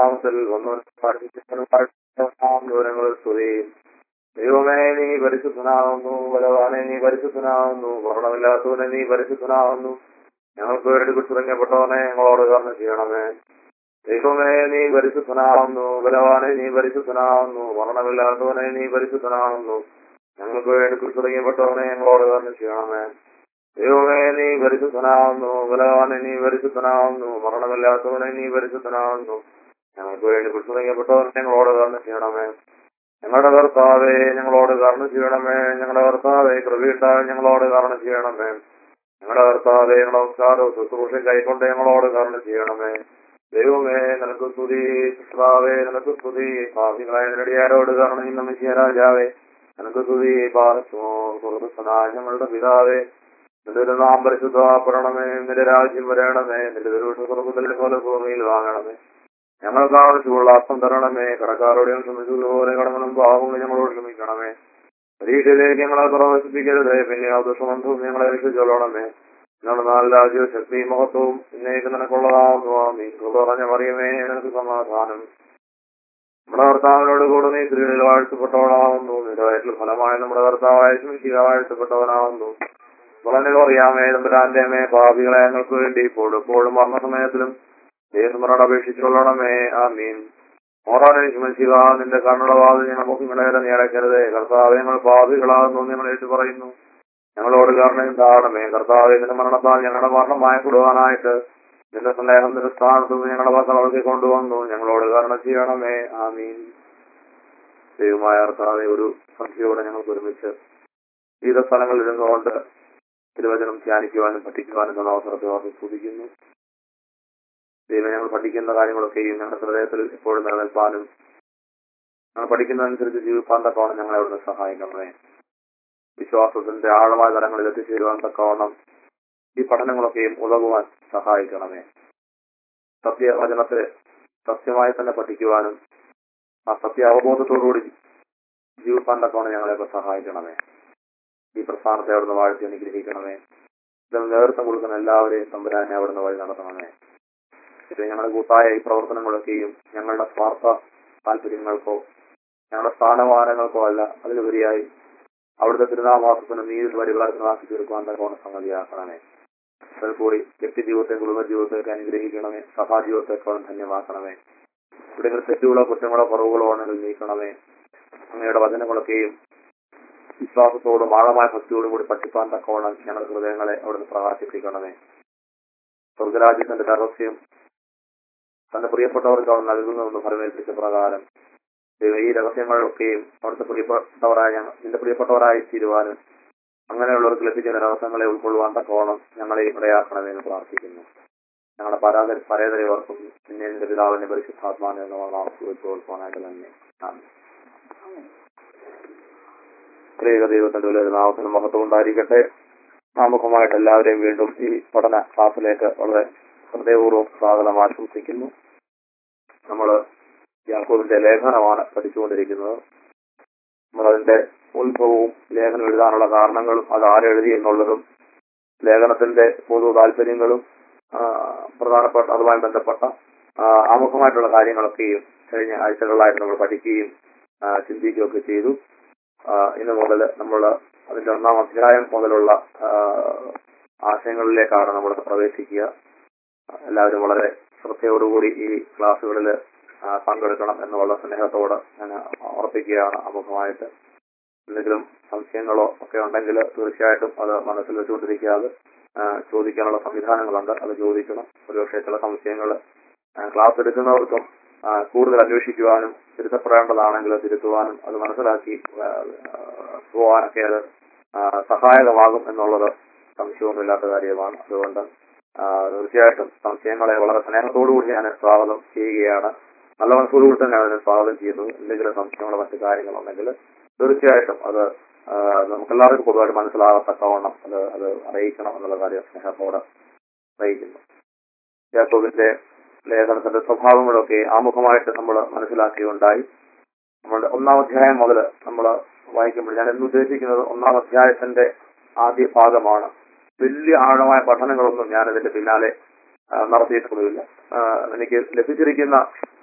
നാമത്തിൽ വന്നു ദൂരങ്ങളിൽ സ്തുതിയും ദൈവമേ നീ പരിശുദ്ധനാവുന്നു ബലവാനെ നീ പരിശുദ്ധനാവുന്നു മരണമില്ലാത്തവനെ നീ പരിശുദ്ധനാവുന്നു ഞങ്ങൾക്ക് വേണ്ടി കുറിച്ചിറങ്ങപ്പെട്ടവനെ ഞങ്ങളോട് കർമ്മ ചെയ്യണമേ ദൈവമേ നീ പരിശുദ്ധനാവുന്നു ബലവാനെ നീ പരിശുദ്ധനാവുന്നു മരണമില്ലാത്തവനെ നീ പരിശുദ്ധനാവുന്നു ഞങ്ങൾക്ക് വേണ്ടി കുറിച്ചിറങ്ങപ്പെട്ടവനെ ഞങ്ങളോട് കർമ്മ ചെയ്യണമേ ദൈവമേ നീ പരിശുദ്ധനാവുന്നു ബലവാനെ നീ പരിശുദ്ധനാവുന്നു മരണമില്ലാത്തവനെ നീ പരിശുദ്ധനാവുന്നു ഞങ്ങൾക്ക് വേണ്ടി കുറിച്ചിറങ്ങപ്പെട്ടവനെ ഞങ്ങളോട് കർമ്മ ചെയ്യണമേ ഞങ്ങളുടെ കർത്താവേ ഞങ്ങളോട് കർണ ചെയ്യണമേ ഞങ്ങളുടെ കർത്താവേ കൃപയുണ്ടായി ഞങ്ങളോട് കർണ ചെയ്യണമേ ഞങ്ങളുടെ കർത്താവേ ഞങ്ങളുടെ നമസ്കാരവും ശുശ്രൂഷയും കൈക്കൊണ്ട് ഞങ്ങളോട് കർണ ചെയ്യണമേ ദൈവമേ നിനക്ക് സ്തുതി കർത്താവേ നിനക്ക് സ്തുതി ഭാവികളായ നെടിയാരോട് കർണ ഇന്ന രാജാവേ നിനക്ക് സ്തുതി പാർശ്വോ സുഹൃത്തുനായ ഞങ്ങളുടെ പിതാവേ നിന്റെ നാം പരിശുദ്ധപ്പെടണമേ നിന്റെ രാജ്യം വരണമേ നിന്റെ സ്വർഗത്തിലെ പോലെ ഭൂമിയിൽ വാങ്ങണമേ ഞങ്ങൾക്ക് ആവശ്യമുള്ള അർത്ഥം തരണമേ കടക്കാരോടെയും ക്ഷമിച്ചതുപോലെ കടങ്ങളും പാവങ്ങളും ഞങ്ങളോട് ക്ഷമിക്കണമേ പരീക്ഷയിലേക്ക് ഞങ്ങളെ പ്രവേശിപ്പിക്കരുതേ പിന്നെ ആ ദുഷ്ടബന്ധവും ഞങ്ങളെ രക്ഷിച്ചോളണമേ ഞങ്ങളുടെ നാല് രാജ്യവും ശക്തിയും മഹത്വവും ഇന്നേക്ക് നിനക്കുള്ളതാവുന്നു നീ പറഞ്ഞ മറിയമേ നിനക്ക് സമാധാനം നമ്മുടെ കർത്താവിനോട് കൂടെ നീ സ്ത്രീകളിൽ വാഴ്ത്തപ്പെട്ടവളാവുന്നു നിന്റെ വയറ്റിൽ ഫലമായ നമ്മുടെ കർത്താവായ ശിവ വാഴ്ത്തപ്പെട്ടവനാവുന്നു വളരെ അറിയാമേ തമ്പുരാന്റെ മേ ഭാവികളെ ഞങ്ങൾക്ക് വേണ്ടി ഇപ്പോഴും എപ്പോഴും മരണ സമയത്തിലും ദൈവമരോട് അപേക്ഷിച്ചുകൊള്ളണമേ ആ മീൻ ഓറാനേശുമശിക നിന്റെ കണ്ണുളവാതെ ഞങ്ങൾ മുഖങ്ങളേറെ നീ അടയ്ക്കരുതേ കർത്താവ് ഞങ്ങൾ പാപികളാകുന്നു ഞങ്ങൾ ഏറ്റു പറയുന്നു ഞങ്ങളോട് കരുണയും താഴണമേ കർത്താവ് നിന്റെ മരണത്താൽ ഞങ്ങളുടെ മരണമായ കൊടുവാനായിട്ട് നിന്റെ സ്നേഹം നിന്റെ സ്ഥാനത്ത് നിന്ന് ഞങ്ങളുടെ പക്കൾ വളർത്തി കൊണ്ടുവന്നു ഞങ്ങളോട് കരുണ ചെയ്യണമേ ആ മീൻ ദൈവമായ കർത്താവെ ഒരു സംഖ്യയോടെ ഞങ്ങൾക്ക് ഒരുമിച്ച് വിവിധ സ്ഥലങ്ങളിൽ ഇരുന്നുകൊണ്ട് തിരുവചനം ധ്യാനിക്കുവാനും പഠിക്കുവാനും തന്ന അവസരത്തെ ഓർത്ത് സ്തുതിക്കുന്നു ദൈവം ഞങ്ങൾ പഠിക്കുന്ന കാര്യങ്ങളൊക്കെയും ഞങ്ങളുടെ ഹൃദയത്തിൽ എപ്പോഴും നിലനിൽപ്പാനും ഞങ്ങൾ പഠിക്കുന്നതനുസരിച്ച് ജീവിപ്പാൻ തക്കവണ്ണം ഞങ്ങളെ അവിടുന്ന് സഹായിക്കണമേ വിശ്വാസത്തിന്റെ ആഴമായ തലങ്ങളിൽ എത്തിച്ചേരുവാൻ തക്കവണ്ണം ഈ പഠനങ്ങളൊക്കെയും ഉതകുവാൻ സഹായിക്കണമേ സത്യവചനത്തെ സത്യമായി തന്നെ പഠിക്കുവാനും ആ സത്യ അവബോധത്തോടുകൂടി ജീവിപ്പാൻ തക്കവണ്ണം ഞങ്ങളെയൊക്കെ സഹായിക്കണമേ ഈ പ്രസ്ഥാനത്തെ അവിടുന്ന് വാഴ്ത്തി അനുഗ്രഹിക്കണമേ ഇതിൽ നേതൃത്വം കൊടുക്കുന്ന എല്ലാവരെയും തമ്പുരാനെ അവിടുന്ന് വഴി നടത്തണമേ ഇത് ഞങ്ങളുടെ കൂട്ടായ ഈ പ്രവർത്തനങ്ങളൊക്കെയും ഞങ്ങളുടെ സ്വാർത്ഥ താല്പര്യങ്ങൾക്കോ ഞങ്ങളുടെ സ്ഥാനമാനങ്ങൾക്കോ അല്ല അതിലുപരിയായി അവിടുത്തെ തിരുനാമാസത്തിന് നീതിൽ പരിപാലനമാക്കി തീർക്കുവാൻ തക്കോണ സംഗതിയാക്കണമേ അതിൽ കൂടി വ്യക്തി ജീവിതത്തെ കുടുംബ ജീവിതത്തെയൊക്കെ അനുഗ്രഹിക്കണമേ സഭാ ജീവിതത്തെക്കോളം ധന്യമാക്കണമേ ഇവിടെ തെറ്റുകളോ കുറ്റങ്ങളോ കുറവുകളോ ആണെങ്കിൽ നീക്കണമേ അങ്ങയുടെ വചനങ്ങളൊക്കെയും വിശ്വാസത്തോടും ആഴമായ ഭക്തിയോടും കൂടി പഠിപ്പാൻ തക്കവണ്ണം ഞങ്ങളുടെ ഹൃദയങ്ങളെ അവിടുന്ന് പ്രകാശിപ്പിക്കണമേ സ്വർഗരാജ്യത്തിന്റെ രഹസ്യം തന്റെ പ്രിയപ്പെട്ടവർക്ക് അവൻ നൽകുന്നുവെന്ന് ഫലമേൽപ്പിച്ച പ്രകാരം ദൈവം ഈ രഹസ്യങ്ങളൊക്കെയും അവിടുത്തെ പ്രിയപ്പെട്ടവരായ ഞങ്ങൾ നിന്റെ പ്രിയപ്പെട്ടവരായി തീരുവാനും അങ്ങനെയുള്ളവർക്ക് ലഭിക്കുന്ന രഹസ്യങ്ങളെ ഉൾക്കൊള്ളുവാൻ തക്കവണ്ണം ഞങ്ങളെ ഇടയാക്കണമെന്ന് പ്രാർത്ഥിക്കുന്നു ഞങ്ങളുടെ പരാത പരേതരവർക്കും പിന്നെ എന്റെ പിതാവിന്റെ പരിശുദ്ധാത്മാവിനെ നാമത്തിൽ തന്നെ ത്രിക ദൈവത്തിന്റെ ഒരു നാമത്തിന് മഹത്വം ഉണ്ടായിരിക്കട്ടെ ആമുഖമായിട്ട് എല്ലാവരെയും വീണ്ടും ഈ പഠന ക്ലാസ്സിലേക്ക് വളരെ ഹൃദയപൂർവ്വം സ്വാഗതം ആശംസിക്കുന്നു നമ്മൾ യാക്കോബിന്റെ ലേഖനമാണ് പഠിച്ചുകൊണ്ടിരിക്കുന്നത് നമ്മളതിന്റെ ഉത്ഭവവും ലേഖനം എഴുതാനുള്ള കാരണങ്ങളും അത് ആരെഴുതി എന്നുള്ളതും ലേഖനത്തിന്റെ പൊതു താല്പര്യങ്ങളും പ്രധാനപ്പെട്ട അതുമായി ബന്ധപ്പെട്ട ആമുഖമായിട്ടുള്ള കാര്യങ്ങളൊക്കെയും കഴിഞ്ഞ ആഴ്ചകളിലായിട്ട് നമ്മൾ പഠിക്കുകയും ചിന്തിക്കുകയൊക്കെ ചെയ്തു ഇന്ന് മുതൽ നമ്മൾ അതിന്റെ ഒന്നാം അധ്യായം മുതലുള്ള ആശയങ്ങളിലേക്കാണ് നമ്മൾ പ്രവേശിക്കുക എല്ലാവരും വളരെ ശ്രദ്ധയോടുകൂടി ഈ ക്ലാസ്സുകളിൽ പങ്കെടുക്കണം എന്നുള്ള സ്നേഹത്തോട് ഞാൻ ഉറപ്പിക്കുകയാണ് അമുഖമായിട്ട് എന്തെങ്കിലും സംശയങ്ങളോ ഒക്കെ ഉണ്ടെങ്കിൽ തീർച്ചയായിട്ടും അത് മനസ്സിൽ വെച്ചുകൊണ്ടിരിക്കാതെ ചോദിക്കാനുള്ള സംവിധാനങ്ങളുണ്ട് അത് ചോദിക്കണം ഒരുപക്ഷെ ചില സംശയങ്ങൾ ക്ലാസ് എടുക്കുന്നവർക്കും കൂടുതൽ അന്വേഷിക്കുവാനും തിരുത്തപ്പെടേണ്ടതാണെങ്കിൽ തിരുത്തുവാനും അത് മനസ്സിലാക്കി പോവാനൊക്കെ അത് സഹായകമാകും എന്നുള്ളത് സംശയമൊന്നുമില്ലാത്ത കാര്യമാണ് അതുകൊണ്ട് തീർച്ചയായിട്ടും സംശയങ്ങളെ വളരെ സ്നേഹത്തോടുകൂടി ഞാൻ സ്വാഗതം ചെയ്യുകയാണ് നല്ല മനസ്സോടുകൂടി തന്നെയാണ് ഞാൻ സ്വാഗതം ചെയ്യുന്നത് എന്തെങ്കിലും സംശയങ്ങളോ മറ്റു കാര്യങ്ങളുണ്ടെങ്കിൽ തീർച്ചയായിട്ടും അത് നമുക്കെല്ലാവർക്കും പൊതുവായിട്ട് മനസ്സിലാകത്തക്കവണ്ണം അത് അത് അറിയിക്കണം എന്നുള്ള കാര്യം സ്നേഹത്തോടെ അറിയിക്കുന്നു യാക്കോബിന്റെ ലേഖനത്തിന്റെ സ്വഭാവങ്ങളൊക്കെ ആമുഖമായിട്ട് നമ്മൾ മനസ്സിലാക്കിയുണ്ടായി നമ്മളുടെ ഒന്നാം അധ്യായം മുതൽ നമ്മൾ വായിക്കുമ്പോൾ ഞാൻ എന്ന് ഉദ്ദേശിക്കുന്നത് ഒന്നാം അധ്യായത്തിന്റെ ആദ്യ ഭാഗമാണ് വലിയ ആഴമായ പഠനങ്ങളൊന്നും ഞാൻ ഇതിന്റെ പിന്നാലെ നടത്തിയിട്ടുമില്ല എനിക്ക് ലഭിച്ചിരിക്കുന്ന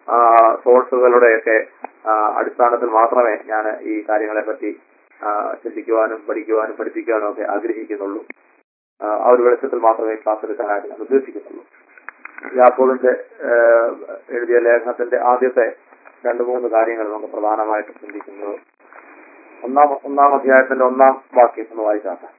സോഴ്സുകളുടെയൊക്കെ ആ, അടിസ്ഥാനത്തിൽ മാത്രമേ ഞാൻ ഈ കാര്യങ്ങളെ പറ്റി ആ, ചിന്തിക്കുവാനും പഠിക്കുവാനും പഠിപ്പിക്കുവാനും ഒക്കെ ആഗ്രഹിക്കുന്നുള്ളൂ ആ ആ ഒരു വെളിച്ചത്തിൽ മാത്രമേ ക്ലാസ് എടുക്കാനായിട്ട് ഞാൻ ഉദ്ദേശിക്കുന്നുള്ളൂ യാക്കോബിന്റെ ഏഹ്, എഴുതിയ ലേഖനത്തിന്റെ ആദ്യത്തെ രണ്ട് മൂന്ന് കാര്യങ്ങൾ നമുക്ക് പ്രധാനമായിട്ടും ചിന്തിക്കുന്നത് ഒന്നാം ഒന്നാം അധ്യായത്തിന്റെ ഒന്നാം വാക്യം ഒന്ന് വായിച്ചാട്ടെ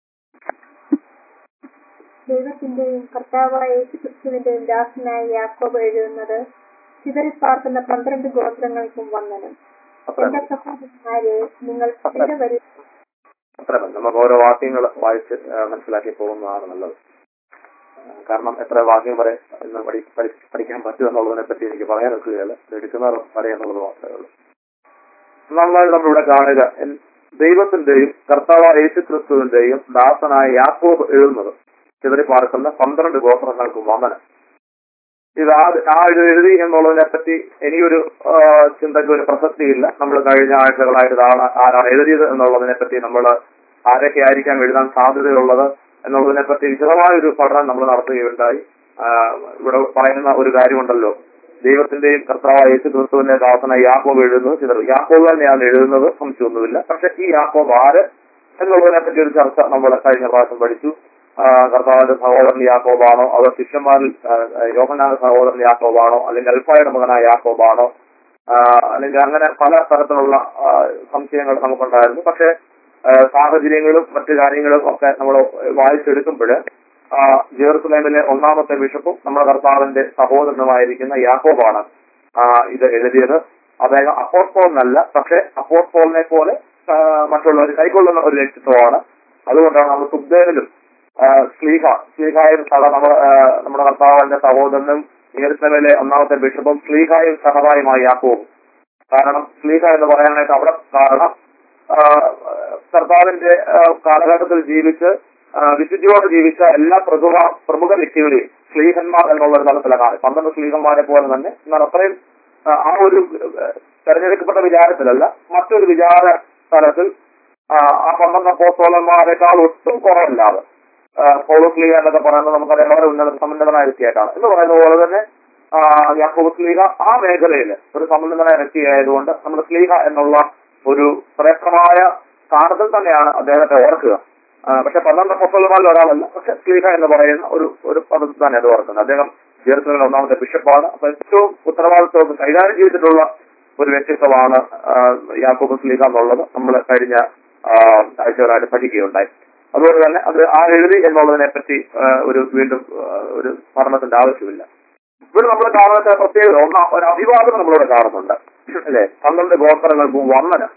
ദൈവത്തിന്റെയും കർത്താവായ യേശുക്രിസ്തുവിന്റെയും ദാസനായ യാക്കോബ് എഴുതുന്നത് ചിതറിപ്പാർക്കുന്ന പന്ത്രണ്ട് ഗോത്രങ്ങൾക്കും വന്ദനം അത്ര എന്റെ സഹോദരന്മാരെ നിങ്ങൾ എന്റെ വരി അത്ര മതി നമുക്ക് ഓരോ വാക്യങ്ങൾ വായിച്ച് ആ, മനസ്സിലാക്കി പോകുന്നതാണ് നല്ലത് ആ, കാരണം എത്ര വാക്യം വരെ ഇന്ന് പഠി പഠി- പഠിക്കാൻ പറ്റും എന്നുള്ളതിനെ പറ്റി എനിക്ക് പറയാൻ ഒക്കുകയല്ല ഇത് എടുക്കുന്നവർ പറയാന്നുള്ളത് മാത്രമേ ഉള്ളൂ ഒന്നാമതായി നമ്മളിവിടെ കാണുക എൻ- ദൈവത്തിന്റെയും കർത്താവ് യേശു ക്രിസ്തുവിന്റെയും ദാസനായ യാക്കോബ് എഴുതുന്നത് ചിതറി പാർക്കുന്ന പന്ത്രണ്ട് ഗോത്രങ്ങൾക്കും വന്ദനം ഇത് ആ ആ ഇത് എഴുതി എന്നുള്ളതിനെ പറ്റി എനിക്കൊരു ആ, ചിന്തയ്ക്ക് ഒരു പ്രസക്തിയില്ല നമ്മൾ കഴിഞ്ഞ ആഴ്ചകളായിട്ട് ഇതാണ് ആരാണ് എഴുതിയത് എന്നുള്ളതിനെ പറ്റി നമ്മൾ ആരൊക്കെ ആയിരിക്കാം എഴുതാൻ സാധ്യതയുള്ളത് എന്നുള്ളതിനെ പറ്റി വിശദമായ ഒരു പഠനം നമ്മൾ നടത്തുകയുണ്ടായി ആ, ഇവിടെ പറയുന്ന ഒരു കാര്യമുണ്ടല്ലോ ദൈവത്തിന്റെയും കർത്താവായ യേശു ക്രിസ്തുവിന്റെ ദാസന യാക്കോബ് എഴുതുന്നത് ചിലർ യാക്കോബ് തന്നെയാണ് എഴുതുന്നത് സംശയമൊന്നുമില്ല പക്ഷെ ഈ യാക്കോബ് ആര് എന്നുള്ളതിനെ പറ്റി ഒരു ചർച്ച നമ്മൾ കഴിഞ്ഞ പ്രാവശ്യം പഠിച്ചു ആ, കർത്താവിന്റെ സഹോദരൻ യാക്കോബാണോ അതോ ശിഷ്യന്മാരിൽ യോഹനാന്റെ സഹോദരൻ യാക്കോബാണോ അല്ലെങ്കിൽ അൽഫായുടെ മകനായ യാക്കോബാണോ ആ, അല്ലെങ്കിൽ അങ്ങനെ പല തരത്തിലുള്ള ആ, സംശയങ്ങൾ നമുക്കുണ്ടായിരുന്നു പക്ഷെ ആ, സാഹചര്യങ്ങളും മറ്റു കാര്യങ്ങളും ഒക്കെ നമ്മൾ വായിച്ചെടുക്കുമ്പോൾ ജെറുസലേമിലെ ഒന്നാമത്തെ ബിഷപ്പും നമ്മുടെ കർത്താവിന്റെ സഹോദരനുമായിരിക്കുന്ന യാക്കോബാണ് ആ, ഇത് എഴുതിയത് അദ്ദേഹം അപ്പോസ്തോലിനല്ല പക്ഷെ അപ്പോസ്തോലിനെ പോലെ ആ, മറ്റുള്ളവർ കൈക്കൊള്ളുന്ന ഒരു വ്യക്തിത്വമാണ് അതുകൊണ്ടാണ് നമ്മൾ സുബ്ദേനിലും സ്ലീഹ സ്ലീഹായും സഹ നമ്മുടെ ആ, നമ്മുടെ കർത്താവിന്റെ സഹോദരനും ജെറുസലേമിലെ ഒന്നാമത്തെ ബിഷപ്പും സ്ലീഹായും സഹതായുമായി യാക്കോബും കാരണം സ്ലീഹ എന്ന് പറയാനായിട്ട് അവിടെ കാരണം ആ, കർത്താവിന്റെ ആ, കാലഘട്ടത്തിൽ ജീവിച്ച് ആ, വിശുദ്ധിയോടെ ജീവിച്ച എല്ലാ പ്രമുഖ പ്രമുഖ വ്യക്തികളെയും സ്ലീഹന്മാർ എന്നുള്ള ഒരു തലത്തിലാണ് പന്ത്രണ്ട് സ്ലീഹന്മാരെ പോലെ തന്നെ എന്നാൽ അത്രയും ആ, ആ ഒരു ആ, തെരഞ്ഞെടുക്കപ്പെട്ട വിചാരത്തിലല്ല മറ്റൊരു വിചാര തലത്തിൽ ആ, ആ പന്ത്രണ്ട് അപ്പോസ്തോലന്മാരെക്കാൾ ഒട്ടും കുറവല്ലാതെ പൗലോസ് ലീഗ എന്നൊക്കെ പറയുന്നത് നമുക്കറിയാം വളരെ ഉന്നത സമ്പന്നതനായ വ്യക്തിയായിട്ടാണ് എന്ന് പറയുന്ന പോലെ തന്നെ ആ, യാക്കോബ് സ്ലീഹ ആ മേഖലയിൽ ഒരു സമ്പന്നതനായ വ്യക്തിയായതുകൊണ്ട് നമ്മുടെ സ്ലീഹ എന്നുള്ള ഒരു ശ്രേഷ്ഠമായ സ്ഥാനത്തിൽ തന്നെയാണ് അദ്ദേഹത്തെ ഓർക്കുക ആ, പക്ഷെ പന്ത്രണ്ട് അപ്പോസ്തലന്മാരിൽ ഒരാളല്ല പക്ഷെ സ്ലീഹ എന്ന് പറയുന്ന ഒരു ഒരു പദത്തിൽ തന്നെ അത് ഓർക്കുന്നത് അദ്ദേഹം ജെറുസലേമിലെ ഒന്നാമത്തെ ബിഷപ്പാണ് അപ്പൊ ഏറ്റവും ഉത്തരവാദിത്വം കൈകാര്യം ചെയ്തിട്ടുള്ള ഒരു വ്യക്തിത്വമാണ് ആ, യാക്കോബ് സ്ലീഹ എന്നുള്ളത് നമ്മൾ കഴിഞ്ഞ ആ, ആഴ്ചകളായിട്ട് പഠിക്കുകയുണ്ടായി അതുപോലെ തന്നെ അത് ആ എഴുതി എന്നുള്ളതിനെ പറ്റി ആ, ഒരു വീണ്ടും ആ, ഒരു പഠനത്തിന്റെ ആവശ്യമില്ല ഇവിടെ നമ്മൾ കാണുന്ന പ്രത്യേകത ഒന്നാ ഒരു അഭിവാദം നമ്മളിവിടെ കാണുന്നുണ്ട് അല്ലെ പന്ത്രണ്ട് ഗോത്രങ്ങൾക്കും വന്ദനം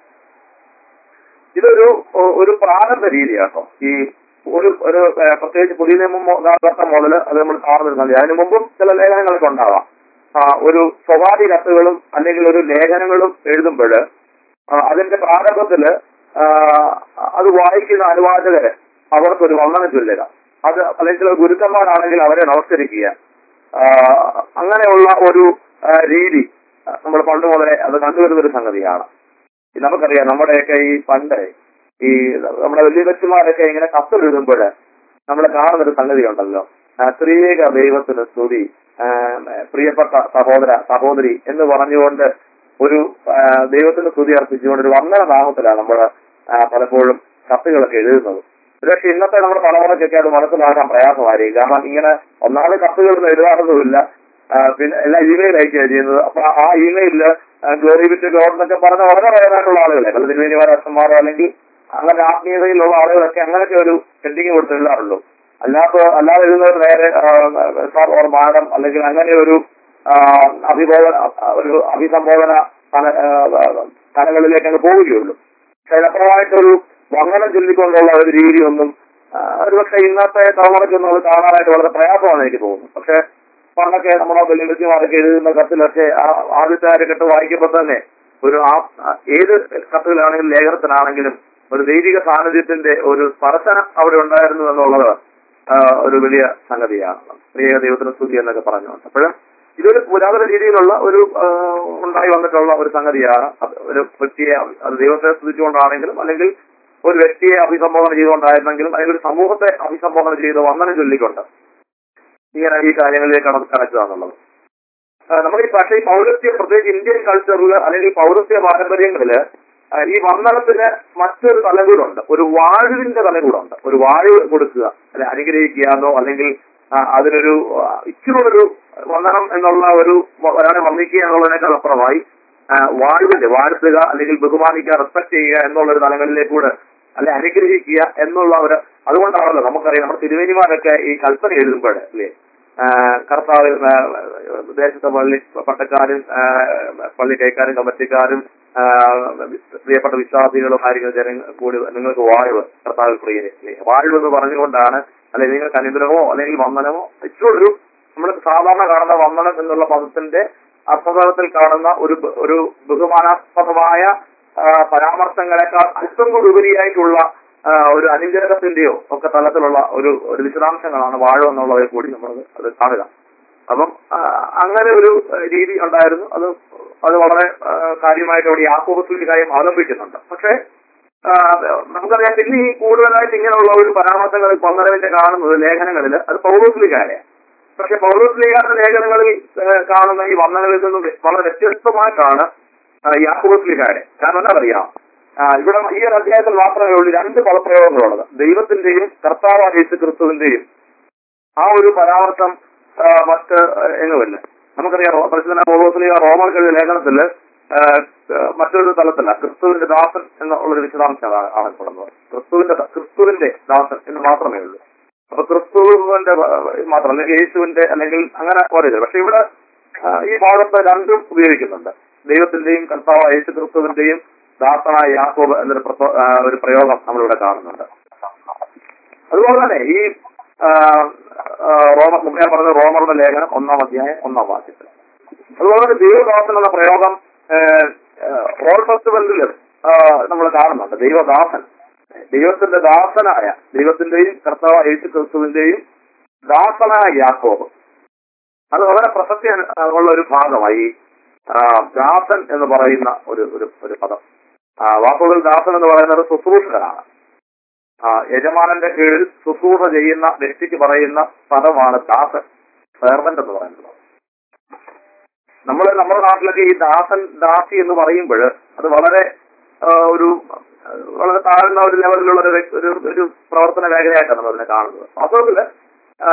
ഇതൊരു ഒ- ഒരു പ്രാരംഭ രീതിയാട്ടോ ഈ ഒരു ഒരു ഏ, പ്രത്യേകിച്ച് പുതിയ നിയമം മു- കാലഘട്ടം മുതൽ അത് നമ്മൾ കാണുന്നുണ്ട് അതിനു മുമ്പും ചില ലേഖനങ്ങളൊക്കെ ഉണ്ടാവാം ആ, ഒരു സ്വകാര്യ കത്തുകളും അല്ലെങ്കിൽ ഒരു ലേഖനങ്ങളും എഴുതുമ്പോൾ അതിന്റെ പ്രാരംഭത്തില് ആ, അത് വായിക്കുന്ന അനുവാചകര് അവർക്കൊരു വന്ദനം ചൊല്ലുക അത് അല്ലെങ്കിൽ ചില ഗുരുക്കന്മാരാണെങ്കിൽ അവരെ നമസ്കരിക്കുക ആ, അങ്ങനെയുള്ള ഒരു ആ, രീതി നമ്മൾ പണ്ട് മുതലേ അത് കണ്ടുവരുന്ന ഒരു സംഗതിയാണ് ഈ നമുക്കറിയാം നമ്മുടെയൊക്കെ ഈ പണ്ട് ഈ നമ്മുടെ വലിയ വ്യക്തിമാരൊക്കെ ഇങ്ങനെ കത്തെഴുതുമ്പോൾ നമ്മൾ കാണുന്ന ഒരു സംഗതി ഉണ്ടല്ലോ ആ, സ്ത്രീക ദൈവത്തിന് സ്തുതി ആ, പ്രിയപ്പെട്ട സഹോദര സഹോദരി എന്ന് പറഞ്ഞുകൊണ്ട് ഒരു ആ, ദൈവത്തിന് സ്തുതി അർപ്പിച്ചുകൊണ്ട് ഒരു വന്ദന നാമത്തിലാണ് നമ്മൾ പലപ്പോഴും കത്തുകളൊക്കെ എഴുതുന്നത് പക്ഷെ ഇന്നത്തെ നമ്മുടെ തലമുറയ്ക്കൊക്കെ അത് മനസ്സിലാക്കാൻ പ്രയാസമായിരിക്കും കാരണം ഇങ്ങനെ ഒന്നാമത് കത്തുകളൊന്നും എഴുതാറൊന്നുമില്ല ആ, പിന്നെ എല്ലാം ഇമെയിൽ അയക്കുകയാണ് ചെയ്യുന്നത് അപ്പൊ ആ ഇമെയിലില് ഗ്ലോറി വിറ്റ് ഗോഡ് എന്നൊക്കെ പറഞ്ഞ വളരെ റയറായിട്ടുള്ള ആളുകളെ പല തിരുവേനിമാരോ അച്ഛന്മാരോ അല്ലെങ്കിൽ അങ്ങനെ ആത്മീയതയിലുള്ള ആളുകളൊക്കെ അങ്ങനെയൊക്കെ ഒരു ഹെഡിങ് കൊടുത്ത് എഴുതാറുള്ളൂ അല്ലാത്ത അല്ലാതെ എഴുതുന്നത് നേരെ സാർ ഓർ മാഡം അല്ലെങ്കിൽ അങ്ങനെ ഒരു ആ, അഭിബോധന ഒരു അഭിസംബോധന തല- ആ, തലങ്ങളിലേക്ക് അങ്ങ് പോവുകയുള്ളൂ പക്ഷെ അതിനപ്പുറമായിട്ടൊരു വന്ദനം ചൊല്ലിക്കൊണ്ടുള്ള ഒരു രീതിയൊന്നും ആ, ഒരുപക്ഷെ ഇന്നത്തെ തലമുറയ്ക്കൊന്നും അത് കാണാനായിട്ട് വളരെ പ്രയാസമാണ് എനിക്ക് തോന്നുന്നു പക്ഷെ പണ്ടൊക്കെ നമ്മുടെ വെല്ലുവിളിച്ചുമാരൊക്കെ എഴുതുന്ന കത്തിലൊക്കെ ആ ആദ്യത്തെ അരക്കെട്ട് വായിക്കുമ്പോൾ തന്നെ ഒരു ആ ആ ഏത് കത്തുകളാണെങ്കിലും ലേഖനത്തിനാണെങ്കിലും ഒരു ദൈവിക സാന്നിധ്യത്തിന്റെ ഒരു സ്പർശനം അവിടെ ഉണ്ടായിരുന്നു എന്നുള്ളത് ആ, ഒരു വലിയ സംഗതിയാണ് പ്രിയ ദൈവത്തിന് സ്തുതി എന്നൊക്കെ പറഞ്ഞുകൊണ്ട് അപ്പോഴും ഇതൊരു പുരാതന രീതിയിലുള്ള ഒരു ആ, ഉണ്ടായി വന്നിട്ടുള്ള ഒരു സംഗതിയാണ് അത് ഒരു വ്യക്തിയെ അത് ദൈവത്തെ സ്തുതിച്ചുകൊണ്ടാണെങ്കിലും അല്ലെങ്കിൽ ഒരു വ്യക്തിയെ അഭിസംബോധന ചെയ്തുകൊണ്ടായിരുന്നെങ്കിലും അല്ലെങ്കിൽ ഒരു സമൂഹത്തെ അഭിസംബോധന ചെയ്ത് വന്ദനം ചൊല്ലിക്കൊണ്ട് ഇങ്ങനെ ഈ കാര്യങ്ങളിലേക്ക് കട- കടക്കുക എന്നുള്ളത് ആ, നമ്മുടെ ഈ പക്ഷേ ഈ പൗരസ്ത്യ പ്രത്യേകിച്ച് ഇന്ത്യൻ കൾച്ചറിൽ അല്ലെങ്കിൽ പൗരസ്ത്യ പാരമ്പര്യങ്ങളില് ആ, ഈ വന്ദനത്തിന് മറ്റൊരു തലം കൂടെ ഒരു വാഴുവിന്റെ തലം കൂടെ ഉണ്ട് ഒരു വാഴ് കൊടുക്കുക അല്ലെ അനുഗ്രഹിക്കുകയെന്നോ അല്ലെങ്കിൽ ആ, അതിനൊരു ആ, ഇച്ചിരി ഒരു വന്ദനം എന്നുള്ള ഒരു വ- ഒരാളെ വന്ദിക്കുക എന്നുള്ളതിനേക്കാൾ അപ്പുറമായി ആ, വാഴുവിന്റെ വാഴ്ത്തുക അല്ലെങ്കിൽ ബഹുമാനിക്കുക റെസ്പെക്ട് ചെയ്യുക എന്നുള്ള ഒരു തലങ്ങളിലേക്കൂടെ അല്ലെ അനുഗ്രഹിക്കുക എന്നുള്ള ഒരു അതുകൊണ്ടാണല്ലോ നമുക്കറിയാം നമ്മുടെ തിരുവേനിമാരൊക്കെ ഈ കൽപ്പന എഴുതുമ്പോൾ അല്ലേ ആ, കർത്താവ് ആ, ദേശത്തെ പള്ളി പട്ടക്കാരും ആ, പള്ളി കൈക്കാരും കമ്മിറ്റിക്കാരും ആ, പ്രിയപ്പെട്ട വിശ്വാസികളും ആയിരിക്കും ജനങ്ങൾ കൂടി നിങ്ങൾക്ക് വാഴ്വ് കർത്താവ് പ്രിയനെ അല്ലേ വാഴ്വ് എന്ന് പറഞ്ഞുകൊണ്ടാണ് അല്ലെ നിങ്ങൾക്ക് അനുഗ്രഹമോ അല്ലെങ്കിൽ വന്ദനമോ ഇച്ചിരി ഒരു നമ്മൾ സാധാരണ കാണുന്ന വന്ദനം എന്നുള്ള പദത്തിന്റെ അർത്ഥതലത്തിൽ കാണുന്ന ഒരു ബ- ഒരു ബഹുമാനാസ്പദമായ ആ, പരാമർശങ്ങളെക്കാൾ അല്പം കൂടി ഉപരിയായിട്ടുള്ള ആ, ഒരു അനുഗ്രഹത്തിന്റെയോ ഒക്കെ തലത്തിലുള്ള ഒരു ഒരു വിശദാംശങ്ങളാണ് വാഴ എന്നുള്ളതിൽ കൂടി നമ്മൾ അത് കാണുക അപ്പം ആ, അങ്ങനെ ഒരു രീതി ഉണ്ടായിരുന്നു അത് അത് വളരെ ആ, കാര്യമായിട്ട് അവിടെ യാക്കോബത്തിൽ കാര്യം അവലംബിക്കുന്നുണ്ട് പക്ഷേ ആ, നമുക്കറിയാം പിന്നെ ഈ കൂടുതലായിട്ട് ഇങ്ങനെയുള്ള ഒരു പരാമർശങ്ങൾ പന്തരവിന്റെ കാണുന്നത് ലേഖനങ്ങളിൽ അത് പൗരോസ്ലികാരെയാണ് പക്ഷെ പൗരോസ്ലികാരുടെ ലേഖനങ്ങളിൽ ആ, കാണുന്ന ഈ വർണ്ണങ്ങളിൽ നിന്നും വളരെ വ്യത്യസ്തമായിട്ടാണ് യാക്കോബസ്ലികാരെ കാരണം എന്താ അറിയാം ആ, ഇവിടെ ഈ ഒരു അധ്യായത്തിൽ മാത്രമേ ഉള്ളൂ രണ്ട് പദപ്രയോഗങ്ങളുള്ളത് ദൈവത്തിന്റെയും കർത്താവ് യേശു ക്രിസ്തുവിന്റെയും ആ ഒരു പരാമർശം ആ, മറ്റ് എങ്ങുമില്ല നമുക്കറിയാം പരിശുദ്ധ പൗലോസ്ലിക റോമർ എഴുതിയ ലേഖനത്തില് ആ, ആ, മറ്റൊരു തലത്തില്ല ക്രിസ്തുവിന്റെ ദാസൻ എന്നുള്ളൊരു വിശദാംശമാണ് ആണ് പെടുന്നത് ക്രിസ്തുവിന്റെ ക്രിസ്തുവിന്റെ ദാസൻ എന്ന് മാത്രമേ ഉള്ളൂ അപ്പൊ ക്രിസ്തുവിന്റെ ആ, മാത്രം അല്ലെങ്കിൽ യേശുവിന്റെ അല്ലെങ്കിൽ അങ്ങനെ ഓരോ പക്ഷെ ഇവിടെ ആ, ഈ ഭാഗത്ത് രണ്ടും ഉപയോഗിക്കുന്നുണ്ട് ദൈവത്തിന്റെയും കർത്താവ് യേശു ക്രിസ്തുവിന്റെയും ദാസനായ യാക്കോബ് എന്നൊരു പ്രസ- ആ, ഒരു പ്രയോഗം നമ്മളിവിടെ കാണുന്നുണ്ട് അതുപോലെ തന്നെ ഈ ആ, ആ, റോമ മുമ്പ് ഞാൻ പറഞ്ഞ റോമറുടെ ലേഖനം ഒന്നാം അധ്യായം ഒന്നാം വാക്യത്തിൽ അതുപോലെ തന്നെ ദൈവദാസൻ എന്ന പ്രയോഗം ഓൾ ഫെസ്റ്റിവലിൽ നമ്മൾ കാണുന്നുണ്ട് ദൈവദാസൻ ദൈവത്തിന്റെ ദാസനായ ദൈവത്തിന്റെയും കർത്താവ് യേശു ക്രിസ്തുവിന്റെയും ദാസനായ യാക്കോബ് അത് വളരെ പ്രസക്തി ഉള്ള ഒരു ഭാഗമായി ആ, ദാസൻ എന്ന് പറയുന്ന ഒരു ഒരു ഒരു പദം ആ, വാക്കുകൾ ദാസൻ എന്ന് പറയുന്നത് ശുശ്രൂഷകനാണ് ആ, യജമാനന്റെ കീഴിൽ ശുശ്രൂഷ ചെയ്യുന്ന വ്യക്തിക്ക് പറയുന്ന പദമാണ് ദാസൻ സെർവന്റ് എന്ന് പറയുന്നത് നമ്മൾ നമ്മുടെ നാട്ടിലൊക്കെ ഈ ദാസൻ ദാസി എന്ന് പറയുമ്പോൾ അത് വളരെ ആ, ഒരു ആ, വളരെ താഴ്ന്ന ഒരു ലെവലിലുള്ള ഒരു വ്യക്തി- ഒരു ഒരു പ്രവർത്തന മേഖലയായിട്ടാണ് നമ്മൾ അതിനെ കാണുന്നത് വാസ്തവത്തില് ആ,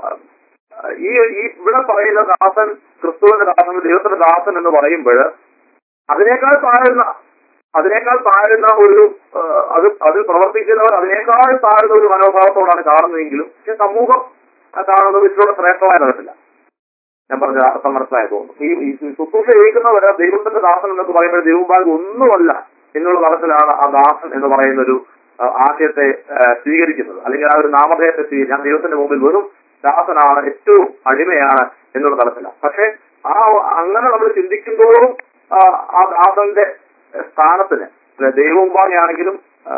ഈ ഈ ഇവിടെ പറയുന്ന ദാസൻ ക്രിസ്തുവിന്റെ ദാസൻ ദൈവത്തിന്റെ ദാസൻ എന്ന് പറയുമ്പോൾ അതിനേക്കാൾ താഴ്ന്ന അതിനേക്കാൾ താഴ്ന്ന ഒരു ആ, അത് അത് പ്രവർത്തിക്കുന്നവർ അതിനേക്കാൾ താഴ്ന്ന ഒരു മനോഭാവത്തോടാണ് കാണുന്നതെങ്കിലും പക്ഷെ സമൂഹം ആ കാണുന്നത് ഇതിലൂടെ ശ്രേഷ്ഠമായ തരത്തില്ല ഞാൻ പറഞ്ഞ അർത്ഥം മനസ്സിലായി തോന്നുന്നു ഈ ഈ ശുശ്രൂഷ ചെയ്യിക്കുന്നവര് ദൈവത്തിന്റെ ദാസൻ എന്നൊക്കെ പറയുമ്പോൾ ദൈവഭാഗം ഒന്നുമല്ല എന്നുള്ള തലത്തിലാണ് ആ ദാസൻ എന്ന് പറയുന്ന ഒരു ആ, ആശയത്തെ ആ, സ്വീകരിക്കുന്നത് അല്ലെങ്കിൽ ആ ഒരു നാമധേയത്തെ സ്വീകരിക്കും ഞാൻ ദൈവത്തിന്റെ മുമ്പിൽ വെറും ദാസനാണ് ഏറ്റവും അടിമയാണ് എന്നുള്ള തലത്തിലാണ് പക്ഷെ ആ അങ്ങനെ നമ്മൾ ചിന്തിക്കുമ്പോഴും ആ, ആ ദാസന്റെ സ്ഥാനത്തിന് ദൈവമുമ്പാകെയാണെങ്കിലും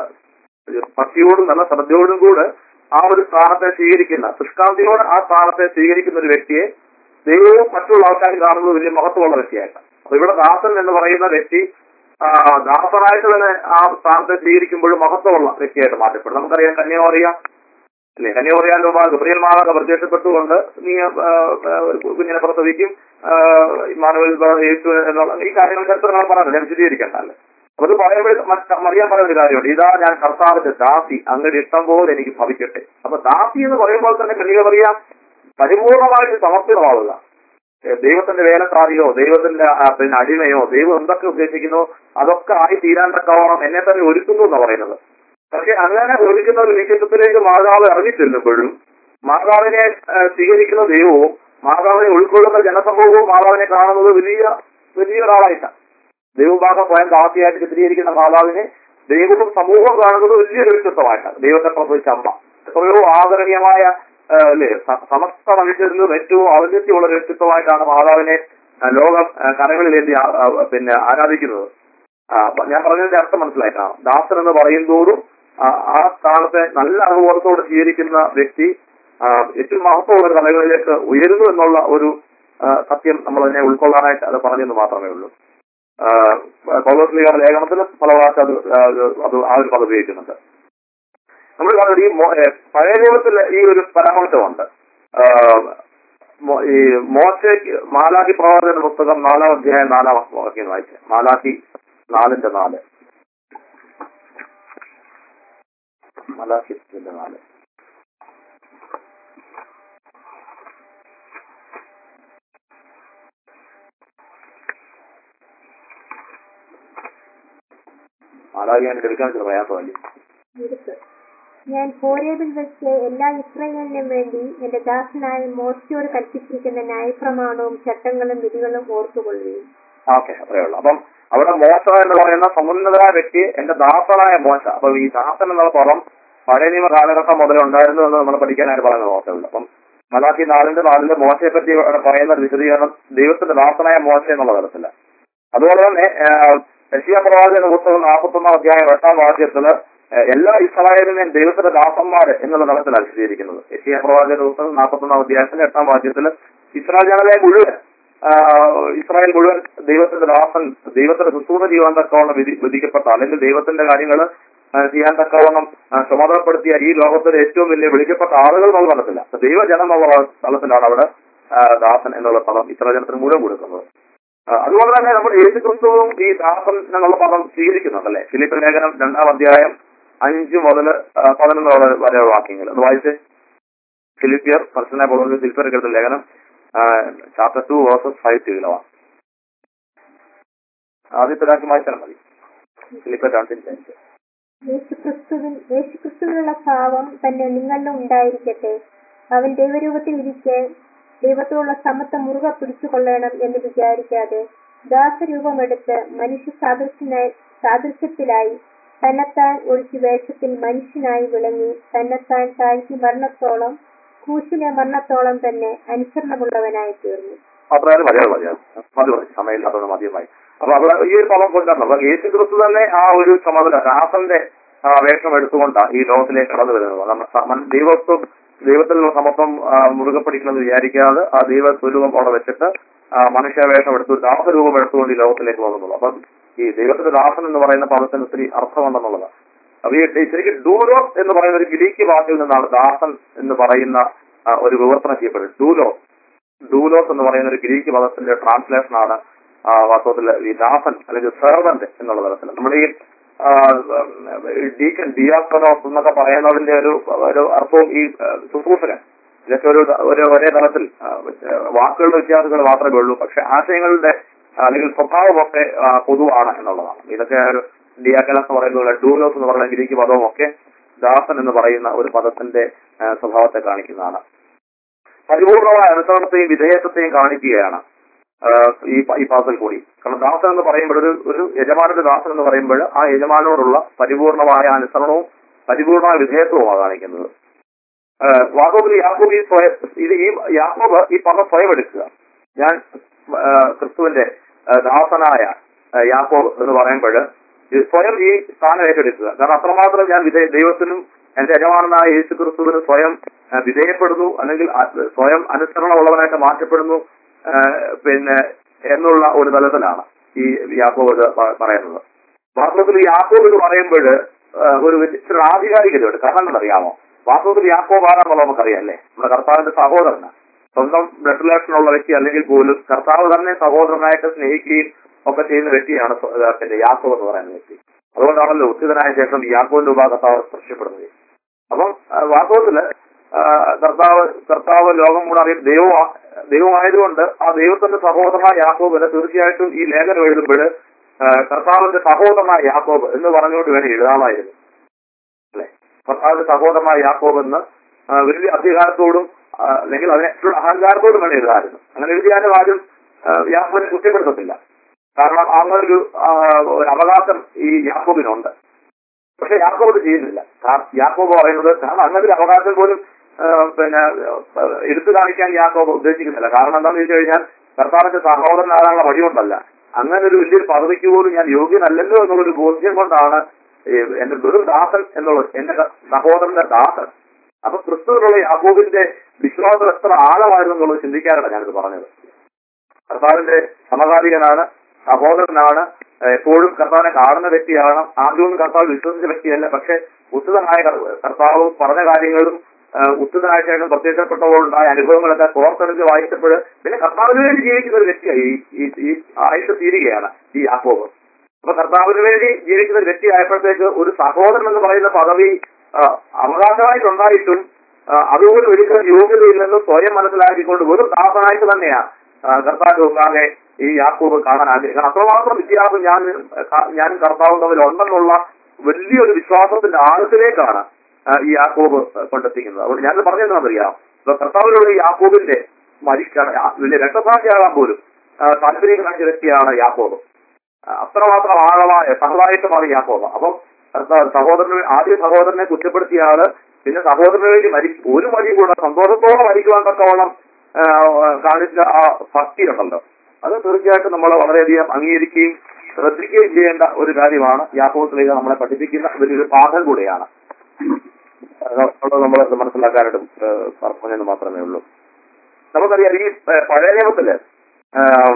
ഭക്തിയോടും നല്ല ശ്രദ്ധയോടും കൂടെ ആ ഒരു സ്ഥാനത്തെ സ്വീകരിക്കുന്ന ശുഷ്കാന്തിയോടെ ആ സ്ഥാനത്തെ സ്വീകരിക്കുന്ന ഒരു വ്യക്തിയെ ദൈവവും മറ്റുള്ള ആൾക്കാർ കാണുന്നത് വലിയ മഹത്വമുള്ള വ്യക്തിയായിട്ടാണ് അപ്പൊ ഇവിടെ ദാസൻ എന്ന് പറയുന്ന വ്യക്തി ആ, ദാസനായിട്ട് തന്നെ ആ സ്ഥാനത്തെ സ്വീകരിക്കുമ്പോഴും മഹത്വമുള്ള വ്യക്തിയായിട്ട് മാറ്റപ്പെടും നമുക്കറിയാം കന്യാമറിയാം അല്ലെ കന്യാമറിയാൻ ഗബ്രിയൽ മാതാക പ്രത്യക്ഷപ്പെട്ടുകൊണ്ട് നീ ആ, ആ, ഒരു കുഞ്ഞിനെ പ്രസവിക്കും ആ, ഇമ്മാനുവൽ ബ- യേശു എന്നുള്ള ഈ കാര്യങ്ങൾ ചരിത്രങ്ങൾ പറഞ്ഞത് ഞാൻ വിശദീകരിക്കണ്ട അല്ലേ അപ്പൊ അത് പറയുമ്പോൾ മറ്റ- മറിയാൻ പറയുന്ന ഒരു കാര്യമുണ്ട് ഇതാ ഞാൻ കർത്താവിന്റെ ദാസി അങ്ങനെ ഇഷ്ടം പോലെ എനിക്ക് ഭവിക്കട്ടെ അപ്പൊ ദാസി എന്ന് പറയുമ്പോൾ തന്നെ കന്യക പറയാം പരിപൂർണമായിട്ട് സമർപ്പിതമാവുക ഏ, ദൈവത്തിന്റെ വേലക്കാരിയോ ദൈവത്തിന്റെ ആ, പിന്നെ അടിമയോ ദൈവം എന്തൊക്കെ ഉദ്ദേശിക്കുന്നോ അതൊക്കെ ആയി തീരാൻ തക്കവണ്ണം എന്നെ തന്നെ ഒരുക്കുന്നു എന്ന് പറയുന്നത് പക്ഷെ അങ്ങനെ ഒരുക്കുന്ന ഒരു നിശ്ചിതത്തിലേക്ക് മാതാവ് ഇറങ്ങി ചെല്ലുമ്പോഴും മാതാവിനെ ആ, സ്വീകരിക്കുന്ന ദൈവവും മാതാവിനെ ഉൾക്കൊള്ളുന്ന ജനസമൂഹവും മാതാവിനെ കാണുന്നത് വലിയ വലിയൊരാളായിട്ടാണ് ദൈവഭാഗം സ്വയം ദാസിയായിട്ട് ചിത്രീകരിക്കുന്ന മാതാവിനെ ദൈവവും സമൂഹവും കാണുന്നത് വലിയൊരു വ്യക്തിത്വമായിട്ടാണ് ദൈവത്തെ പ്രസവിച്ച അമ്മ എത്രയോ ആദരണീയമായ ആ, അല്ലേ സ- സമസ്ത മനുഷ്യരിലും ഏറ്റവും ഔന്നത്യമുള്ള ഒരു വ്യക്തിത്വമായിട്ടാണ് മാതാവിനെ ആ, ലോകം ആ, കരങ്ങളിലേന്തി ആ- ആ, പിന്നെ ആരാധിക്കുന്നത് ആ, അപ്പൊ ഞാൻ പറഞ്ഞതിന്റെ അർത്ഥം മനസ്സിലായിട്ടാണ് ദാസൻ എന്ന് പറയുന്തോറും ആ ആ സ്ഥാനത്തെ നല്ല അനുഭവത്തോടെ സ്വീകരിക്കുന്ന വ്യക്തി ആ, ഏറ്റവും മഹത്വമുള്ള ഒരു തലങ്ങളിലേക്ക് ഉയരുന്നു എന്നുള്ള ഒരു ആ, സത്യം നമ്മൾ അതിനെ ഉൾക്കൊള്ളാനായിട്ട് അത് പറഞ്ഞെന്ന് മാത്രമേ ഉള്ളൂ പൗലോസ്ലിയുടെ ലേഖനത്തിൽ പല പ്രാവശ്യം അത് ആ, അത് ആ ഒരു പദം ഉപയോഗിക്കുന്നുണ്ട് നമ്മൾ കാണുന്നത് ഈ മോ- ഏ, പഴയ നിയമത്തിൽ ഈ ഒരു പരാമർശമുണ്ട് ആ, മോ- ഈ മോശയ്ക്ക് മാലാഖി പ്രവാചകന്റെ പുസ്തകം നാലാം അധ്യായം നാലാം വാക്യം വായിച്ചേ മാലാഖി നാലിന്റെ നാല് മാലാഖി നാല് മാലാഖി എനിക്ക് എടുക്കാൻ ചില പ്രയാസമല്ലേ എടുത്ത് ഞാൻ ഹോരേബിൽ വെച്ച് എല്ലാ ഇസ്രായേലിനും വേണ്ടി എന്റെ ദാസനായ മോശയോട് കൽപ്പിച്ചിരിക്കുന്ന ന്യായപ്രമാണവും ചട്ടങ്ങളും വിധികളും ഓർത്തുകൊള്ളുകയും ഓക്കെ അത്രേ ഉള്ളൂ അപ്പം അവിടെ മോശ എന്ന് പറയുന്ന സമുന്നതരായ വ്യക്തി എന്റെ ദാസനായ മോശ അപ്പൊ ഈ ദാസൻ എന്നുള്ള പദം പഴയ നിയമ കാലഘട്ടം മുതൽ ഉണ്ടായിരുന്നു എന്ന് നമ്മൾ പഠിക്കാനായിട്ട് പറയുന്നത് മോശമുള്ളൂ അപ്പം മലാഖി നാലിന്റെ നാലിന്റെ മോശയെ പറ്റി അവിടെ പറയുന്ന ഒരു വിശദീകരണം ദൈവത്തിന്റെ ദാസനായ മോശ എന്നുള്ള തരത്തില്ല അതുപോലെ തന്നെ യശിയ പ്രവാചകന്റെ പുസ്തകം നാൽപ്പത്തൊന്നാം അധ്യായം എട്ടാം വാക്യത്തില് ഏഹ്, എല്ലാ ഇസ്രായേലിനെയും ദൈവത്തിന്റെ ദാസന്മാര് എന്നുള്ള തലത്തിലാണ് വിശദീകരിക്കുന്നത് യശിയ പ്രവാചകന്റെ പുസ്തകം നാൽപ്പത്തൊന്നാം അധ്യായത്തിന്റെ എട്ടാം വാക്യത്തില് ഇസ്രായേൽ ജനതയെ മുഴുവൻ ആഹ്, ഇസ്രായേൽ മുഴുവൻ ദൈവത്തിന്റെ ദാസൻ ദൈവത്തിന്റെ ശുശ്രൂഷ ചെയ്യാൻ തക്കവണ്ണം വിധി വിധിക്കപ്പെട്ട അല്ലെങ്കിൽ ദൈവത്തിന്റെ കാര്യങ്ങൾ ചെയ്യാൻ തക്കവണ്ണം ആ, ചുമതലപ്പെടുത്തിയ ഈ ലോകത്തിലെ ഏറ്റവും വലിയ വിളിക്കപ്പെട്ട ആളുകൾ എന്നുള്ള തലത്തില്ല അപ്പൊ ദൈവജനം എന്നുള്ള തലത്തിലാണ് അവിടെ ആ, ദാസൻ എന്നുള്ള പദം ഇസ്രായേൽ ജനത്തിന് മുഴുവൻ കൊടുക്കുന്നത് ആ, അതുപോലെ തന്നെ നമ്മൾ യേശു ക്രിസ്തുവും ഈ ദാസൻ എന്നുള്ള പദം സ്വീകരിക്കുന്നുണ്ട് അല്ലെ ഫിലിപ്പ് ലേഖനം രണ്ടാം അധ്യായം അഞ്ച് മുതൽ പതിനൊന്ന് വരെ- വരെ വാക്യങ്ങൾ അത് വായിച്ച് ഫിലിപ്പിയർ പർസനെ പോലെ ഫിലിപ്പിയർ എടുത്ത ലേഖനം chapter two verses five two ആദ്യത്തെ രാജ്യം വായിച്ചാൽ മതി ഫിലിപ്പിയർ രണ്ടിന്റെ അഞ്ച് യേശുക്രിസ്തുവിൽ യേശുക്രിസ്തുവിനുള്ള ഭാവം തന്നെ നിങ്ങളിലും ഉണ്ടായിരിക്കട്ടെ അവൻ ദൈവരൂപത്തിൽ ഇരിക്കെ ദൈവത്തോടുള്ള സമത്വം മുറുകെ പിടിച്ചുകൊള്ളണം എന്ന് വിചാരിക്കാതെ ദാസരൂപമെടുത്ത് മനുഷ്യ സാദൃശ്യനായി സാദൃശ്യത്തിലായി തന്നെത്താൻ ഒഴിച്ചു വേഷത്തിൽ മനുഷ്യനായി വിളങ്ങി തന്നെത്താൻ താഴ്ത്തി മരണത്തോളം ക്രൂശിലെ മരണത്തോളം തന്നെ അനുസരണമുള്ളവനായി തീർന്നു അത്രയും മതിയാവും മതിയാവും മതി മതി സമയമില്ലാത്തത് മതിയമായി അപ്പൊ അവിടെ ഈ ഒരു പദം കൊണ്ടാണ് അപ്പൊ യേശു ക്രിസ്തു തന്നെ ആ ഒരു ചുമതല ദാസന്റെ ആ, വേഷം എടുത്തുകൊണ്ടാണ് ഈ ലോകത്തിലേക്ക് കടന്നു വരുന്നത് നമ്മൾ സ- മൻ- ദൈവത്വം ദൈവത്തിലുള്ള സമത്വം ആ, മുറുകെ പിടിക്കണമെന്ന് വിചാരിക്കാതെ ആ ദൈവ സ്വരൂപം അവിടെ വെച്ചിട്ട് ആ, മനുഷ്യ വേഷം എടുത്തു ദാസരൂപം എടുത്തുകൊണ്ട് ഈ ലോകത്തിലേക്ക് പോകുന്നുള്ളൂ അപ്പം ഈ ദൈവത്തിന്റെ ദാസൻ എന്ന് പറയുന്ന പദത്തിന് ഒത്തിരി അർത്ഥമുണ്ടെന്നുള്ളതാണ് അപ്പൊ ഈ ഈ ശരിക്കും ഡൂലോ എന്ന് പറയുന്ന ഒരു ഗ്രീക്ക് ഭാഷയിൽ നിന്നാണ് ദാസൻ എന്ന് പറയുന്ന ആ, ഒരു വിവർത്തനം ചെയ്യപ്പെടുന്നത് ഡൂലോ ഡൂലോസ് എന്ന് പറയുന്ന ഒരു ഗ്രീക്ക് പദത്തിന്റെ ട്രാൻസ്ലേഷൻ ആണ് ആ, വാസ്തവത്തിൽ ഈ ദാസൻ അല്ലെങ്കിൽ സെർവന്റ് എന്നുള്ള തരത്തിൽ നമ്മൾ ഈ ഡീക്കൻ ഡിയാസ്പനോസ് എന്നൊക്കെ പറയുന്നതിന്റെ ഒരു ഒരു അർത്ഥവും ഈ ആ, ശുശ്രൂഷകൻ ഇതൊക്കെ ഒരു ഒരു ഒരേ തലത്തിൽ ആ, വാക്കുകളുടെ വ്യത്യാസങ്ങൾ മാത്രമേ ഉള്ളൂ പക്ഷെ ആശയങ്ങളുടെ ആ, അല്ലെങ്കിൽ സ്വഭാവമൊക്കെ ആ, പൊതുവാണ് എന്നുള്ളതാണ് ഇതൊക്കെ ഒരു ഡിയാക്കനസ് എന്ന് പറയുന്നത് ഡൂലോസ് എന്ന് പറയുന്ന ഗ്രീക്ക് പദവും ഒക്കെ ദാസൻ എന്ന് പറയുന്ന ഒരു പദത്തിന്റെ ആ, സ്വഭാവത്തെ കാണിക്കുന്നതാണ് പരിപൂർണമായ അനുസരണത്തെയും വിധേയത്വത്തെയും കാണിക്കുകയാണ് ആ, ഈ പ- ഈ പാസിൽ കൂടി കാരണം ദാസൻ എന്ന് പറയുമ്പോൾ ഒരു ഒരു യജമാനന്റെ ദാസൻ എന്ന് പറയുമ്പോൾ ആ യജമാനോടുള്ള പരിപൂർണമായ അനുസരണവും പരിപൂർണമായ വിധേയത്വവുമാണ് കാണിക്കുന്നത് ആ, വാസ്തവത്തിൽ യാക്കോബ് ഈ സ്വയം ഇത് ഈ യാക്കോബ് ഈ പദം സ്വയം എടുക്കുക ഞാൻ ആ, ക്രിസ്തുവിന്റെ ആ, ദാസനായ ആ, യാക്കോബ് എന്ന് പറയുമ്പോൾ സ്വയം ഈ സ്ഥാനം ഏറ്റെടുക്കുക കാരണം അത്രമാത്രം ഞാൻ വിധേയ ദൈവത്തിനും എന്റെ യജമാനായ യേശു ക്രിസ്തുവിന് സ്വയം ആ, വിധേയപ്പെടുന്നു അല്ലെങ്കിൽ ആ, സ്വയം അനുസരണമുള്ളവനായിട്ട് മാറ്റപ്പെടുന്നു ആ, പിന്നെ എന്നുള്ള ഒരു തലത്തിലാണ് ഈ യാക്കോബ് ഇത് പ- പറയുന്നത് വാസ്തവത്തിൽ ഈ യാക്കോബ് എന്ന് പറയുമ്പോൾ ഒരു ഇച്ചിരി ആധികാരികതയുണ്ട് കാരണം എന്താണെന്നറിയാമോ വാസ്തവത്തിൽ യാക്കോബ് ആരാണെന്നുള്ളത് നമുക്കറിയാം അല്ലേ നമ്മുടെ കർത്താവിന്റെ സഹോദരന് സ്വന്തം ബ്ലഡ് റിലേഷൻ ഉള്ള വ്യക്തി അല്ലെങ്കിൽ പോലും കർത്താവ് തന്നെ സഹോദരനായിട്ട് സ്നേഹിക്കുകയും ഒക്കെ ചെയ്യുന്ന വ്യക്തിയാണ് സ്വ- ഏഹ് പിന്നെ യാക്കോബ് എന്ന് പറയുന്ന വ്യക്തി അതുകൊണ്ടാണല്ലോ ഉച്ചിതനായ ശേഷം ഈ യാക്കോബിന്റെ ഉപ കർത്താവ് സ്പർശപ്പെടുന്നത് അപ്പം ആ, വാസ്തവത്തില് ആ, കർത്താവ് കർത്താവ് ലോകം കൂടെ അറിയും ദൈവം ദൈവമായതുകൊണ്ട് ആ ദൈവത്തിന്റെ സഹോദരനായ യാക്കോബിന് തീർച്ചയായിട്ടും ഈ ലേഖനം എഴുതുമ്പോൾ കർത്താവിന്റെ സഹോദരനായ യാക്കോബ് എന്ന് പറഞ്ഞുകൊണ്ട് വേണം എഴുതാമായിരുന്നു അല്ലെ കർത്താവിന്റെ സഹോദരനായ യാക്കോബ് എന്ന് ആ, വലിയ അധികാരത്തോടും ആ, അല്ലെങ്കിൽ അതിനെക്കുള്ള അഹങ്കാരത്തോടും വേണം എഴുതാമായിരുന്നു അങ്ങനെ എഴുതിയാലും ആരും ആ, യാക്കോബിനെ കുറ്റപ്പെടുത്തത്തില്ല കാരണം അങ്ങനെ ഒരു ആ, ഒരു അവകാശം ഈ യാക്കോബിനുണ്ട് പക്ഷെ യാക്കോബ് ഇത് ചെയ്യുന്നില്ല കാ- യാക്കോബ് പറയുന്നത് കാരണം അങ്ങനെ ഒരു അവകാശം പോലും ആ, പിന്നെ ആ, എടുത്തു കാണിക്കാൻ യാക്കോബ് ഉദ്ദേശിക്കുന്നില്ല കാരണം എന്താണെന്ന് ചോദിച്ചു കഴിഞ്ഞാൽ കർത്താവിന്റെ സഹോദരനാകാനുള്ള വഴികൊണ്ടല്ല അങ്ങനെ ഒരു വലിയൊരു പദവിക്ക് പോലും ഞാൻ യോഗ്യനല്ലല്ലോ എന്നുള്ളൊരു ബോധ്യം കൊണ്ടാണ് ഈ എന്റെ വെറും ദാസൻ എന്നുള്ളത് എന്റെ ക- സഹോദരന്റെ ദാസൻ അപ്പൊ ക്രിസ്തുവിനുള്ള യാക്കോബിന്റെ വിശ്വാസം എത്ര ആഴമായിരുന്നു എന്നുള്ളത് ചിന്തിക്കാനാണ് ഞാനിത് പറഞ്ഞത് കർത്താവിന്റെ സമകാലികനാണ് സഹോദരനാണ് ഏഹ് എപ്പോഴും കർത്താവിനെ കാണുന്ന വ്യക്തിയാണ് ആദ്യമൊന്നും കർത്താവ് വിശ്വസിച്ച വ്യക്തിയല്ല പക്ഷെ ഉചിതമായ കർ- കർത്താവ് പറഞ്ഞ കാര്യങ്ങളും ഉത്തരനാഴ്ചയായിട്ടും പ്രത്യക്ഷപ്പെട്ടപ്പോൾ ഉണ്ടായ അനുഭവങ്ങളൊക്കെ കോർത്തെടുത്ത് വായിച്ചപ്പോൾ പിന്നെ കർത്താവിന് വേണ്ടി ജീവിക്കുന്ന ഒരു വ്യക്തിയായി ഈ- ഈ ഈ ആയിട്ട് തീരുകയാണ് ഈ യാക്കോബ് അപ്പൊ കർത്താവിന് വേണ്ടി ജീവിക്കുന്ന ഒരു വ്യക്തി ആയപ്പോഴത്തേക്ക് ഒരു സഹോദരൻ എന്ന് പറയുന്ന പദവി ആ, അവകാശമായിട്ടുണ്ടായിട്ടും ആ, അതുപോലെ ഒരിക്കലും യോഗ്യതയില്ലെന്ന് സ്വയം മനസ്സിലാക്കിക്കൊണ്ട് ഒരു ദാസനായിട്ട് തന്നെയാ ആ, കർത്താവ് മുമ്പാകെ ഈ യാക്കോബ് കാണാൻ ആഗ്രഹിക്കുന്നത് അത്രമാത്രം വ്യത്യാസം ഞാൻ ഞാനും കർത്താവും തമ്മിൽ ഉണ്ടെന്നുള്ള വലിയൊരു വിശ്വാസത്തിന്റെ ആഴത്തിലേക്കാണ് ആ, ഈ യാക്കോബ് കൊണ്ടെത്തിക്കുന്നത് അതുകൊണ്ട് ഞാൻ പറഞ്ഞതെന്നറിയാം ഇപ്പൊ കർത്താവിലുള്ള ഈ യാക്കോബിന്റെ മരിക്കാൻ ആ, വലിയ രക്തസാക്ഷിയാകാൻ പോലും ആ, താല്പര്യം കാണിച്ച വ്യക്തിയാണ് യാക്കോബ് ആ, അത്രമാത്രം ആഴമായ സഹതായിട്ടമാണ് യാക്കോബ് അപ്പം സ- സഹോദരനെ ആദ്യ സഹോദരനെ കുറ്റപ്പെടുത്തിയ ആള് പിന്നെ സഹോദരന് വേണ്ടി മരി ഒരു മടി കൂടെ സന്തോഷത്തോടെ മരിക്കുവാൻ തക്കവണ്ണം ആ, കാണിച്ച ആ ഭക്തി ഉണ്ടല്ലോ അത് തീർച്ചയായിട്ടും നമ്മൾ വളരെയധികം അംഗീകരിക്കുകയും ശ്രദ്ധിക്കുകയും ചെയ്യേണ്ട ഒരു കാര്യമാണ് യാക്കോബിലേക്ക് നമ്മളെ പഠിപ്പിക്കുന്ന വലിയൊരു പാഠം കൂടിയാണ് അത് നമ്മൾ മനസ്സിലാക്കാനായിട്ട് പറഞ്ഞെന്ന് മാത്രമേ ഉള്ളൂ നമുക്കറിയാം ഈ ഏഹ്, പഴയ നിയമത്തില് ആം,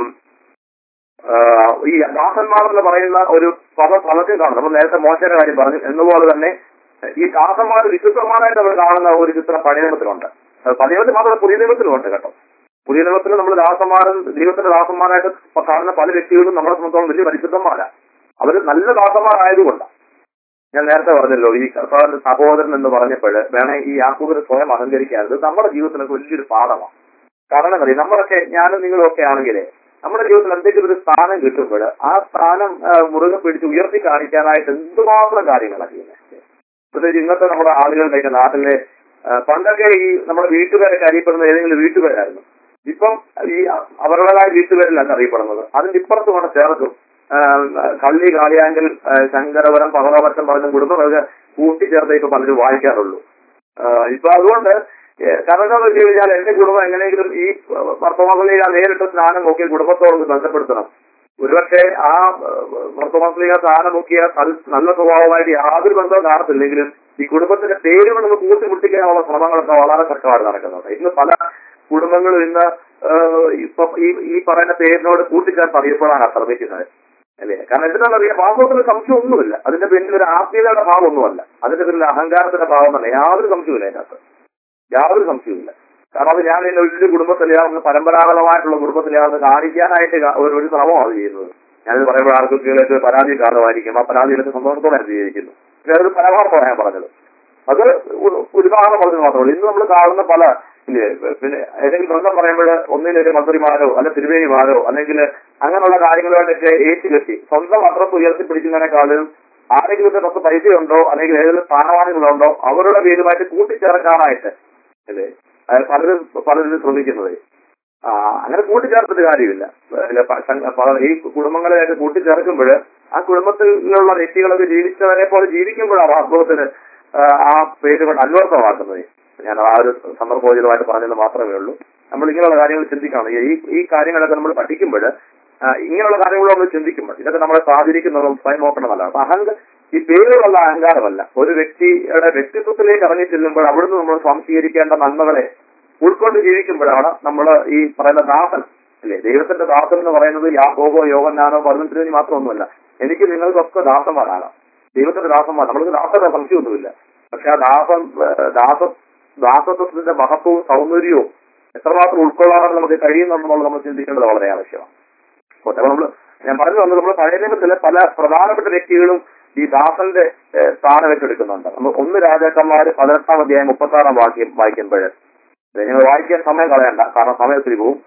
ആഹ്, ഈ ദാസന്മാർ എന്ന് പറയുന്ന ഒരു പദ പദത്തിൽ കാണും നമ്മൾ നേരത്തെ മോശയുടെ കാര്യം പറഞ്ഞു എന്നതുപോലെ തന്നെ ഈ ദാസന്മാർ വിശുദ്ധന്മാരായിട്ട് നമ്മൾ കാണുന്ന ഒരു ചിത്രം പഴയ നിയമത്തിലുണ്ട് അത് പഴയ നിയമത്തിൽ മാത്രമല്ല പുതിയ നിയമത്തിലുണ്ട് കേട്ടോ പുതിയ നിയമത്തിൽ നമ്മൾ ദാസന്മാരും ദൈവത്തിന്റെ ദാസന്മാരായിട്ട് കാണുന്ന പല വ്യക്തികളും നമ്മളെ സംബന്ധിച്ചോളം വലിയ പരിശുദ്ധന്മാരാ അവർ നല്ല ദാസന്മാരായതുകൊണ്ടാണ് ഞാൻ നേരത്തെ പറഞ്ഞല്ലോ ഈ കർത്താവിന്റെ സഹോദരൻ എന്ന് പറഞ്ഞപ്പോൾ വേണേ ഈ യാക്കൂബിനെ സ്വയം അഹങ്കരിക്കാതെ ഇത് നമ്മുടെ ജീവിതത്തിലൊക്കെ വലിയൊരു പാഠമാണ് കാരണം അറിയാം നമ്മളൊക്കെ ഞാനും നിങ്ങളും ഒക്കെ ആണെങ്കിലേ നമ്മുടെ ജീവിതത്തിൽ എന്തെങ്കിലും ഒരു സ്ഥാനം കിട്ടുമ്പോൾ ആ സ്ഥാനം ആ, മുറുകെ പിടിച്ച് ഉയർത്തി കാണിക്കാനായിട്ട് എന്തുമാത്രം കാര്യങ്ങളാണ് ചെയ്യുന്നത് പ്രത്യേകിച്ച് ഇന്നത്തെ നമ്മുടെ ആളുകളുടെ നാട്ടിലെ ആ, പണ്ടൊക്കെ ഈ നമ്മുടെ വീട്ടുപേരൊക്കെ അറിയപ്പെടുന്ന ഏതെങ്കിലും വീട്ടുപേരായിരുന്നു ഇപ്പം ഈ അവരുടേതായ വീട്ടുപേരിലല്ല അറിയപ്പെടുന്നത് അതിന്റെ ഇപ്പുറത്ത് കൊണ്ട് ചേർക്കും ആ, കള്ളി കാളിയാങ്കൽ ആ, ശങ്കരപുരം പകടവർഷം പറഞ്ഞ കുടുംബമൊക്കെ കൂട്ടിച്ചേർത്ത് ഇപ്പൊ പലരും വായിക്കാറുള്ളൂ ആ, ഇപ്പൊ അതുകൊണ്ട് ഏ, കാരണം എന്താണെന്ന് വെച്ച് കഴിഞ്ഞാൽ എന്റെ കുടുംബം എങ്ങനെയെങ്കിലും ഈ വർത്തമാനത്തിലേക്ക് ആ നേരിട്ട് സ്നാനം നോക്കി കുടുംബത്തോട് ബന്ധപ്പെടുത്തണം ഒരുപക്ഷെ ആ വർത്തമാനത്തിലേക്ക് സ്നാനം നോക്കിയ നൽ- നല്ല സ്വഭാവമായിട്ട് യാതൊരു ബന്ധവും കാണത്തില്ലെങ്കിലും ഈ കുടുംബത്തിന്റെ പേര് കൊണ്ട് നമുക്ക് കൂട്ടിമുട്ടിക്കാനുള്ള ശ്രമങ്ങളൊക്കെ വളരെ ശക്തമായിട്ട് നടക്കുന്നുണ്ട് ഇന്ന് പല കുടുംബങ്ങളും ഇന്ന് ആ, ഇപ്പൊ ഈ ഈ പറയുന്ന പേരിനോട് കൂട്ടിച്ചേർത്ത് അറിയപ്പെടാനാണ് ശ്രമിക്കുന്നത് അല്ലേ കാരണം എന്തിനാണെന്നറിയാം വാസ്തവത്തിൽ സംശയം ഒന്നുമില്ല അതിന്റെ പിന്നിൽ ഒരു ആത്മീയതയുടെ ഭാവമൊന്നുമല്ല അതിന്റെ പിന്നിൽ അഹങ്കാരത്തിന്റെ ഭാവം തന്നെ യാതൊരു സംശയമില്ല അതിനകത്ത് യാതൊരു സംശയവുമില്ല കാരണം അത് ഞാൻ എന്നെ വലിയ കുടുംബത്തിലാണെന്ന് പരമ്പരാഗതമായിട്ടുള്ള കുടുംബത്തിലാണെന്ന് കാണിക്കാനായിട്ട് കാ- ഒരു ഒരു ശ്രമമാണ് ചെയ്യുന്നത് ഞാനിത് പറയുമ്പോൾ ആർക്കൊക്കെ പരാതി കാണുമായിരിക്കും ആ പരാതിയിലൊക്കെ സന്തോഷത്തോടെ സ്വീകരിക്കുന്നു പക്ഷേ അതൊരു പരമാർത്ഥമാണ് ഞാൻ പറഞ്ഞത് അത് ഒരു- ഒരു ഉദാഹരണം പറഞ്ഞത് മാത്രമേ ഉള്ളൂ ഇന്ന് നമ്മൾ കാണുന്ന പല ഇല്ലേ പിന്നെ ഏതെങ്കിലും ബന്ധം പറയുമ്പോൾ ഒന്നിലൊരു മന്ത്രിമാരോ അല്ലെ തിരുവേനിമാരോ അല്ലെങ്കിൽ അങ്ങനെയുള്ള കാര്യങ്ങളുമായിട്ടൊക്കെ ഏറ്റുകെട്ടി സ്വന്തം അഡ്രസ് ഉയർത്തിപ്പിടിക്കുന്നതിനേക്കാളും ആരെങ്കിലും ഒക്കെ കുറച്ച് പൈസയുണ്ടോ അല്ലെങ്കിൽ ഏതെങ്കിലും സ്ഥാനമാനങ്ങളുണ്ടോ അവരുടെ പേരുമായിട്ട് കൂട്ടിച്ചേർക്കാനായിട്ട് അല്ലേ അത് പലരും പലരും ശ്രമിക്കുന്നത് ആ അങ്ങനെ കൂട്ടിച്ചേർത്തിട്ട് കാര്യമില്ല അല്ല, പ- സംഘ- പല- ഈ കുടുംബങ്ങളെയൊക്കെ കൂട്ടിച്ചേർക്കുമ്പോൾ ആ കുടുംബത്തിലുള്ള വ്യക്തികളൊക്കെ ജീവിച്ചവരെ പോലെ ജീവിക്കുമ്പോഴാണ് വാസ്തവത്തിന് ആ, ആ പേര് കൊണ്ട് അന്വർത്ഥമാക്കുന്നത് ഞാൻ ആ ഒരു സന്ദർഭോചിതമായിട്ട് പറഞ്ഞത് മാത്രമേ ഉള്ളൂ നമ്മൾ ഇങ്ങനെയുള്ള കാര്യങ്ങൾ ചിന്തിക്കണം ഈ ഈ കാര്യങ്ങളൊക്കെ നമ്മൾ പഠിക്കുമ്പോൾ ഇങ്ങനെയുള്ള കാര്യങ്ങൾ നമ്മൾ ചിന്തിക്കുമ്പോൾ ഇതൊക്കെ നമ്മളെ സ്വാധീനിക്കുന്നതും സ്വയം നോക്കണമല്ല അപ്പൊ അഹങ്ക ഈ പേരുകളുള്ള അഹങ്കാരമല്ല ഒരു വ്യക്തിയുടെ വ്യക്തിത്വത്തിലേക്ക് ഇറങ്ങി ചെല്ലുമ്പോൾ അവിടുന്ന് നമ്മൾ സ്വാംശീകരിക്കേണ്ട നന്മകളെ ഉൾക്കൊണ്ട് ജീവിക്കുമ്പോഴാണ് നമ്മൾ ഈ പറയുന്ന ദാസൻ അല്ലേ ദൈവത്തിന്റെ ദാസൻ എന്ന് പറയുന്നത് യാഹോബോ യോഗനാനോ പതിനെട്ടിന് മാത്രമൊന്നുമല്ല എനിക്ക് നിങ്ങൾക്കൊക്കെ ദാസന്മാരാണ് ദൈവത്തിന്റെ ദാസന്മാർ നമ്മൾക്ക് ദാസന്റെ സംശയമൊന്നുമില്ല പക്ഷെ ആ ദാസൻ ഏഹ്, ദാസ ദാസത്വത്തിന്റെ മഹത്വവും സൗന്ദര്യവും എത്രമാത്രം ഉൾക്കൊള്ളാൻ നമുക്ക് കഴിയുമെന്നുള്ളത് നമ്മൾ ചിന്തിക്കേണ്ടത് വളരെ ആവശ്യമാണ് അപ്പോൾ നമ്മൾ ഞാൻ പറഞ്ഞു വന്നത് നമ്മൾ പഴയ നിയമത്തിലെ പല പ്രധാനപ്പെട്ട വ്യക്തികളും ഈ ദാസന്റെ ഏഹ്, സ്ഥാനം ഏറ്റെടുക്കുന്നുണ്ട് നമ്മൾ ഒന്ന് രാജാക്കന്മാര് പതിനെട്ടാം അധ്യായം മുപ്പത്തി ആറാം വാക്യം വായിക്കുമ്പോൾ നിങ്ങൾ വായിക്കാൻ സമയം കളയണ്ട കാരണം സമയം ഒത്തിരി പോകും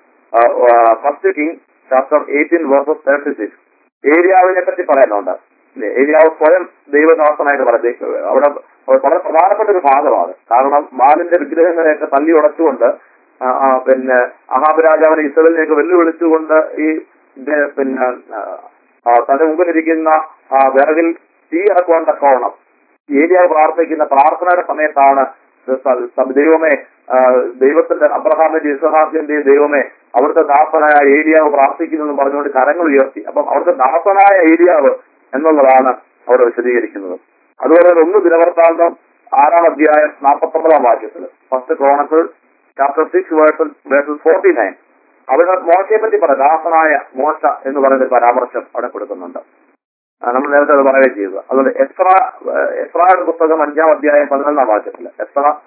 first King chapter eighteen verses thirty six ഏരിയാവിനെ പറ്റി പറയുന്നുണ്ട് ഇല്ലേ? ഏരിയാവ് സ്വയം ദൈവദാസനായിട്ട് പറയും അവിടെ വളരെ പ്രധാനപ്പെട്ട ഒരു ഭാഗമാണ് കാരണം ബാലിന്റെ വിഗ്രഹങ്ങളെയൊക്കെ തല്ലി ഉടച്ചുകൊണ്ട് ആ, ആ, പിന്നെ അഹാബ് രാജാവിനെ ഇസ്രയേലിലേക്ക് വെല്ലുവിളിച്ചുകൊണ്ട് ഈ ഇത് പിന്നെ ആ, ആ, തന്റെ മുമ്പിലിരിക്കുന്ന ആ വിറകിൽ തീ ഇറക്കുവാൻ തക്കോണം ഏരിയ പ്രാർത്ഥിക്കുന്ന പ്രാർത്ഥനയുടെ സമയത്താണ് ഇത് സ- സ- ദൈവമേ ആ, ദൈവത്തിന്റെ അബ്രഹാമിന്റെ ഇസഹാക്കിന്റെയും ദൈവമേ അവിടുത്തെ ദാസനായ ഏരിയാവ് പ്രാർത്ഥിക്കുന്നു പറഞ്ഞുകൊണ്ട് കരങ്ങൾ ഉയർത്തി അപ്പം അവിടുത്തെ ദാസനായ ഏരിയാവ് എന്നുള്ളതാണ് അവിടെ വിശദീകരിക്കുന്നത് അതുപോലെ തന്നെ ഒന്ന് ദിനവൃത്താന്തം ആറാം അധ്യായം നാൽപ്പത്തി ഒമ്പതാം വാക്യത്തിൽ first Chronicle chapter six verses verses forty nine അവിടെ മോശയെ പറ്റി പറയാം ദാസനായ മോശ എന്ന് പറയുന്ന ഒരു പരാമർശം അവിടെ കൊടുക്കുന്നുണ്ട് ആ, നമ്മൾ നേരത്തെ അത് പറയുകയും ചെയ്തു അതുകൊണ്ട് എത്ര എത്രയുടെ പുസ്തകം അഞ്ചാം അധ്യായം പതിനൊന്നാം വാക്യത്തിൽ എത്ര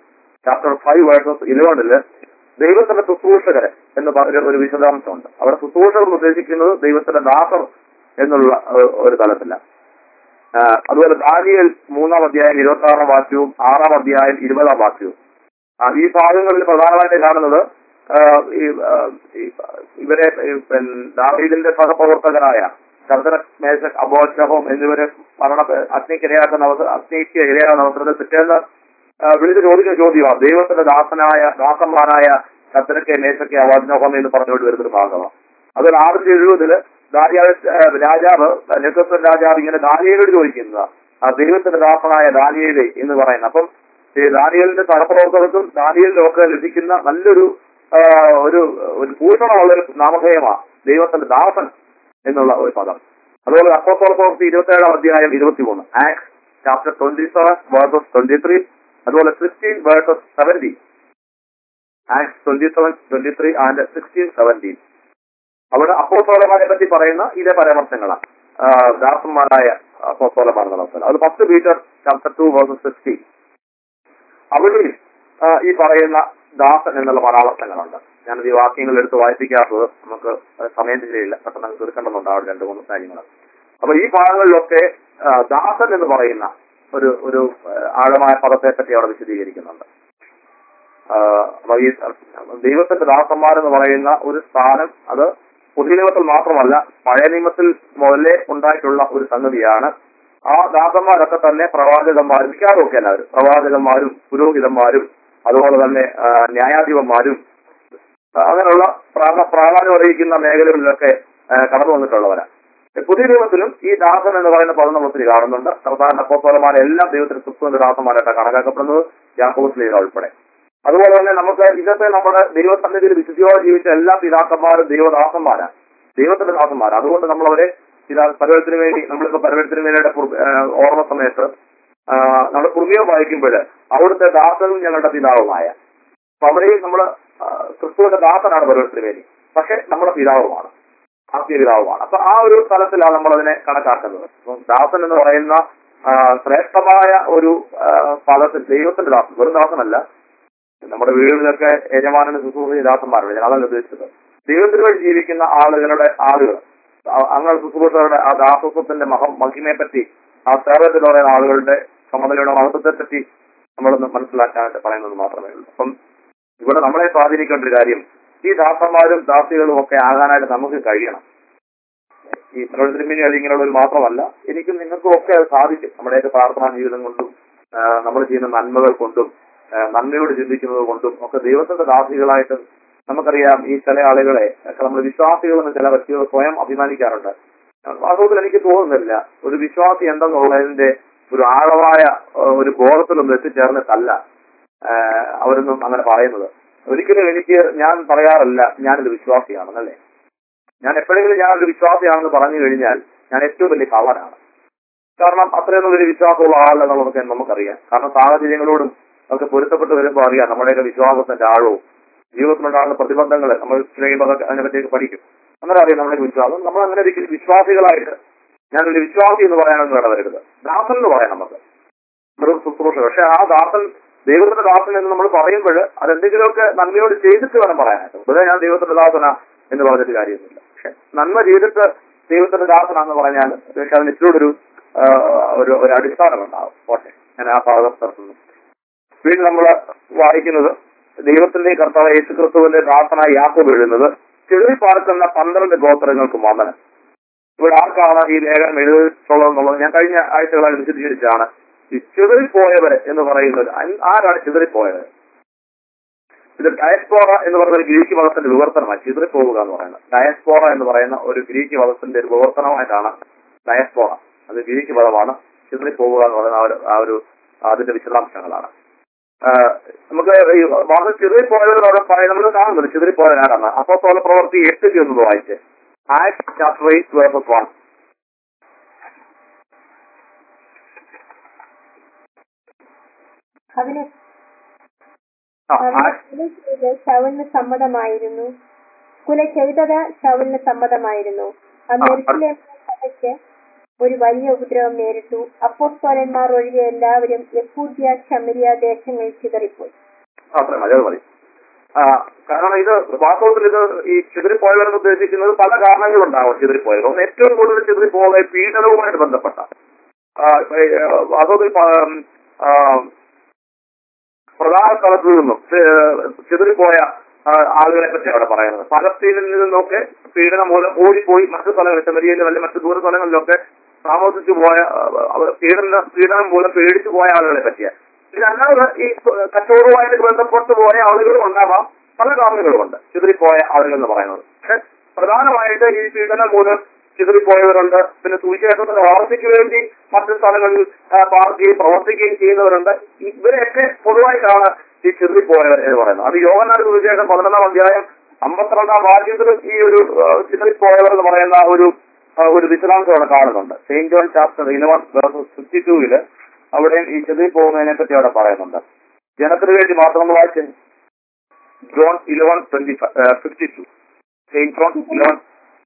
ചാപ്റ്റർ ഫൈവ് വേഴ്സസ് ഇലവനില് ദൈവത്തിന്റെ ശുശ്രൂഷകര് എന്ന് പറഞ്ഞ ഒരു വിശദാംശമുണ്ട് അവിടെ ശുശ്രൂഷകർ എന്ന് ഉദ്ദേശിക്കുന്നത് ദൈവത്തിന്റെ ദാസർ എന്നുള്ള ഏഹ്, ഒരു തലത്തില്ല ആഹ് അതുപോലെ ദാനിയൽ മൂന്നാം അധ്യായം ഇരുപത്തി ആറാം വാക്യവും ആറാം അധ്യായം ഇരുപതാം വാക്യവും ആ, ഈ ഭാഗങ്ങളിൽ പ്രധാനമായിട്ട് കാണുന്നത് ആഹ് ഈ ആഹ് ഈ ഇവരെ ഈ പിന്നെ ദാവീദിന്റെ സഹപ്രവർത്തകരായ ശബ്ദ മേശ അബോധവും എന്നിവരെ മരണ അഗ്നിക്കിരയാക്കുന്ന അവസരം അഗ്നിക്ക് ഇരയാകുന്ന അവസരത്തിൽ പിറ്റേന്ന് ആഹ് വിളിച്ച് ചോദിക്കുന്ന ചോദ്യമാണ് ദൈവത്തിന്റെ ദാസനായ ദാസന്മാരായ ശബ്ദനക്കെ മേശക്കെ അവാജ്ഞോഹം എന്ന് പറഞ്ഞുകൊണ്ട് വരുന്നൊരു ഭാഗമാണ് അതിൽ ആയിരത്തി എഴുപതില് ദാരിയാവ് ഏഹ് രാജാവ് നെക്കസ്വൻ രാജാവ് ഇങ്ങനെ ദാനിയേലോട് ചോദിക്കുന്നത് ആ ദൈവത്തിന്റെ ദാസനായ ദാനിയേല് എന്ന് പറയുന്നത് അപ്പം ഈ ദാനിയലിന്റെ സഹപ്രവർത്തകർക്കും ദാനിയലിനും ഒക്കെ ലഭിക്കുന്ന നല്ലൊരു ആ, ഒരു ഒരു ഭൂഷണമുള്ള ഒരു നാമധേയമാണ് ദൈവത്തിന്റെ ദാസൻ എന്നുള്ള ഒരു പദം അതുപോലെ അപ്പോസ്തല പ്രവൃത്തി ഇരുപത്തി ഏഴാം അധ്യായം ഇരുപത്തിമൂന്ന് Act chapter twenty seven verses twenty three അതുപോലെ sixteen verses seventeen Act twenty seven twenty three and sixteen seventeen അവിടെ അപ്പോസ്തോലന്മാരെ പറ്റി പറയുന്ന ഇതേ പരാമർശങ്ങളാണ് ആ, ദാസന്മാരായ അപ്പോസ്തോലന്മാർ എന്നുള്ള സ്ഥലം അത് first Peter chapter two verses sixteen അവിടെ ആ, ഈ പറയുന്ന ദാസൻ എന്നുള്ള പരാമർശങ്ങളുണ്ട് ഞാനത് ഈ വാക്യങ്ങൾ എടുത്ത് വായിപ്പിക്കാത്തത് നമുക്ക് സമയം ശരിയില്ല പെട്ടെന്ന് അങ്ങ് തീർക്കേണ്ടതുണ്ട് അവിടെ രണ്ട് മൂന്ന് കാര്യങ്ങൾ അപ്പൊ ഈ ഭാഗങ്ങളിലൊക്കെ ആ, ദാസൻ എന്ന് പറയുന്ന ഒരു ഒരു ആ, ആഴമായ പദത്തെ പറ്റി അവിടെ വിശദീകരിക്കുന്നുണ്ട് ആ, അപ്പൊ ഈ ദൈവത്തിന്റെ ദാസന്മാരെന്ന് പറയുന്ന ഒരു സ്ഥാനം അത് പുതിയ നിയമത്തിൽ മാത്രമല്ല പഴയ നിയമത്തിൽ മുതലേ ഉണ്ടായിട്ടുള്ള ഒരു സംഗതിയാണ് ആ ദാസന്മാരൊക്കെ തന്നെ പ്രവാചകന്മാരും മിക്കാറുമൊക്കെ എല്ലാവരും പ്രവാചകന്മാരും പുരോഹിതന്മാരും അതുപോലെ തന്നെ ആ, ന്യായാധിപന്മാരും ആ, അങ്ങനെയുള്ള പ്രാണ- പ്രാധാന്യം അറിയിക്കുന്ന മേഖലകളിലൊക്കെ ആ, കടന്നു വന്നിട്ടുള്ളവരാ പുതിയ നിയമത്തിലും ഈ ദാസൻ എന്ന് പറയുന്ന പദം നമ്മൾ ഒത്തിരി കാണുന്നുണ്ട് സാധാരണ അപ്പോസ്തലന്മാരെ എല്ലാം ദൈവത്തിന് ക്രിസ്തുവിന്റെ ദാസന്മാരായിട്ടാണ് കണക്കാക്കപ്പെടുന്നത് യാക്കോബസ് ലീഗ ഉൾപ്പെടെ അതുപോലെ തന്നെ നമുക്ക് ഇന്നത്തെ നമ്മുടെ ദൈവസന്നിധിയിൽ വിശുദ്ധിയോടെ ജീവിച്ച എല്ലാ പിതാക്കന്മാരും ദൈവദാസന്മാരാണ് ദൈവത്തിന്റെ ദാസന്മാരാണ് അതുകൊണ്ട് നമ്മൾ അവരെ പിതാ പരവത്തിന് വേണ്ടി നമ്മളിപ്പോ പരവത്തിന് വേണ്ടിയുടെ കുർ- ആ, ഓർമ്മ സമയത്ത് ആ, നമ്മുടെ കുർമിയം വായിക്കുമ്പോൾ അവിടുത്തെ ദാസനും ഞങ്ങളുടെ പിതാവുമായ അപ്പൊ അവിടെയും നമ്മൾ ക്രിസ്തുവിന്റെ ദാസനാണ് പരവത്തിന് വേണ്ടി പക്ഷെ നമ്മുടെ പിതാവുമാണ് ആത്മീയ പിതാവുമാണ് അപ്പൊ ആ ഒരു സ്ഥലത്തിലാണ് നമ്മൾ അതിനെ കണക്കാക്കുന്നത് അപ്പം ദാസൻ എന്ന് പറയുന്ന ആ, ശ്രേഷ്ഠമായ ഒരു ആ, പദത്തിൽ ദൈവത്തിന്റെ ദാസൻ വെറും ദാസനല്ല നമ്മുടെ വീടുകളിലൊക്കെ യജമാനന് ശുശ്രൂഷ ദാസന്മാരുണ്ട് ഞാൻ അതല്ല ഉദ്ദേശിച്ചത് ദൈവത്തിന് വേണ്ടി ജീവിക്കുന്ന ആളുകളുടെ ആളുകൾ അ- അങ്ങനെ ശുശ്രൂഷകളുടെ ആ ദാസത്വത്തിന്റെ മഹ മഹിമയെ പറ്റി ആ സേവനത്തിൽ എന്ന് പറയുന്ന ആളുകളുടെ ചുമതലയുടെ മഹത്വത്തെ പറ്റി നമ്മളൊന്ന് മനസ്സിലാക്കാനായിട്ട് പറയുന്നത് മാത്രമേ ഉള്ളൂ അപ്പം ഇവിടെ നമ്മളെ സ്വാധീനിക്കേണ്ട ഒരു കാര്യം ഈ ദാസന്മാരും ദാസികളും ഒക്കെ ആകാനായിട്ട് നമുക്ക് കഴിയണം ഈ പ്രവർത്തനത്തിന് അത് ഇങ്ങനെയുള്ള ഒരു മാത്രമല്ല എനിക്കും നിങ്ങൾക്കും ഒക്കെ അത് സാധിക്കും നമ്മുടെയൊക്കെ പ്രാർത്ഥനാ ജീവിതം കൊണ്ടും നമ്മൾ ചെയ്യുന്ന നന്മകൾ കൊണ്ടും ആ, നന്മയോട് ചിന്തിക്കുന്നത് കൊണ്ടും ഒക്കെ ദൈവത്തിന്റെ ദാസികളായിട്ട് നമുക്കറിയാം ഈ ചില ആളുകളെ ഒക്കെ നമ്മൾ വിശ്വാസികളെന്ന് ചില വ്യക്തികൾ സ്വയം അഭിമാനിക്കാറുണ്ട് വാസ്തവത്തിൽ എനിക്ക് തോന്നുന്നില്ല ഒരു വിശ്വാസി എന്തെന്നുള്ളതിന്റെ ഒരു ആഴമായ ആ, ഒരു ബോധത്തിലൊന്നും എത്തിച്ചേർന്നിട്ടല്ല ആ, അവരൊന്നും അങ്ങനെ പറയുന്നത് ഒരിക്കലും എനിക്ക് ഞാൻ പറയാറില്ല ഞാനൊരു വിശ്വാസിയാണെന്നല്ലേ ഞാൻ എപ്പോഴെങ്കിലും ഞാനൊരു വിശ്വാസിയാണെന്ന് പറഞ്ഞു കഴിഞ്ഞാൽ ഞാൻ ഏറ്റവും വലിയ കള്ളനാണ് കാരണം അത്രയൊന്നും ഒരു വിശ്വാസമുള്ള ആളല്ലെന്നുള്ളതൊക്കെ നമുക്കറിയാം കാരണം സാഹചര്യങ്ങളോടും നമുക്ക് പൊരുത്തപ്പെട്ട് വരുമ്പോൾ അറിയാം നമ്മുടെയൊക്കെ വിശ്വാസത്തിന്റെ ആഴവും ജീവിതത്തിലുണ്ടാകുന്ന പ്രതിബന്ധങ്ങൾ നമ്മൾ കഴിയുമ്പോൾ അതൊക്കെ അതിനെപ്പറ്റിയൊക്കെ പഠിക്കും അങ്ങനെ അറിയാം നമ്മുടെ വിശ്വാസം നമ്മൾ അങ്ങനെ ഒരിക്കലും വിശ്വാസികളായിട്ട് ഞാനൊരു വിശ്വാസി എന്ന് പറയാനൊന്നും ഇടവരരുത് ദാസൻ എന്ന് പറയാം നമുക്ക് വെറും ശുശ്രൂഷ പക്ഷെ ആ ദാസൻ ദൈവത്തിന്റെ ദാസൻ എന്ന് നമ്മൾ പറയുമ്പോൾ അതെന്തെങ്കിലുമൊക്കെ നന്മയോട് ചെയ്തിട്ട് വേണം പറയാനായിട്ട് വെറുതെ ഞാൻ ദൈവത്തിന്റെ ദാസന എന്ന് പറഞ്ഞിട്ട് കാര്യമൊന്നുമില്ല പക്ഷെ നന്മ ചെയ്തിട്ട് ദൈവത്തിന്റെ ദാസനാന്ന് പറഞ്ഞാൽ പക്ഷെ അതിന് ഇച്ചിരി ഒരു ആ, ഒരു ഒരു അടിസ്ഥാനം ഉണ്ടാവും ഓട്ടെ ഞാൻ ആ ഭാഗം നിർത്തുന്നു വീണ്ടും നമ്മൾ വായിക്കുന്നത് ദൈവത്തിന്റെ കർത്താവ് യേശു ക്രിസ്തുവിന്റെ ദാസനായി യാക്കോബ് എഴുതുന്നത് ചെളി പാർക്കുന്ന പന്ത്രണ്ട് ഗോത്രങ്ങൾക്ക് മന്ദനം ഇവിടെ ആർക്കാണ് ഈ ലേഖനം എഴുതിയിട്ടുള്ളത് എന്നുള്ളത് ഞാൻ കഴിഞ്ഞ ആഴ്ചകളായി വിശദീകരിച്ചാണ് ഈ ചിതറിപ്പോയവര് എന്ന് പറയുന്നത് അൻ- ആരാണ് ചിതറിപ്പോയവർ ഇത് ഡയസ്പോറ എന്ന് പറയുന്ന ഒരു ഗ്രീക്ക് പദത്തിന്റെ വിവർത്തനമാണ് ചിതറിപ്പോവുക എന്ന് പറയുന്നത് ഡയസ്പോറ എന്ന് പറയുന്ന ഒരു ഗ്രീക്ക് പദത്തിന്റെ ഒരു വിവർത്തനമായിട്ടാണ് ഡയസ്പോറ അത് ഗ്രീക്ക് പദമാണ് ചിതറിപ്പോവുക എന്ന് പറയുന്ന ആ ഒരു ആ ഒരു അതിന്റെ വിശദാംശങ്ങളാണ് ആ, നമുക്ക് ഈ വാദം ചിതറിപ്പോയവർ പറയുന്നത് നമ്മൾ കാണുന്നുണ്ട് ചിതറിപ്പോയവർ ആരാണ് അപ്പൊ തോല പ്രവർത്തി എട്ടിൽ ഒന്ന് വായിച്ച് Act chapter eight verses one അവന് ആ, അവന് ആക്ട് കൊല ചെയ്ത് ശൗലിന് സമ്മതമായിരുന്നു കൊല ചെയ്തത് ശൗലിന് സമ്മതമായിരുന്നു അന്ന് ആ, എരുസലേം സഭയ്ക്ക് ഒരു വലിയ ഉപദ്രവം നേരിട്ടു അപ്പോസ്തോലന്മാർ ഒഴികെ എല്ലാവരും യഹൂദ്യ ശമരിയ ദേശങ്ങളിൽ ചിതറിപ്പോയി അത്ര മതി അത് മതി ആ, കാരണം ഇത് വാസ്തവത്തിൽ ഇത് ഈ ചിതറിപ്പോയവരെന്ന് ഉദ്ദേശിക്കുന്നത് പല കാരണങ്ങളുണ്ടാവും ചിതറിപ്പോയത് ഒന്ന് ഏറ്റവും കൂടുതൽ ചിതറിപ്പോയത് പീഡനവുമായിട്ട് ബന്ധപ്പെട്ട ആ, ഏ, വാസ്തവത്തിൽ പ- ആ, പ്രധാന സ്ഥലത്ത് നിന്നും ചെ- ചിതറിപ്പോയ ആ, ആളുകളെ പറ്റി അവിടെ പറയുന്നത് പലസ്തീനിൽ നിന്നൊക്കെ പീഡനം മൂലം ഓടിപ്പോയി മറ്റു സ്ഥലങ്ങളിൽ ചെമരിയയിൽ അല്ലെങ്കിൽ മറ്റു ദൂര സ്ഥലങ്ങളിലൊക്കെ താമസിച്ചു പോയ ആ, അവർ പീഡന പീഡനം മൂലം പേടിച്ചു പോയ ആളുകളെ പറ്റിയാണ് ഇതല്ലാതെ ഈ കച്ചവടവുമായിട്ട് ബന്ധപ്പെട്ട് പോയ ആളുകളും ഉണ്ടാവാം പല കാരണങ്ങളുമുണ്ട് ചിതറിപ്പോയ ആളുകൾ എന്ന് പറയുന്നത് പക്ഷെ പ്രധാനമായിട്ട് ഈ പീഡനം മൂലം ചിതറിപ്പോയവരുണ്ട് പിന്നെ സുവിശേഷത്തിന്റെ വളർച്ചയ്ക്ക് വേണ്ടി മറ്റു സ്ഥലങ്ങളിൽ ആ, പാർക്കുകയും പ്രവർത്തിക്കുകയും ചെയ്യുന്നവരുണ്ട് ഇവരെയൊക്കെ പൊതുവായിട്ടാണ് ഈ ചിതറിപ്പോയവർ എന്ന് പറയുന്നത് അത് യോഗനാട് സുവിശേഷം പതിനൊന്നാം അധ്യായം അമ്പത്തിരണ്ടാം വാക്യത്തിലും ഈ ഒരു ആ, ചിതറിപ്പോയവർ എന്ന് പറയുന്ന ഒരു ആ, ഒരു വിശദാംശം അവിടെ കാണുന്നുണ്ട് Saint John chapter eleven fifty ടൂവില് അവിടെയും ഈ ചെതിരി പോകുന്നതിനെ പറ്റി അവിടെ പറയുന്നുണ്ട് ജനത്തിന് വേണ്ടി മാത്രം ഒന്ന് വായിച്ചേ John eleven twenty fifty two Saint John eleven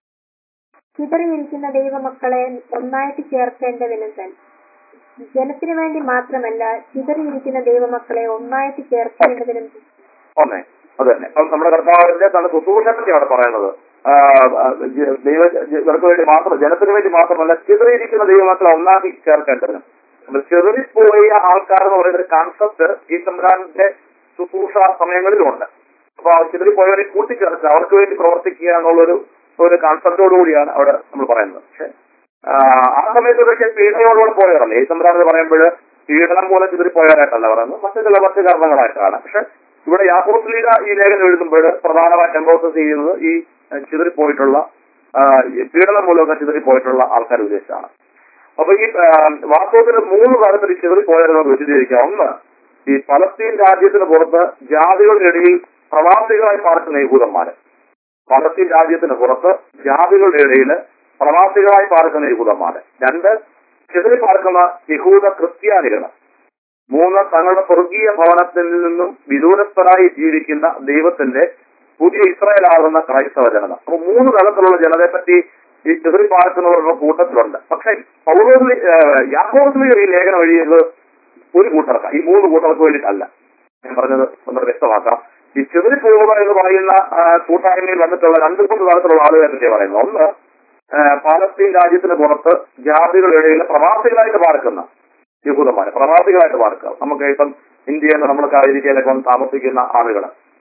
ചിതറിയിരിക്കുന്ന ദൈവമക്കളെ ഒന്നായിട്ട് ചേർക്കേണ്ടതിനും തന്നെ ജനത്തിനു വേണ്ടി മാത്രമല്ല ചിതറിയിരിക്കുന്ന ദൈവമക്കളെ ഒന്നായിട്ട് ചേർക്കേണ്ടതിനും ഒന്നേ അത് തന്നെ അപ്പം നമ്മുടെ കർത്താവിന്റെ തന്നെ ശുശ്രൂഷനെ പറ്റി അവിടെ പറയുന്നത് ആ, ആ, ജ- ദൈവ ജനങ്ങൾക്ക് വേണ്ടി മാത്രം ജനത്തിന് വേണ്ടി മാത്രമല്ല ചിതറിയിരിക്കുന്ന ദൈവമക്കളെ ഒന്നാക്കി ചേർക്കേണ്ടതിനും അപ്പൊ ചെറിപ്പോയ ആൾക്കാർ എന്ന് പറയുന്ന ഒരു കോൺസെപ്റ്റ് ഈ സംവിധാനത്തിന്റെ ശുശ്രൂഷ സമയങ്ങളിലുണ്ട് അപ്പൊ ആ ചിതറിപ്പോയവരെ കൂട്ടിച്ചേർക്കുക അവർക്ക് വേണ്ടി പ്രവർത്തിക്കുക എന്നുള്ളൊരു ഒരു കോൺസെപ്റ്റോടു കൂടിയാണ് അവിടെ നമ്മൾ പറയുന്നത് പക്ഷെ ആ, ആ സമയത്ത് പക്ഷേ പീഡനയോടുകൂടെ പോയവരല്ല ഈ സംവിധാനം പറയുമ്പോൾ പീഡനം മൂലം ചിതറിപ്പോയവരായിട്ടല്ല പറയുന്നത് മറ്റു ചില മറ്റു കാരണങ്ങളായിട്ടാണ് പക്ഷെ ഇവിടെ യാക്കോബ് ലീഗ ഈ ലേഖനം എഴുതുമ്പോൾ പ്രധാനമായിട്ട് എംബോസസ് ചെയ്യുന്നത് ഈ ഏഹ്, ചിതറിപ്പോയിട്ടുള്ള ആ, ഈ പീഡനം മൂലമൊക്കെ ചിതറിപ്പോയിട്ടുള്ള ആൾക്കാർ ഉദ്ദേശിച്ചാണ് അപ്പൊ ഈ വാസ്തവത്തിൽ മൂന്ന് തരത്തിൽ ഈ ചിതറിപ്പോയവരെ നമുക്ക് വിശദീകരിക്കാം ഒന്ന് ഈ പലസ്തീൻ രാജ്യത്തിന് പുറത്ത് ജാതികളുടെ ഇടയിൽ പ്രവാസികളായി പാർക്കുന്ന യഹൂദന്മാര് പലസ്തീൻ രാജ്യത്തിന് പുറത്ത് ജാതികളുടെ ഇടയിൽ പ്രവാസികളായി പാർക്കുന്ന യഹൂദന്മാര് രണ്ട് ചിതറി പാർക്കുന്ന യഹൂദ ക്രിസ്ത്യാനികള് മൂന്ന് തങ്ങളുടെ സ്വർഗീയ ഭവനത്തിൽ നിന്നും വിദൂരസ്ഥരായി ജീവിക്കുന്ന ദൈവത്തിന്റെ പുതിയ ഇസ്രായേലാകുന്ന ക്രൈസ്തവ ജനത അപ്പൊ മൂന്ന് തലത്തിലുള്ള ജനതയെ പറ്റി ഈ ചിതറി പാർക്കുന്നവരുടെ കൂട്ടത്തിലുണ്ട് പക്ഷെ പൗരോസ്ലി യാക്കോസ്ലി ഈ ലേഖനം എഴുതിയത് ഒരു കൂട്ടർക്ക് ഈ മൂന്ന് കൂട്ടർക്ക് വേണ്ടിയിട്ടല്ല ഞാൻ പറഞ്ഞത് ഒന്ന് വ്യക്തമാക്കാം ഈ ചിതറി പോകുക എന്ന് പറയുന്ന ആ, കൂട്ടായ്മയിൽ വന്നിട്ടുള്ള രണ്ട് മൂന്ന് തരത്തിലുള്ള ആളുകളെ പറ്റി പറയുന്നത് ഒന്ന് ആ, പാലസ്തീൻ രാജ്യത്തിന് പുറത്ത് ജാതികളുടെ ഇടയിൽ പ്രവാസികളായിട്ട് പാർക്കുന്ന യഹൂദന്മാര് പ്രവാസികളായിട്ട് പാർക്കുക നമുക്ക് ഇപ്പം ഇന്ത്യയിൽ നിന്ന് നമ്മൾ അമേരിക്കയിലൊക്കെ വന്ന് താമസിക്കുന്ന ആളുകൾ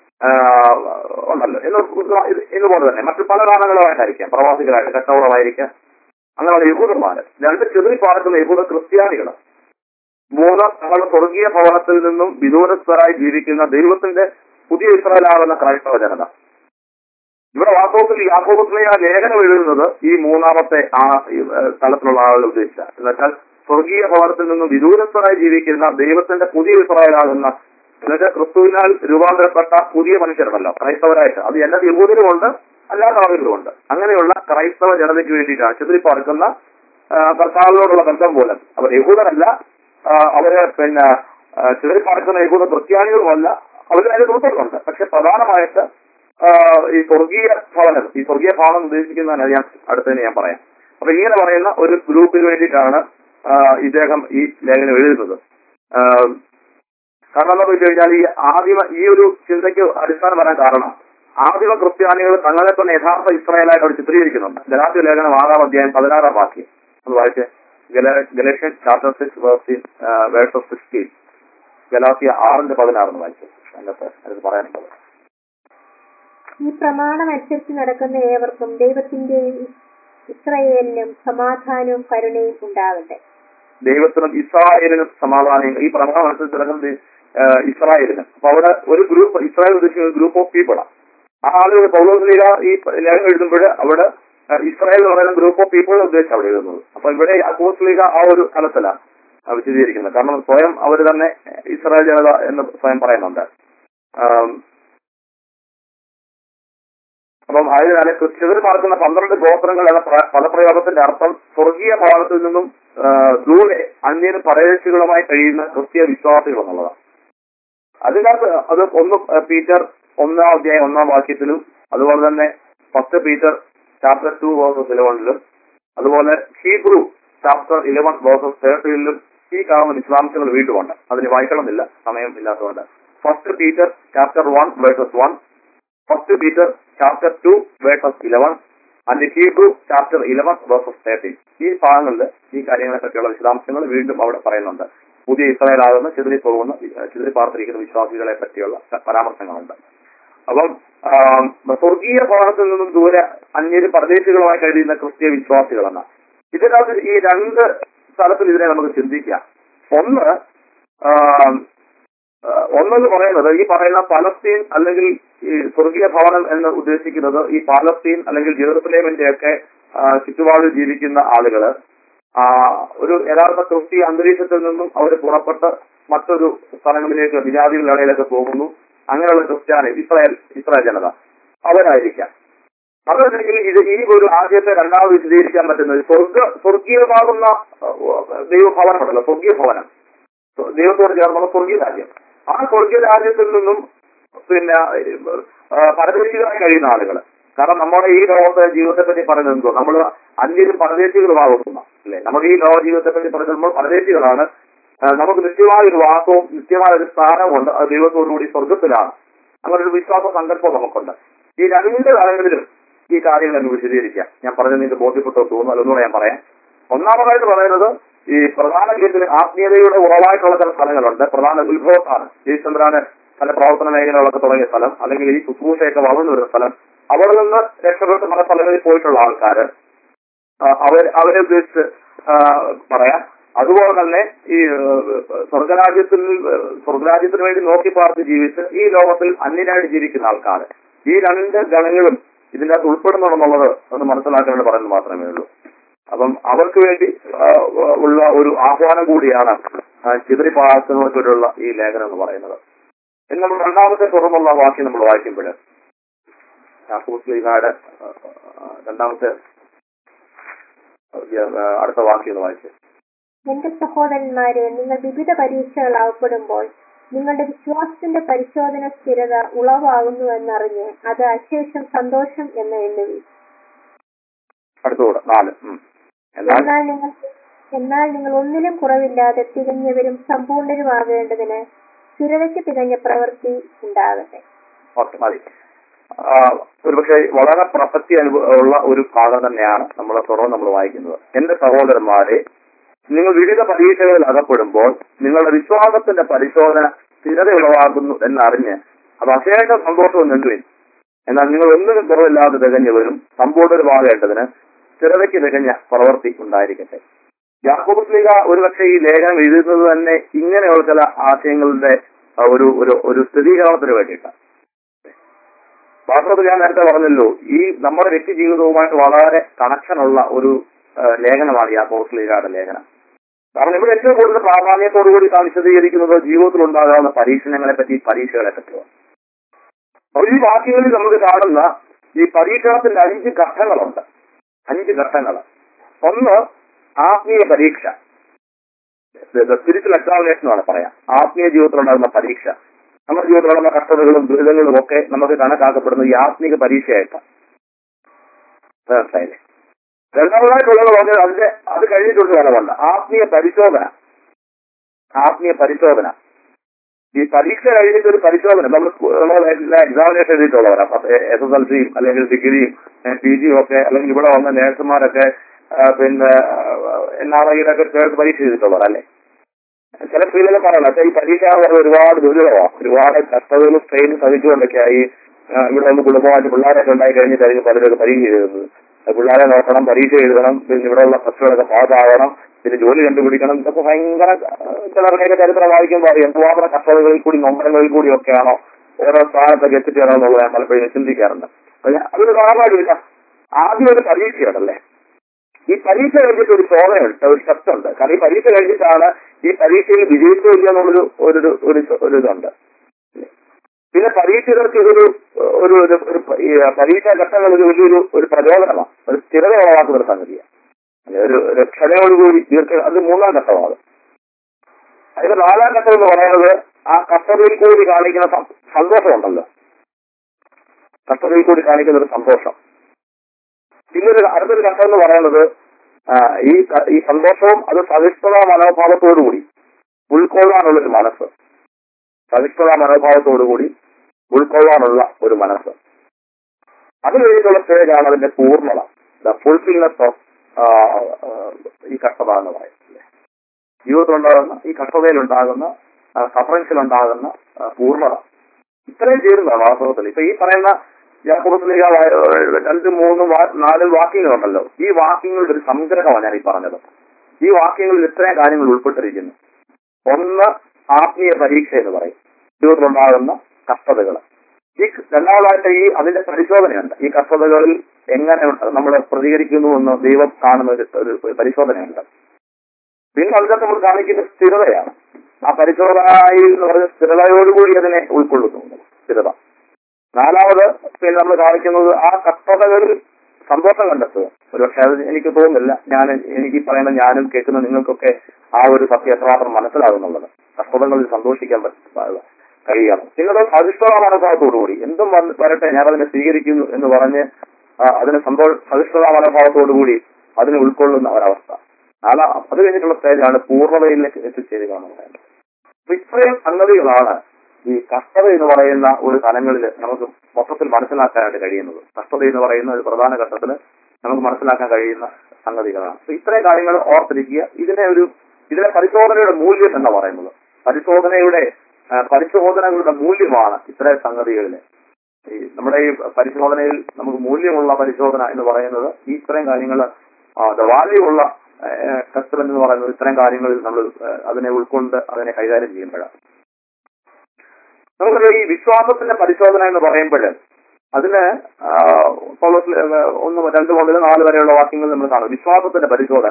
ഉണ്ടല്ലോ എന്ന് ഇത് ഇതുപോലെ തന്നെ മറ്റു പല കാരണങ്ങളുമായിട്ടായിരിക്കാം പ്രവാസികളായിട്ട് കച്ചവടമായിരിക്കാം അങ്ങനെയുള്ള യഹൂദന്മാര് രണ്ട് ചെറിയ പാർക്കുന്ന യഹൂദ ക്രിസ്ത്യാനികൾ മൂന്ന് തങ്ങളുടെ സ്വർഗീയ ഭവനത്തിൽ നിന്നും വിദൂരസ്ഥരായി ജീവിക്കുന്ന ദൈവത്തിന്റെ പുതിയ ഇസ്രായേലാകുന്ന ക്രൈസ്തവ ജനത ഇവിടെ വാസ്തവത്തിൽ യാക്കോബത്തിലെ ആ ലേഖനം എഴുതുന്നത് ഈ മൂന്നാമത്തെ ആ ഈ, ഏഹ്, തലത്തിലുള്ള ആളുകൾ ഉദ്ദേശിച്ച എന്നുവെച്ചാൽ സ്വർഗീയ ഭവനത്തിൽ നിന്നും വിദൂരസ്ഥരായി ജീവിക്കുന്ന ദൈവത്തിന്റെ പുതിയ ഇസ്രായേലാകുന്ന എന്നുവെച്ചാൽ ക്രിസ്തുവിനാൽ രൂപാന്തരപ്പെട്ട പുതിയ മനുഷ്യരുണ്ടല്ലോ ക്രൈസ്തവരായിട്ട് അത് എല്ലാ യഹൂദരുമുണ്ട് അല്ലാത്ത ആളുകളുമുണ്ട് അങ്ങനെയുള്ള ക്രൈസ്തവ ജനതയ്ക്ക് വേണ്ടിയിട്ടാണ് ചിതറി പാർക്കുന്ന ആ, കർത്താവിനോടുള്ള ബന്ധം പോലെ അവർ യഹൂദരല്ല ആ, അവര് പിന്നെ ആ, ചിതറി പാർക്കുന്ന യഹൂദ ക്രിസ്ത്യാനികളുമല്ല അവർ അതിന്റെ ഉൾപ്പെടുന്നുണ്ട് പക്ഷെ പ്രധാനമായിട്ട് ആ, ഈ സ്വർഗീയ ഭവനം ഈ സ്വർഗീയ ഭവനം ഉദ്ദേശിക്കുന്നതിന് ഞാൻ അടുത്തതിന് ഞാൻ പറയാം അപ്പൊ ഇങ്ങനെ പറയുന്ന ഒരു ഗ്രൂപ്പിന് വേണ്ടിയിട്ടാണ് ആ, ഇദ്ദേഹം ഈ ലേഖനം എഴുതുന്നത് ആ, കാരണം എന്താണെന്ന് വെച്ച് കഴിഞ്ഞാൽ ഈ ആദിമ ഈ ഒരു ചിന്തയ്ക്ക് അടിസ്ഥാനം വരാൻ കാരണം ആദിമ ക്രിസ്ത്യാനികൾ തങ്ങളെ തന്നെ യഥാർത്ഥ ഇസ്രായേലായിട്ട് അവർ ചിത്രീകരിക്കുന്നുണ്ട് ഗലാത്യ ലേഖനം ആറാം അധ്യായം പതിനാറാം വാക്യം അത് വായിച്ച് Galatian chapter six verse of sixteen ഗലാത്തിയ ആറിന്റെ പതിനാറെന്ന് വായിച്ചു അതിനകത്ത് അത് പറയാനുള്ളത് ഈ പ്രമാണം അനുസരിച്ച് നടക്കുന്ന ഏവർക്കും ദൈവത്തിന്റെയും ഇസ്രയേലിനും സമാധാനവും കരുണയും ഉണ്ടാകട്ടെ ദൈവത്തിനും ഇസ്രായേലിനും സമാധാനം ഈ പ്രമാണം അനുസരിച്ച് നടക്കുന്നത് ഏഹ്, ഇസ്രായേലിന് അപ്പൊ അവിടെ ഒരു ഗ്രൂപ്പ് ഇസ്രായേൽ ഉദ്ദേശിക്കുന്ന ഗ്രൂപ്പ് ഓഫ് പീപ്പിളാണ് ആ ആളുകൾ പൗലോസ്ലീഗ ഈ ലേഖനം എഴുതുമ്പോൾ അവിടെ ഏഹ്, ഇസ്രായേൽ എന്ന് പറയുന്ന ഗ്രൂപ്പ് ഓഫ് പീപ്പിൾ ഉദ്ദേശിച്ച് അവിടെ എഴുതുന്നത് അപ്പൊ ഇവിടെ അക്കോസ്ലീഗ ആ ഒരു തലത്തിലാണ് ആ വിശദീകരിക്കുന്നത് കാരണം സ്വയം അവർ തന്നെ ഇസ്രായേൽ ജനത എന്ന് സ്വയം പറയുന്നുണ്ട് ആം, അപ്പം ആയതിനാല് ക്രിസ്ത്യതർ പാർക്കുന്ന പന്ത്രണ്ട് ഗോത്രങ്ങൾ എന്ന പ്ര- പദപ്രയോഗത്തിന്റെ അർത്ഥം സ്വർഗീയ ഭാഗത്തിൽ നിന്നും ആ, ദൂരെ അന്യന് പരദേശികളുമായി കഴിയുന്ന ക്രിസ്തീയ വിശ്വാസികൾ എന്നുള്ളതാണ് അതിനകത്ത് അത് ഒന്ന് പീറ്റർ ഒന്നാം അധ്യായം ഒന്നാം വാക്യത്തിലും അതുപോലെ തന്നെ first Peter chapter two verses ഇലവനിലും അതുപോലെ ഹീബ്രു ചാപ്റ്റർ ഇലവൻ വേഴ്സസ് തേർട്ടീനിലും ഈ കാണുന്ന വിശദാംശങ്ങൾ വീണ്ടുമുണ്ട് അതിന് വായിക്കണമെന്നില്ല സമയം ഇല്ലാത്തതുകൊണ്ട് first Peter chapter one verses one first Peter chapter two verses eleven and Hebrew chapter eleven verses thirteen ഈ ഭാഗങ്ങളിൽ ഈ കാര്യങ്ങളെ പറ്റിയുള്ള വിശദാംശങ്ങൾ വീണ്ടും അവിടെ പറയുന്നുണ്ട് പുതിയ ഇസ്രായേലാകുന്ന ചിതറി പോകുന്ന ചിതറി പാർത്തിരിക്കുന്ന വിശ്വാസികളെ പറ്റിയുള്ള പരാമർശങ്ങളുണ്ട് അപ്പം ആം, സ്വർഗീയ ഭവനത്തിൽ നിന്നും ദൂരെ അന്യര് പരദേശികളുമായി കഴിയുന്ന ക്രിസ്തീയ വിശ്വാസികളെന്ന ഇതിനകത്ത് ഈ രണ്ട് സ്ഥലത്തിൽ ഇതിനെ നമുക്ക് ചിന്തിക്കാം ഒന്ന് ആം, ആ, ഒന്നെന്ന് പറയുന്നത് ഈ പറയുന്ന പലസ്തീൻ അല്ലെങ്കിൽ ഈ സ്വർഗീയ ഭവനം എന്ന് ഉദ്ദേശിക്കുന്നത് ഈ പാലസ്തീൻ അല്ലെങ്കിൽ ജെറുസലേമിന്റെ ഒക്കെ ചുറ്റുപാടിൽ ജീവിക്കുന്ന ആളുകള് ആ, ഒരു യഥാർത്ഥ ക്രിസ്തീയ അന്തരീക്ഷത്തിൽ നിന്നും അവർ പുറപ്പെട്ട് മറ്റൊരു സ്ഥലങ്ങളിലേക്ക് വിജാതികളുടെ ഇടയിലൊക്കെ പോകുന്നു അങ്ങനെയുള്ള ക്രിസ്ത്യാനി ഇസ്രായേൽ ഇസ്രായേൽ ജനത അവരായിരിക്കാം അതല്ലെങ്കിൽ ഇത് ഈ ഒരു ആദ്യത്തെ രണ്ടാമത് വിശദീകരിക്കാൻ പറ്റുന്നത് സ്വർഗ സ്വർഗീയമാകുന്ന ആ, ദൈവഭവനമുണ്ടല്ലോ സ്വർഗീയ ഭവനം ദൈവത്തോട് ചേർന്നുള്ള സ്വർഗീയ രാജ്യം ആ സ്വർഗീയ രാജ്യത്തിൽ നിന്നും പിന്നെ ആ, പരദേശികളായി കഴിയുന്ന ആളുകൾ കാരണം നമ്മുടെ ഈ ലോകത്തെ ജീവിതത്തെ പറ്റി പറയുന്നത് എന്തോ നമ്മൾ അന്യരും പരദേശികളുമാകുന്ന അല്ലെ നമ്മുടെ ഈ ലോക ജീവിതത്തെ പറ്റി പറയുന്നത് നമ്മൾ പരദേശികളാണ് ആ, നമുക്ക് നിത്യമായ ഒരു വാസവും നിത്യമായ ഒരു സ്ഥാനമുണ്ട് അത് ദൈവത്തോടുകൂടി സ്വർഗത്തിലാണ് അങ്ങനെ ഒരു വിശ്വാസ സങ്കല്പം നമുക്കുണ്ട് ഈ രണ്ട് കാലങ്ങളിലും ഈ കാര്യങ്ങൾ നമുക്ക് വിശദീകരിക്കാം ഞാൻ പറഞ്ഞത് നിങ്ങൾക്ക് ബോധ്യപ്പെട്ടോ തോന്നുന്നു അതൊന്നുകൂടെ ഞാൻ പറയാം ഒന്നാമതായിട്ട് പറയുന്നത് ഈ പ്രധാന ഗേറ്റിന് ആത്മീയതയുടെ ഉറവായിട്ടുള്ള ചില സ്ഥലങ്ങളുണ്ട് പ്രധാന ഉത്ഭവത്താണ് ഈശ്വരന് പല പ്രവർത്തന മേഖലകളൊക്കെ തുടങ്ങിയ സ്ഥലം അല്ലെങ്കിൽ ഈ ശുശ്രൂഷയൊക്കെ വളർന്നു വരുന്ന സ്ഥലം അവിടെ നിന്ന് രക്ഷപ്പെട്ട് പല സ്ഥലങ്ങളിൽ പോയിട്ടുള്ള ആൾക്കാര് ആ, അവർ അവരെ ഉദ്ദേശിച്ച് ആ, പറയാം അതുപോലെ തന്നെ ഈ ഏഹ്, സ്വർഗരാജ്യത്തിൽ ഏഹ്, സ്വർഗരാജ്യത്തിന് വേണ്ടി നോക്കി പാർത്ത് ജീവിച്ച് ഈ ലോകത്തിൽ അന്യനായിട്ട് ജീവിക്കുന്ന ആൾക്കാർ ഈ രണ്ട് ഗണങ്ങളും ഇതിന്റെ അകത്ത് ഉൾപ്പെടുന്നുണ്ടെന്നുള്ളത് ഒന്ന് മനസ്സിലാക്കാൻ വേണ്ടി പറയുന്നത് മാത്രമേ ഉള്ളൂ അപ്പം അവർക്ക് വേണ്ടി ആ, ഉള്ള ഒരു ആഹ്വാനം കൂടിയാണ് ചിതറിപ്പാസനോട്ടുള്ള ഈ ലേഖനം എന്ന് പറയുന്നത് ഇനി നമ്മൾ രണ്ടാമത്തെ തുറന്നുള്ള വാക്യം നമ്മൾ വായിക്കുമ്പോൾ യാക്കോസ്ലിഹായുടെ രണ്ടാമത്തെ ആ, അടുത്ത വാക്യം ഒന്ന് വായിച്ചു എന്റെ സഹോദരന്മാരെ നിങ്ങൾ വിവിധ പരീക്ഷകൾ അകപ്പെടുമ്പോൾ നിങ്ങളുടെ വിശ്വാസത്തിന്റെ പരിശോധന സ്ഥിരത ഉളവാകുന്നുവെന്നറിഞ്ഞ് അത് അശേഷം സന്തോഷം എന്ന് എണ്ണുവി അടുത്തുകൂടെ നാല് ഉം. എന്നാൽ എന്നാൽ നിങ്ങൾ എന്നാൽ നിങ്ങൾ ഒന്നിലും കുറവില്ലാതെ തികഞ്ഞവരും സമ്പൂർണരുമാകേണ്ടതിന് സ്ഥിരതയ്ക്ക് തികഞ്ഞ പ്രവൃത്തി ഉണ്ടാകട്ടെ ഓക്കെ മതി ആ, ഒരുപക്ഷെ വളരെ പ്രസക്തി അനുഭവ ഉള്ള ഒരു ഭാഗം തന്നെയാണ് നമ്മൾ തുടർന്ന് നമ്മൾ വായിക്കുന്നത് എന്റെ സഹോദരന്മാരെ നിങ്ങൾ വിവിധ പരീക്ഷകളിൽ അകപ്പെടുമ്പോൾ നിങ്ങളുടെ വിശ്വാസത്തിന്റെ പരിശോധന സ്ഥിരത ഉളവാകുന്നു എന്നറിഞ്ഞ് അത് അശേഷ സന്തോഷവും നെല്ലുവിൻ എന്നാൽ നിങ്ങൾ ഒന്നിനും കുറവില്ലാതെ തികഞ്ഞവരും സമ്പൂർണ്ണരുമാകേണ്ടതിന് സ്ഥിരതയ്ക്ക് തികഞ്ഞ പ്രവൃത്തി ഉണ്ടായിരിക്കട്ടെ യാക്കോബ് സ്ലീഗ ഒരുപക്ഷെ ഈ ലേഖനം എഴുതുന്നത് തന്നെ ഇങ്ങനെയുള്ള ചില ആശയങ്ങളുടെ ആ, ഒരു ഒരു ഒരു സ്ഥിരീകരണത്തിന് വേണ്ടിയിട്ടാണ് വാസ്തവത്തിൽ ഞാൻ നേരത്തെ പറഞ്ഞല്ലോ ഈ നമ്മുടെ വ്യക്തി ജീവിതവുമായിട്ട് വളരെ കണക്ഷനുള്ള ഒരു ആ, ലേഖനമാണ് യാക്കോബ് സ്ലീഗയുടെ ലേഖനം കാരണം ഇവിടെ ഏറ്റവും കൂടുതൽ പ്രാധാന്യത്തോടു കൂടി താൻ വിശദീകരിക്കുന്നത് ജീവിതത്തിൽ ഉണ്ടാകാവുന്ന പരീക്ഷണങ്ങളെ പറ്റി പരീക്ഷകളെ പറ്റിയാണ് അപ്പോൾ ഈ വാക്യങ്ങളിൽ നമുക്ക് കാണുന്ന ഈ പരീക്ഷണത്തിന്റെ അഞ്ച് ഘട്ടങ്ങളുണ്ട് അഞ്ച് ഘട്ടങ്ങൾ ഒന്ന് ആത്മീയ പരീക്ഷ സ്പിരിച്വൽ എക്സാമിനേഷൻ ആണ് പറയാം ആത്മീയ ജീവിതത്തിലുണ്ടാകുന്ന പരീക്ഷ നമ്മുടെ ജീവിതത്തിലുള്ള കഷ്ടതകളും ദുരിതങ്ങളും ഒക്കെ നമുക്ക് കണക്കാക്കപ്പെടുന്ന ഈ ആത്മീക പരീക്ഷയായിട്ട് മനസ്സിലായില്ലേ രണ്ടാമതായിട്ടുള്ളത് പറഞ്ഞത് അതിന്റെ അത് കഴിഞ്ഞിട്ടുണ്ട് കാലമല്ല ആത്മീയ പരിശോധന ആത്മീയ പരിശോധന ഈ പരീക്ഷ കഴിഞ്ഞിട്ട് ഒരു പരിശോധന നമ്മൾ എക്സാമിനേഷൻ എഴുതിയിട്ടുള്ളവരാ എസ് എസ് എൽ സിയും അല്ലെങ്കിൽ ഡിഗ്രിയും പി ജിയും ഒക്കെ അല്ലെങ്കിൽ ഇവിടെ വന്ന നേഴ്സുമാരൊക്കെ ആ, പിന്നെ എൻ ആർ ഐയിലൊക്കെ ചേർത്ത് പരീക്ഷ ചെയ്തിട്ടുള്ളവരല്ലേ ചില സ്ത്രീകളെ പറയണം പക്ഷേ ഈ പരീക്ഷ എന്ന് പറയുന്നത് ഒരുപാട് ദുരിതമാണ് ഒരുപാട് കഷ്ടതകളും സ്ട്രെയിനും സഹിച്ചുകൊണ്ടൊക്കെ ആയി ആ, ഇവിടെ ഒന്ന് കുടുംബമായിട്ട് പിള്ളേരൊക്കെ ഉണ്ടായി കഴിഞ്ഞിട്ടായിരിക്കും പലരൊക്കെ പരീക്ഷ എഴുതുന്നത് അത് പിള്ളേരെ നോക്കണം പരീക്ഷ എഴുതണം പിന്നെ ഇവിടെയുള്ള ഫസ്റ്റുകളൊക്കെ പാസ്സാവണം പിന്നെ ജോലി കണ്ടുപിടിക്കണം ഇതൊക്കെ ഭയങ്കര ആ, ചിലരുടെയൊക്കെ ചരിത്രം വായിക്കുമ്പോൾ അറിയാം എന്തുമാത്രം കഷ്ടതകളിൽ കൂടി നൊമ്പരങ്ങളിൽ കൂടിയൊക്കെയാണോ ഓരോ സ്ഥാനത്തൊക്കെ എത്തിച്ചേരണം എന്നുള്ളത് ഞാൻ പലപ്പോഴും ഞാൻ ചിന്തിക്കാറുണ്ട് അപ്പൊ ഞാൻ- അതൊരു കാരണമായിട്ടില്ല ആദ്യം ഒരു പരീക്ഷയുണ്ടല്ലേ ഈ പരീക്ഷ കഴിഞ്ഞിട്ട് ഒരു ശോധനയുണ്ട് ഒരു ടെസ്റ്റ് ഉണ്ട് കാരണം ഈ പരീക്ഷ കഴിഞ്ഞിട്ടാണ് ഈ പരീക്ഷയിൽ വിജയിച്ചോ ഇല്ല എന്നുള്ളൊരു ഒരു ഒരു ഒരു ഇതുണ്ട് പിന്നെ പരീക്ഷകൾക്ക് ഇതൊരു ഒരു ഒരു ഒരു പ- ഈ പരീക്ഷാ ഘട്ടങ്ങൾ ഒരു വലിയൊരു ഒരു പ്രചോദനമാണ് ഒരു സ്ഥിരത ഉളവാക്കുന്ന ഒരു സംഗതിയാണ് അല്ലെ, ഒരു ഒരു ക്ഷമയോടുകൂടി ദീർഘ അത് മൂന്നാം ഘട്ടമാണ് അതിന്റെ നാലാം ഘട്ടം എന്ന് പറയുന്നത് ആ കഷ്ടതയിൽ കൂടി കാണിക്കുന്ന സം- സന്തോഷമുണ്ടല്ലോ കഷ്ടതയിൽ കൂടി കാണിക്കുന്ന ഒരു സന്തോഷം പിന്നൊരു അടുത്തൊരു ഘട്ടം എന്ന് പറയുന്നത് ആ, ഈ ക- ഈ സന്തോഷവും അത് സഹിഷ്ണുത മനോഭാവത്തോടുകൂടി ഉൾക്കൊള്ളാനുള്ളൊരു മനസ്സ് സഹിഷ്ണുത മനോഭാവത്തോടുകൂടി ഉൾക്കൊള്ളാനുള്ള ഒരു മനസ്സ് അത് കഴിഞ്ഞുള്ള സ്റ്റേജാണ് അതിന്റെ പൂർണ്ണത ദ ഫുൾഫിൽനെസ് ഓഫ് ഈ കഷ്ടത എന്ന് പറയുന്നത് ജീവിതത്തിലുണ്ടാകുന്ന ഈ കഷ്ടതയിലുണ്ടാകുന്ന സഫറൻസിലുണ്ടാകുന്ന പൂർണ്ണത ഇത്രയും ചേരുന്നതാണ് വാസ്തവത്തിൽ ഇപ്പൊ ഈ പറയുന്ന യാക്കോബത്തിലേക്ക് രണ്ട് മൂന്ന് വാ- നാല് വാക്യങ്ങളുണ്ടല്ലോ ഈ വാക്യങ്ങളുടെ ഒരു സംഗ്രഹമാണ് ഞാൻ ഈ പറഞ്ഞത് ഈ വാക്യങ്ങളിൽ ഇത്രയും കാര്യങ്ങൾ ഉൾപ്പെട്ടിരിക്കുന്നു ഒന്ന് ആത്മീയ പരീക്ഷ എന്ന് പറയും ജീവിതത്തിലുണ്ടാകുന്ന കഷ്ടതകൾ ഈ രണ്ടാമതായിട്ട് ഈ അതിന്റെ പരിശോധനയുണ്ട് ഈ കഷ്ടതകളിൽ എങ്ങനെ നമ്മൾ പ്രതികരിക്കുന്നു എന്ന് ദൈവം കാണുന്ന ഒരു ഒരു പരിശോധനയുണ്ട് പിന്നെ അതിനകത്ത് നമ്മൾ കാണിക്കുന്ന സ്ഥിരതയാണ് ആ പരിശോധനയിൽ എന്ന് പറഞ്ഞ സ്ഥിരതയോടുകൂടി അതിനെ ഉൾക്കൊള്ളുന്നു സ്ഥിരത നാലാമത് പിന്നെ നമ്മൾ കാണിക്കുന്നത് ആ കഷ്ടതകളിൽ സന്തോഷം കണ്ടെത്തുക ഒരുപക്ഷെ അത് എനിക്ക് തോന്നുന്നില്ല ഞാൻ എനിക്ക് ഈ പറയുന്ന ഞാനും കേൾക്കുന്ന നിങ്ങൾക്കൊക്കെ ആ ഒരു സത്യം എത്രമാത്രം മനസ്സിലാകുന്നുള്ളത് കഷ്ടതകളിൽ സന്തോഷിക്കാൻ പറ്റ- കഴിയണം നിങ്ങളുടെ സഹിഷ്ണുത മനോഭാവത്തോടുകൂടി എന്തും വന്ന് വരട്ടെ ഞാൻ അതിനെ സ്വീകരിക്കുന്നു എന്ന് പറഞ്ഞ് ആ, അതിന് സന്തോഷ സഹിഷ്ണുത മനോഭാവത്തോടുകൂടി അതിനെ ഉൾക്കൊള്ളുന്ന ഒരവസ്ഥ നാലാ അത് കഴിഞ്ഞിട്ടുള്ള സ്റ്റേജാണ് പൂർണ്ണതയിലേക്ക് എത്തിച്ചേരുക എന്ന് പറയുന്നത് അപ്പൊ ഇത്രയും സംഗതികളാണ് ഈ കഷ്ടത എന്ന് പറയുന്ന ഒരു തലങ്ങളിൽ നമുക്ക് മൊത്തത്തിൽ മനസ്സിലാക്കാനായിട്ട് കഴിയുന്നത് കഷ്ടത എന്ന് പറയുന്ന ഒരു പ്രധാന ഘട്ടത്തിൽ നമുക്ക് മനസ്സിലാക്കാൻ കഴിയുന്ന സംഗതികളാണ് അപ്പൊ ഇത്രയും കാര്യങ്ങൾ ഓർത്തിരിക്കുക ഇതിനെ ഒരു ഇതിനെ പരിശോധനയുടെ മൂല്യം എന്ന് പറയുന്നത് പരിശോധനയുടെ ആ, പരിശോധനകളുടെ മൂല്യമാണ് ഇത്രയും സംഗതികളിൽ ഈ നമ്മുടെ ഈ പരിശോധനയിൽ നമുക്ക് മൂല്യമുള്ള പരിശോധന എന്ന് പറയുന്നത് ഈ ഇത്രയും കാര്യങ്ങൾ വാല്യൂ ഉള്ള കസ്റ്റമർ എന്ന് പറയുന്നത് ഇത്രയും കാര്യങ്ങളിൽ നമ്മൾ ആ, അതിനെ ഉൾക്കൊണ്ട് അതിനെ കൈകാര്യം ചെയ്യുമ്പോഴാണ് നമുക്കറിയാം ഈ വിശ്വാസത്തിന്റെ പരിശോധന എന്ന് പറയുമ്പോൾ അതിന് ആ, പൗലോസിൽ, ആ, ഒന്ന് രണ്ട് മുതൽ നാല് വരെയുള്ള വാക്യങ്ങൾ നമ്മൾ കാണും വിശ്വാസത്തിന്റെ പരിശോധന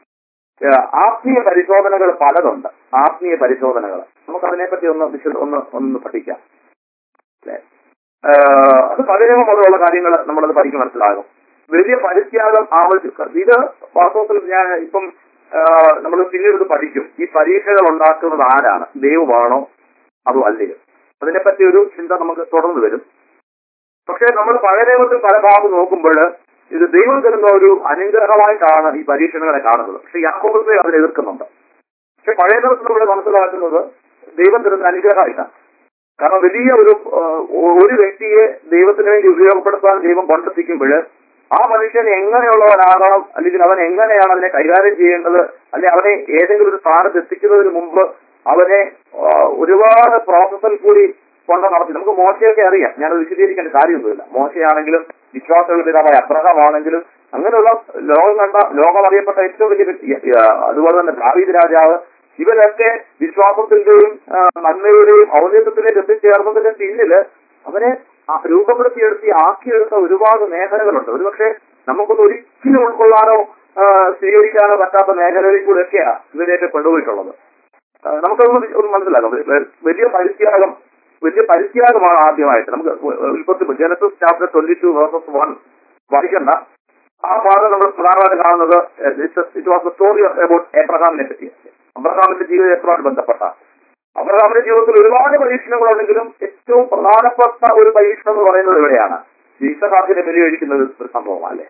ആ, ആത്മീയ പരിശോധനകൾ പലതുണ്ട് ആത്മീയ പരിശോധനകൾ നമുക്ക് അതിനെപ്പറ്റി ഒന്ന് വിശദ ഒന്ന് ഒന്ന് പഠിക്കാം അല്ലേ? ആ, അത് പഴയ മുതലുള്ള കാര്യങ്ങൾ നമ്മളത് പഠിക്കും മനസ്സിലാകും വലിയ പരിത്യാഗം ആവശ്യം ഇത് വാസ്തവത്തിൽ ഞാൻ ഇപ്പം നമ്മൾ പിന്നീട് ഇത് പഠിക്കും ഈ പരീക്ഷകൾ ഉണ്ടാക്കുന്നത് ആരാണ് ദൈവമാണോ അതോ അല്ലയോ അതിനെപ്പറ്റി ഒരു ചിന്ത നമുക്ക് തുടർന്ന് വരും പക്ഷേ നമ്മൾ പഴയ നിയമത്തിൽ പല ഭാഗം നോക്കുമ്പോൾ ഇത് ദൈവം തരുന്ന ഒരു അനുഗ്രഹമായിട്ടാണ് ഈ പരീക്ഷണങ്ങളെ കാണുന്നത് പക്ഷെ യാക്കോബത്തെ അതിനെ എതിർക്കുന്നുണ്ട് പക്ഷെ പഴയ നിയമത്തിൽ നമ്മൾ മനസ്സിലാക്കുന്നത് ദൈവം തരുന്ന അനുഗ്രഹമായിട്ടാണ് കാരണം വലിയ ഒരു ആ, ഒരു വ്യക്തിയെ ദൈവത്തിന് വേണ്ടി ഉപയോഗപ്പെടുത്താൻ ദൈവം കൊണ്ടെത്തിക്കുമ്പോൾ ആ മനുഷ്യൻ എങ്ങനെയുള്ളവനാകണം അല്ലെങ്കിൽ അവൻ എങ്ങനെയാണ് അതിനെ കൈകാര്യം ചെയ്യേണ്ടത് അല്ലെങ്കിൽ അവനെ ഏതെങ്കിലും ഒരു സ്ഥാനത്ത് എത്തിക്കുന്നതിന് മുമ്പ് അവനെ ആ, ഒരുപാട് പ്രോസസ്സിൽ കൂടി കൊണ്ട് നടത്തി നമുക്ക് മോശയൊക്കെ അറിയാം ഞാനത് വിശദീകരിക്കേണ്ട കാര്യമൊന്നുമില്ല മോശയാണെങ്കിലും വിശ്വാസങ്ങളുടെ പിതാവായ അബ്രഹമാണെങ്കിലും അങ്ങനെയുള്ള ലോകം കണ്ട ലോകം അറിയപ്പെട്ട ഏറ്റവും വലിയ വ്യക്തി ആ, അതുപോലെ തന്നെ ദാവീദ് രാജാവ് ഇവരൊക്കെ വിശ്വാസത്തിന്റെയും ആ, നന്മയുടെയും ഔന്നത്യത്തിലേക്ക് എത്തിച്ചേർന്നതിന്റെ പിന്നില് അവരെ ആ രൂപപ്പെടുത്തിയെടുത്തി ആക്കിയെടുത്ത ഒരുപാട് മേഖലകളുണ്ട് ഒരുപക്ഷെ നമുക്കൊന്ന് ഒരിക്കലും ഉൾക്കൊള്ളാനോ ആ, സ്വീകരിക്കാനോ പറ്റാത്ത മേഖലകളിൽ കൂടെയൊക്കെയാണ് ഇവരെയൊക്കെ കൊണ്ടുപോയിട്ടുള്ളത് ആ, നമുക്കൊന്ന് വി- ഒന്ന് മനസ്സിലാക്കാം വ- വലിയ പരിത്യാഗം വലിയ പരിത്യാഗമാണ് ആദ്യമായിട്ട് നമുക്ക് ഉൽപ്പത്തി Genesis chapter twenty two verses one വായിക്കണ്ട ആ ഭാഗം നമ്മൾ പ്രധാനമായിട്ട് കാണുന്നത് it was the story about എബ്രഹാമിനെ പറ്റി അബ്രഹാമിന്റെ ജീവിതവുമായിട്ട് ബന്ധപ്പെട്ട അബ്രഹാമിന്റെ ജീവിതത്തിൽ ഒരുപാട് പരീക്ഷണങ്ങളുണ്ടെങ്കിലും ഏറ്റവും പ്രധാനപ്പെട്ട ഒരു പരീക്ഷണം എന്ന് പറയുന്നത് എവിടെയാണ് ഈസഹാക്കിനെ ബലി കഴിക്കുന്ന ഒരു ഒരു സംഭവമല്ലേ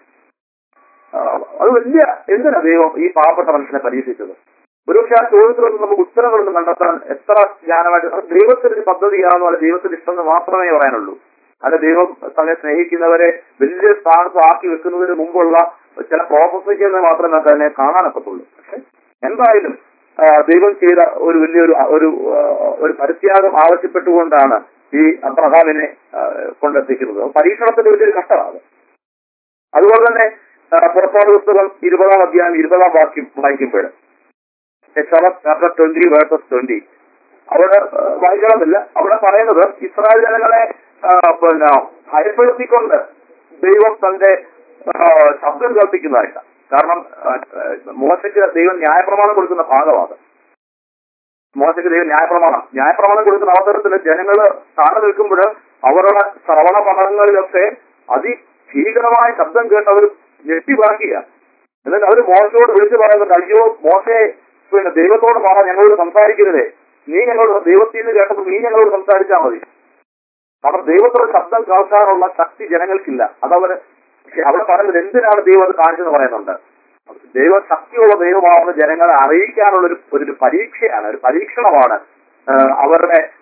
ആ, അത് വലിയ എന്തിനാ ദൈവം ഈ പാവപ്പെട്ട മനുഷ്യനെ പരീക്ഷിച്ചത് ഒരുപക്ഷെ ആ ചോദ്യത്തിലൊന്നും നമുക്ക് ഉത്തരങ്ങളൊന്നും കണ്ടെത്താൻ എത്ര ജ്ഞാനമായിട്ട് അത് ദൈവത്തിന്റെ ഒരു പദ്ധതിയാണെന്നോ അല്ല ദൈവത്തിന്റെ ഇഷ്ടം എന്ന് മാത്രമേ പറയാനുള്ളൂ അല്ല ദൈവം തന്നെ സ്നേഹിക്കുന്നവരെ വലിയ സ്ഥാനത്ത് ആക്കി വെക്കുന്നതിന് മുമ്പുള്ള ചില പ്രോസസ്സിക്കുന്നത് മാത്രമേ നമുക്ക് അതിനെ കാണാനൊക്കത്തുള്ളൂ പക്ഷെ എന്തായാലും ആ, ദൈവം ചെയ്ത ഒരു വലിയൊരു ആ, ഒരു ആ, ഒരു പരിത്യാഗം ആവശ്യപ്പെട്ടുകൊണ്ടാണ് ഈ അബ്രഹാമിനെ ആ, കൊണ്ടെത്തിക്കുന്നത് പരീക്ഷണത്തിന്റെ വലിയൊരു ഘട്ടമാണ് അതുപോലെ തന്നെ ആ, പുറപ്പാട് പുസ്തകം ഇരുപതാം അധ്യായം ഇരുപതാം വാക്യം വായിക്കുമ്പോൾ ചാപ്റ്റർ ട്വന്റി വേഴ്സസ് ട്വന്റി അവിടെ ആ, വായിക്കണമെന്നില്ല അവിടെ പറയുന്നത് ഇസ്രായേൽ ജനങ്ങളെ ആ, പിന്നെ ഭയപ്പെടുത്തിക്കൊണ്ട് ദൈവം തന്റെ ആ, ശബ്ദം കേൾപ്പിക്കുന്നതായിട്ടാണ് കാരണം ആ, ആ, മോശയ്ക്ക് ദൈവം ന്യായപ്രമാണം കൊടുക്കുന്ന ഭാഗമാണ് മോശയ്ക്ക് ദൈവം ന്യായപ്രമാണം ന്യായപ്രമാണം കൊടുക്കുന്ന അവസരത്തിൽ ജനങ്ങൾ താഴെ നിൽക്കുമ്പോൾ അവരുടെ ശ്രവണ പദങ്ങളിലൊക്കെ അതിഭീകരമായ ശബ്ദം കേട്ട് അവർ ഞെട്ടി പറയുക എന്നിട്ട് അവർ മോശയോട് വിളിച്ചു പറയുന്നുണ്ട് അയ്യോ മോശയെ പിന്നെ ദൈവത്തോട് പറ ഞങ്ങളോട് സംസാരിക്കരുതേ നീ ഞങ്ങളോട് ദൈവത്തിൽ നിന്ന് കേട്ടപ്പോൾ നീ ഞങ്ങളോട് സംസാരിച്ചാൽ മതി കാരണം ദൈവത്തോട് ശബ്ദം കേൾക്കാനുള്ള ശക്തി ജനങ്ങൾക്കില്ല അതവര് പക്ഷെ അവിടെ പറയുന്നത് എന്തിനാണ് ദൈവം അത് കാണിച്ചെന്ന് പറയുന്നുണ്ട് ദൈവ ശക്തിയുള്ള ദൈവമാണെന്ന് ജനങ്ങളെ അറിയിക്കാനുള്ള ഒരു ഒരു പരീക്ഷയാണ് ഒരു പരീക്ഷണമാണ് ആ, അവരുടെ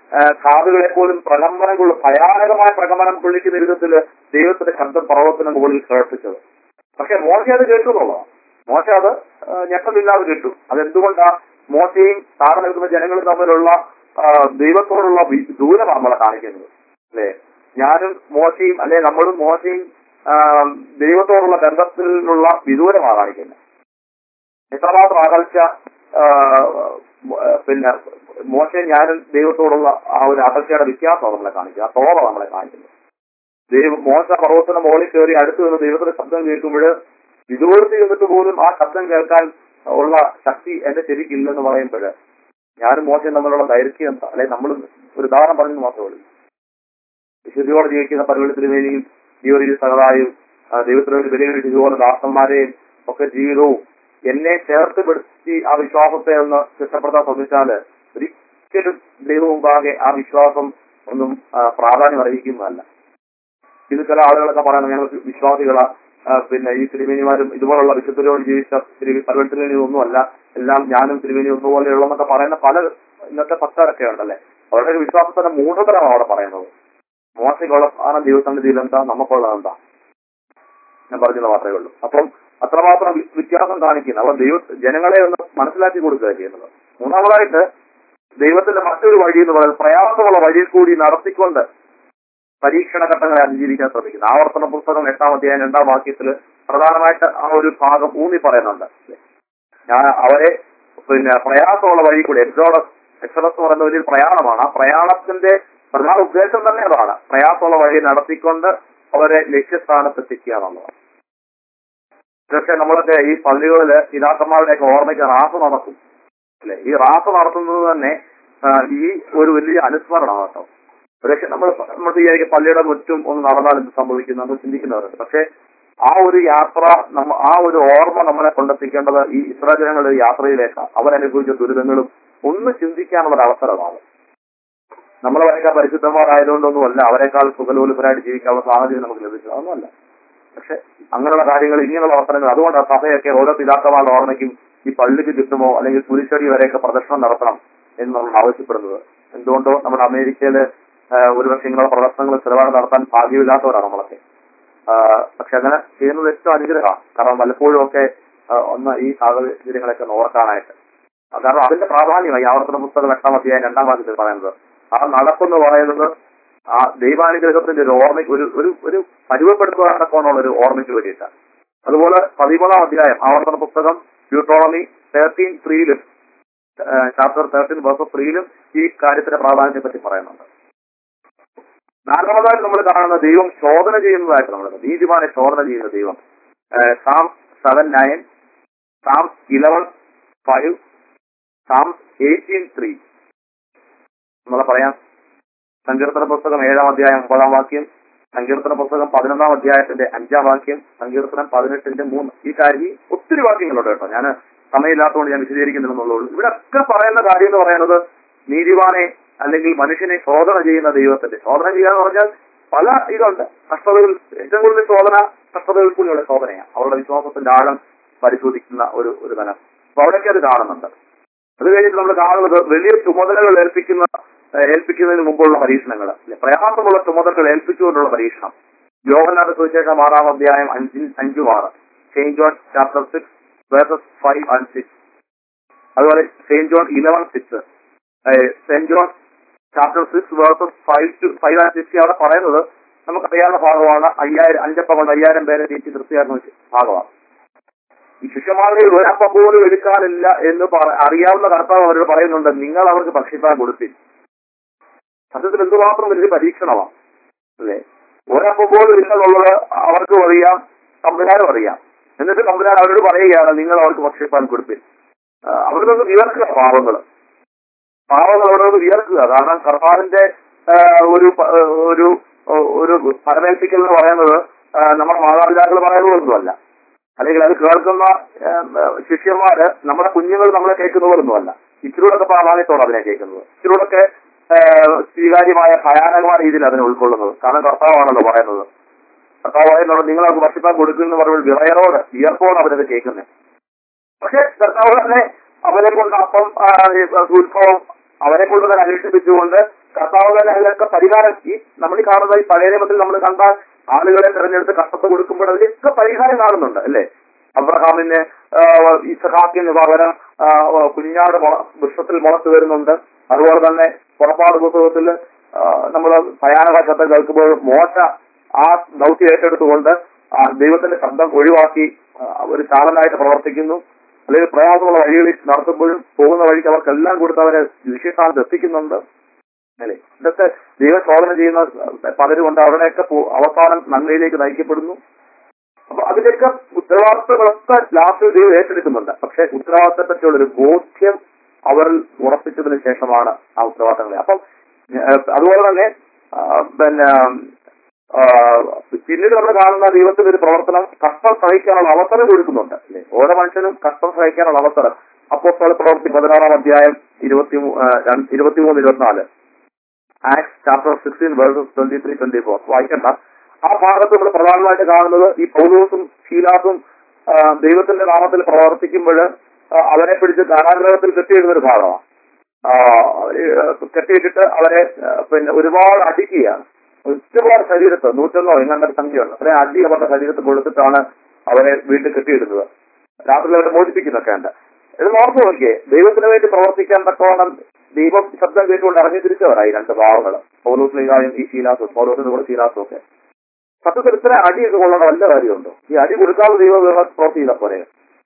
ആ, കാതുകളെ പോലും പ്രകമ്പനം കൊള്ളു ഭയാനകമായ പ്രകമ്പനം കൊള്ളിക്കുന്ന വിധത്തിൽ ദൈവത്തിന്റെ ശബ്ദം പർവ്വതത്തിന് മുകളിൽ കേൾപ്പിച്ചത് പക്ഷെ മോശ അത് കേട്ടു എന്നുള്ളതാണ് മോശ അത് ആ, ഞെട്ടലില്ലാതെ കേട്ടു അതെന്തുകൊണ്ടാ മോശയും താഴെ നിൽക്കുന്ന ജനങ്ങളും തമ്മിലുള്ള ആ, ദൈവത്തോടുള്ള വി- ദൂരം നമ്മളെ കാണിക്കുന്നത് അല്ലെ ഞാനും മോശയും അല്ലെ നമ്മളും മോശയും ആ, ദൈവത്തോടുള്ള ബന്ധത്തിലുള്ള വിദൂരമാണ് കാണിക്കുന്നത് എത്രമാത്രം അകൽച്ച ആ, മ- പിന്നെ മോശം ഞാനും ദൈവത്തോടുള്ള ആ ഒരു അകൽച്ചയുടെ വ്യത്യാസം നമ്മളെ കാണിക്കുക ആ തോറ നമ്മളെ കാണിക്കുന്നത് ദൈവം മോശ പർവ്വതത്തിന്റെ മുകളിൽ കയറി അടുത്ത് നിന്ന് ദൈവത്തിന്റെ ശബ്ദം കേൾക്കുമ്പോൾ വിദൂരത്തിൽ നിന്നിട്ട് പോലും ആ ശബ്ദം കേൾക്കാൻ ഉള്ള ശക്തി എന്റെ ശരിക്കില്ലെന്ന് പറയുമ്പോൾ ഞാനും മോശം തമ്മിലുള്ള ദൈർഘ്യം എന്താ അല്ലെ നമ്മൾ ഒരു ഉദാഹരണം പറഞ്ഞു മാത്രമേ ഉള്ളൂ വിശുദ്ധിയോടെ ജീവിക്കുന്ന പരിഗണത്തിന് വേണ്ടിയും ജീവരീതി സഹതായും ദൈവത്തിന് വേണ്ടി വലിയ ഇതുപോലെ ദാസന്മാരെയും ഒക്കെ ജീവിതവും എന്നെ ചേർത്ത് പെടുത്തി ആ വിശ്വാസത്തെ ഒന്ന് ചിട്ടപ്പെടുത്താൻ ശ്രമിച്ചാല് ഒരിക്കലും ദൈവം മുമ്പാകെ ആ വിശ്വാസം ഒന്നും ആ, പ്രാധാന്യം അറിയിക്കുന്നതല്ല ഇത് ചില ആളുകളൊക്കെ പറയുന്നത് ഞങ്ങൾ വിശ്വാസികളാ ആ, പിന്നെ ഈ തിരുമേനിമാരും ഇതുപോലുള്ള വിശുദ്ധരോട് ജീവിച്ച പരിവർത്തനം ഒന്നുമല്ല എല്ലാം ഞാനും തിരുമേനി ഒന്നുപോലെയുള്ളതെന്നൊക്കെ പറയുന്ന പല ഇന്നത്തെ ഭക്തരൊക്കെ ഉണ്ടല്ലേ അവരുടെ വിശ്വാസത്തിന്റെ മൂഢതരമാണ് അവിടെ പറയുന്നത് മോശക്കുള്ള സ്ഥാനം ദൈവസന്നിധിയിൽ എന്താ നമുക്കുള്ളത് എന്താ ഞാൻ പറഞ്ഞത് മാത്രമേ ഉള്ളൂ അപ്പം അത്രമാത്രം വി- വ്യത്യാസം കാണിക്കുന്നു അവർ ദൈവ ജനങ്ങളെ ഒന്ന് മനസ്സിലാക്കി കൊടുക്കുക ചെയ്യുന്നത് മൂന്നാമതായിട്ട് ദൈവത്തിന്റെ മറ്റൊരു വഴി എന്ന് പറയുന്നത് പ്രയാസമുള്ള വഴിയിൽ കൂടി നടത്തിക്കൊണ്ട് പരീക്ഷണ ഘട്ടങ്ങളെ അതിജീവിക്കാൻ ശ്രമിക്കുന്നു ആവർത്തന പുസ്തകം എട്ടാം അധ്യായം രണ്ടാം വാക്യത്തിൽ പ്രധാനമായിട്ട് ആ ഒരു ഭാഗം ഊന്നി പറയുന്നുണ്ട് ഞാൻ അവരെ പിന്നെ പ്രയാസമുള്ള വഴി കൂടി എക്സോഡസ് എക്സോഡസ് എന്ന് പറയുന്ന വലിയൊരു പ്രയാണമാണ് ആ പ്രയാണത്തിന്റെ പ്രധാന ഉദ്ദേശം തന്നെ അതാണ് പ്രയാസമുള്ള വഴി നടത്തിക്കൊണ്ട് അവരെ ലക്ഷ്യസ്ഥാനത്ത് എത്തിക്കുക എന്നുള്ളതാണ് പക്ഷെ നമ്മളൊക്കെ ഈ പള്ളികളില് പിതാക്കന്മാരുടെയൊക്കെ ഓർമ്മയ്ക്ക് റാഫ് നടക്കും അല്ലെ ഈ റാഫ് നടത്തുന്നത് തന്നെ ആ, ഈ ഒരു വലിയ അനുസ്മരണമാണ് കേട്ടോ പക്ഷെ നമ്മൾ നമ്മൾ വിചാരിക്കും പള്ളിയുടെ ചുറ്റും ഒന്ന് നടന്നാൽ എന്ത് സംഭവിക്കും നമ്മൾ ചിന്തിക്കുന്നവരുണ്ട് പക്ഷെ ആ ഒരു യാത്ര നമ്മ ആ ഒരു ഓർമ്മ നമ്മളെ കൊണ്ടെത്തിക്കേണ്ടത് ഈ ഇസ്രാജനങ്ങളുടെ ഒരു യാത്രയിലേക്കാണ് അവരനുഭവിച്ച ദുരിതങ്ങളും ഒന്ന് ചിന്തിക്കാനുള്ള ഒരു അവസരമാണ് നമ്മളെ വരേക്കാൾ പരിശുദ്ധന്മാരായതുകൊണ്ടൊന്നുമല്ല അവരെക്കാൾ സുഖലോലുപരായിട്ട് ജീവിക്കാനുള്ള സാഹചര്യം നമുക്ക് ലഭിച്ചത് അതൊന്നുമല്ല പക്ഷെ അങ്ങനെയുള്ള കാര്യങ്ങൾ ഇങ്ങനെയുള്ള അവസരങ്ങൾ അതുകൊണ്ടാണ് സഭയൊക്കെ ഓരോ പിതാക്കന്മാരുടെ ഓർമ്മയ്ക്കും ഈ പള്ളിക്ക് ചുറ്റുമോ അല്ലെങ്കിൽ കുരിശടി വരെയൊക്കെ പ്രദർശനം നടത്തണം എന്ന് നമ്മൾ ആവശ്യപ്പെടുന്നത് എന്തുകൊണ്ടോ നമ്മുടെ അമേരിക്കയില് ആഹ് ഒരുപക്ഷെ ഇങ്ങനെയുള്ള പ്രദർശനങ്ങൾ ചിലവാട് നടത്താൻ ഭാഗ്യമില്ലാത്തവരാണ് നമ്മളൊക്കെ ആഹ് പക്ഷെ അങ്ങനെ ചെയ്യുന്നത് ഏറ്റവും അനുഗ്രഹമാണ് കാരണം പലപ്പോഴും ഒക്കെ ആഹ് ഒന്ന് ഈ സാഹചര്യങ്ങളൊക്കെ ഒന്ന് ഓർക്കാനായിട്ട് അത് കാരണം അതിന്റെ പ്രാധാന്യമായി ആവർത്തന പുസ്തകം എട്ടാം അധ്യായം രണ്ടാം വാക്യത്തിൽ പറയുന്നത് ആ നടപ്പെന്ന് പറയുന്നത് ആ ദൈവാനുഗ്രഹത്തിന്റെ ഒരു ഓർമ്മയ്ക്ക് ഒരു ഒരു ഒരു പരുവപ്പെടുത്തുവാനൊക്കെയുള്ള ഒരു ഓർമ്മയ്ക്ക് വേണ്ടിയിട്ടാണ് അതുപോലെ പതിമൂന്നാം അധ്യായം ആവർത്തന പുസ്തകം ഡ്യൂട്രോണമി തേർട്ടീൻ ത്രീയിലും ചാപ്റ്റർ തേർട്ടീൻ വേഴ്സ് ത്രീയിലും ഈ കാര്യത്തിന്റെ പ്രാധാന്യത്തെ പറ്റി പറയുന്നുണ്ട് നാലാമതായിട്ട് നമ്മൾ കാണുന്ന ദൈവം ശോധന ചെയ്യുന്നതായിട്ട് നമ്മൾ നീതിമാനെ ശോധന ചെയ്യുന്ന ദൈവം Psalm seven nine Psalm eleven five Psalm eighteen three നമ്മളെ പറയാം സങ്കീർത്തന പുസ്തകം ഏഴാം അധ്യായം ഒമ്പതാം വാക്യം സങ്കീർത്തന പുസ്തകം പതിനൊന്നാം അധ്യായത്തിന്റെ അഞ്ചാം വാക്യം സങ്കീർത്തനം പതിനെട്ടിന്റെ മൂന്ന് ഈ കാര്യം ഈ ഒത്തിരി വാക്യങ്ങളുണ്ട് കേട്ടോ ഞാൻ സമയമില്ലാത്തതുകൊണ്ട് ഞാൻ വിശദീകരിക്കുന്നില്ലെന്നുള്ളൂ ഇവിടെ ഒക്കെ പറയുന്ന കാര്യം എന്ന് പറയുന്നത് നീതിവാനെ അല്ലെങ്കിൽ മനുഷ്യനെ ശോധന ചെയ്യുന്ന ദൈവത്തിന്റെ ശോധന ചെയ്യുക എന്ന് പറഞ്ഞാൽ പല ഇതുണ്ട് കഷ്ടതകൾ ഏറ്റവും കൂടുതൽ ശോധന കഷ്ടതകൾ കൂടിയുള്ള ശോധനയാണ് അവരുടെ വിശ്വാസത്തിന്റെ ആഴം പരിശോധിക്കുന്ന ഒരു ഒരു തലം അപ്പൊ അവിടെയൊക്കെ അത് കാണുന്നുണ്ട് അത് കഴിഞ്ഞിട്ട് നമ്മൾ കാണുന്നത് വലിയ ചുമതലകൾ ഏൽപ്പിക്കുന്ന ഏഹ് ഏൽപ്പിക്കുന്നതിന് മുമ്പുള്ള പരീക്ഷണങ്ങൾ അല്ലെ പ്രയാസമുള്ള ചുമതലകൾ ഏൽപ്പിച്ചുകൊണ്ടുള്ള പരീക്ഷണം യോഹനാഥ സുവിശേഷം ആറാം അധ്യായം അഞ്ചിൽ അഞ്ചും ആറ് Saint John chapter six verses five and six അതുപോലെ Saint John eleven six Saint John chapter six verses five two five and six അവിടെ പറയുന്നത് നമുക്കറിയാവുന്ന ഭാഗമാണ് അയ്യായിരം അഞ്ചപ്പം കൊണ്ട് അയ്യായിരം പേരെ തീറ്റി തൃപ്തിയാക്കുന്ന ഭാഗമാണ് ഈ ശിഷ്യന്മാരുടെ ഒരപ്പം പോലും എടുക്കാനില്ല എന്ന് പറ- അറിയാവുന്ന കർത്താവ് അവരോട് പറയുന്നുണ്ട് നിങ്ങൾ അവർക്ക് ഭക്ഷിക്കാൻ കൊടുപ്പിൻ സത്യത്തിൽ എന്തുമാത്രം വലിയ പരീക്ഷണമാണ് അല്ലേ ഒരപ്പം പോലും ഇല്ലെന്നുള്ളത് അവർക്കും അറിയാം തമ്പുരാനും അറിയാം എന്നിട്ട് തമ്പുരാൻ അവരോട് പറയുകയാണ് നിങ്ങൾ അവർക്ക് ഭക്ഷിപ്പാൻ കൊടുപ്പിൻ ആ, അവിടെ നിന്ന് വിയർക്കുക പാവങ്ങൾ പാവങ്ങൾ അവിടെ നിന്ന് വിയർക്കുക കാരണം കർത്താവിന്റെ ആ, ഒരു പ- ഒരു ഒരു പരമേൽപ്പിക്കൽ എന്ന് പറയുന്നത് ആ, നമ്മുടെ മാതാപിതാക്കൾ പറയുന്നതൊന്നുമല്ല അല്ലെങ്കിൽ അത് കേൾക്കുന്ന ആ, ശിഷ്യന്മാര് നമ്മുടെ കുഞ്ഞുങ്ങൾ നമ്മളെ കേൾക്കുന്ന പോലൊന്നുമല്ല ഇച്ചിരൂടൊക്കെ പ്രാധാന്യത്തോടെ അതിനെ കേൾക്കുന്നത് ഇച്ചിരൂടൊക്കെ ആ, സ്വീകാര്യമായ ഭയാനകമായ രീതിയിൽ അതിനെ ഉൾക്കൊള്ളുന്നത് കാരണം കർത്താവാണല്ലോ പറയുന്നത് കർത്താവ് പറയുന്നത് നിങ്ങൾ അവർക്ക് ഭക്ഷിക്കാൻ കൊടുക്കുന്നു പറയുമ്പോൾ വിറയറോട് വിയർപ്പോട് അവരത് കേൾക്കുന്നത് പക്ഷെ കർത്താവ് തന്നെ അവരെ കൊണ്ട് അപ്പം ആ, ഈ ഉത്ഭവം അവരെ കൊണ്ട് തന്നെ അന്വേഷിപ്പിച്ചുകൊണ്ട് കർത്താവ് തന്നെ അതിലൊക്കെ പരിഹാരം ഈ നമ്മൾ ഈ കാണുന്ന ഈ പഴയ നിയമത്തിൽ നമ്മൾ കണ്ട ആളുകളെ തെരഞ്ഞെടുത്ത് കഷ്ടത്ത് കൊടുക്കുമ്പോൾ അതിലൊക്കെ പരിഹാരം കാണുന്നുണ്ട് അല്ലേ അബ്രഹാമിന് ഇസഹാക്കിന് പകരം ആ, കുഞ്ഞാട് മുള വൃക്ഷത്തിൽ മുളത്ത് വരുന്നുണ്ട് അതുപോലെ തന്നെ പുറപ്പാട് പുസ്തകത്തിൽ നമ്മൾ ഭയാനക ശബ്ദം കേൾക്കുമ്പോൾ മോശ ആ ദൗത്യം ഏറ്റെടുത്തുകൊണ്ട് ആ ദൈവത്തിന്റെ ശബ്ദം ഒഴിവാക്കി ആ, ഒരു ചാളനായിട്ട് പ്രവർത്തിക്കുന്നു അല്ലെങ്കിൽ പ്രയാസമുള്ള വഴികളിൽ നടത്തുമ്പോഴും പോകുന്ന വഴിക്ക് അവർക്കെല്ലാം കൊടുത്ത് അവരെ ലക്ഷ്യസ്ഥാനത്ത് എത്തിക്കുന്നുണ്ട് അല്ലേ ഇതൊക്കെ ദൈവം ശോധന ചെയ്യുന്ന പലരുമുണ്ട് അവരുടെയൊക്കെ പോ- അവസാനം നന്മയിലേക്ക് നയിക്കപ്പെടുന്നു അപ്പൊ അതിന്റെയൊക്കെ ഉത്തരവാദിത്തങ്ങളൊക്കെ ലാസ്റ്റ് ദൈവം ഏറ്റെടുക്കുന്നുണ്ട് പക്ഷെ ഉത്തരവാദിത്തത്തെ പറ്റിയുള്ള ഒരു ബോധ്യം അവരിൽ ഉറപ്പിച്ചതിന് ശേഷമാണ് ആ ഉത്തരവാദിത്തങ്ങളെ അപ്പം ഏഹ്, അതുപോലെ തന്നെ ആ, പിന്നെ ആ, പിന്നീട് നമ്മൾ കാണുന്ന ദൈവത്തിന്റെ ഒരു പ്രവർത്തനം കഷ്ടം സഹിക്കാനുള്ള അവസരം കൊടുക്കുന്നുണ്ട് അല്ലേ ഓരോ മനുഷ്യനും കഷ്ടം സഹിക്കാനുള്ള അവസരം അപ്പോൾ പ്രവർത്തി പതിനാറാം അധ്യായം ഇരുപത്തി ഇരുപത്തിമൂന്ന് ഇരുപത്തിനാല് Acts chapter sixteen verses twenty three twenty four വായിക്കണ്ട ആ ഭാഗത്ത് നമ്മൾ പ്രധാനമായിട്ട് കാണുന്നത് ഈ പൗലോസും ശീലാസും ആ, ദൈവത്തിന്റെ നാമത്തിൽ പ്രവർത്തിക്കുമ്പോൾ അവരെ പിടിച്ച് കാരാഗ്രഹത്തിൽ കെട്ടിയിടുന്ന ഒരു ഭാഗമാണ് ആ, ഏഹ്, കെട്ടിയിട്ടിട്ട് അവരെ ആ, പിന്നെ ഒരുപാട് അടിക്കുകയാണ് ഒരുപാട് ശരീരത്ത് നൂറ്റൊന്നോ എങ്ങനെ സംഖ്യയുണ്ട് അത്രയും അടി അവരുടെ ശരീരത്ത് കൊടുത്തിട്ടാണ് അവരെ വീണ്ടും കെട്ടിയിടുന്നത് രാത്രി അവരെ മോചിപ്പിക്കുന്നൊക്കെ ഉണ്ട് ഇത് ഓർത്ത് നോക്കിയേ ദൈവത്തിന് വേണ്ടി പ്രവർത്തിക്കാൻ തക്കവണ്ണം ദൈവം ശബ്ദം കേട്ടുകൊണ്ട് ഇറങ്ങി തിരിച്ചവരായി രണ്ട് ഭാവങ്ങൾ പൗലോസ് ലീഗായും ഈ ശീലാസും പൗലോസിന്റെ കൂടെ ശീലാസും ഒക്കെ സത്യത്തിൽ ഇത്ര അടിയൊക്കെ കൊള്ളേണ്ട വല്ല കാര്യമുണ്ടോ ഈ അടി കൊടുക്കാതെ ദൈവം പ്രവർത്തി ചെയ്താൽ പോരെ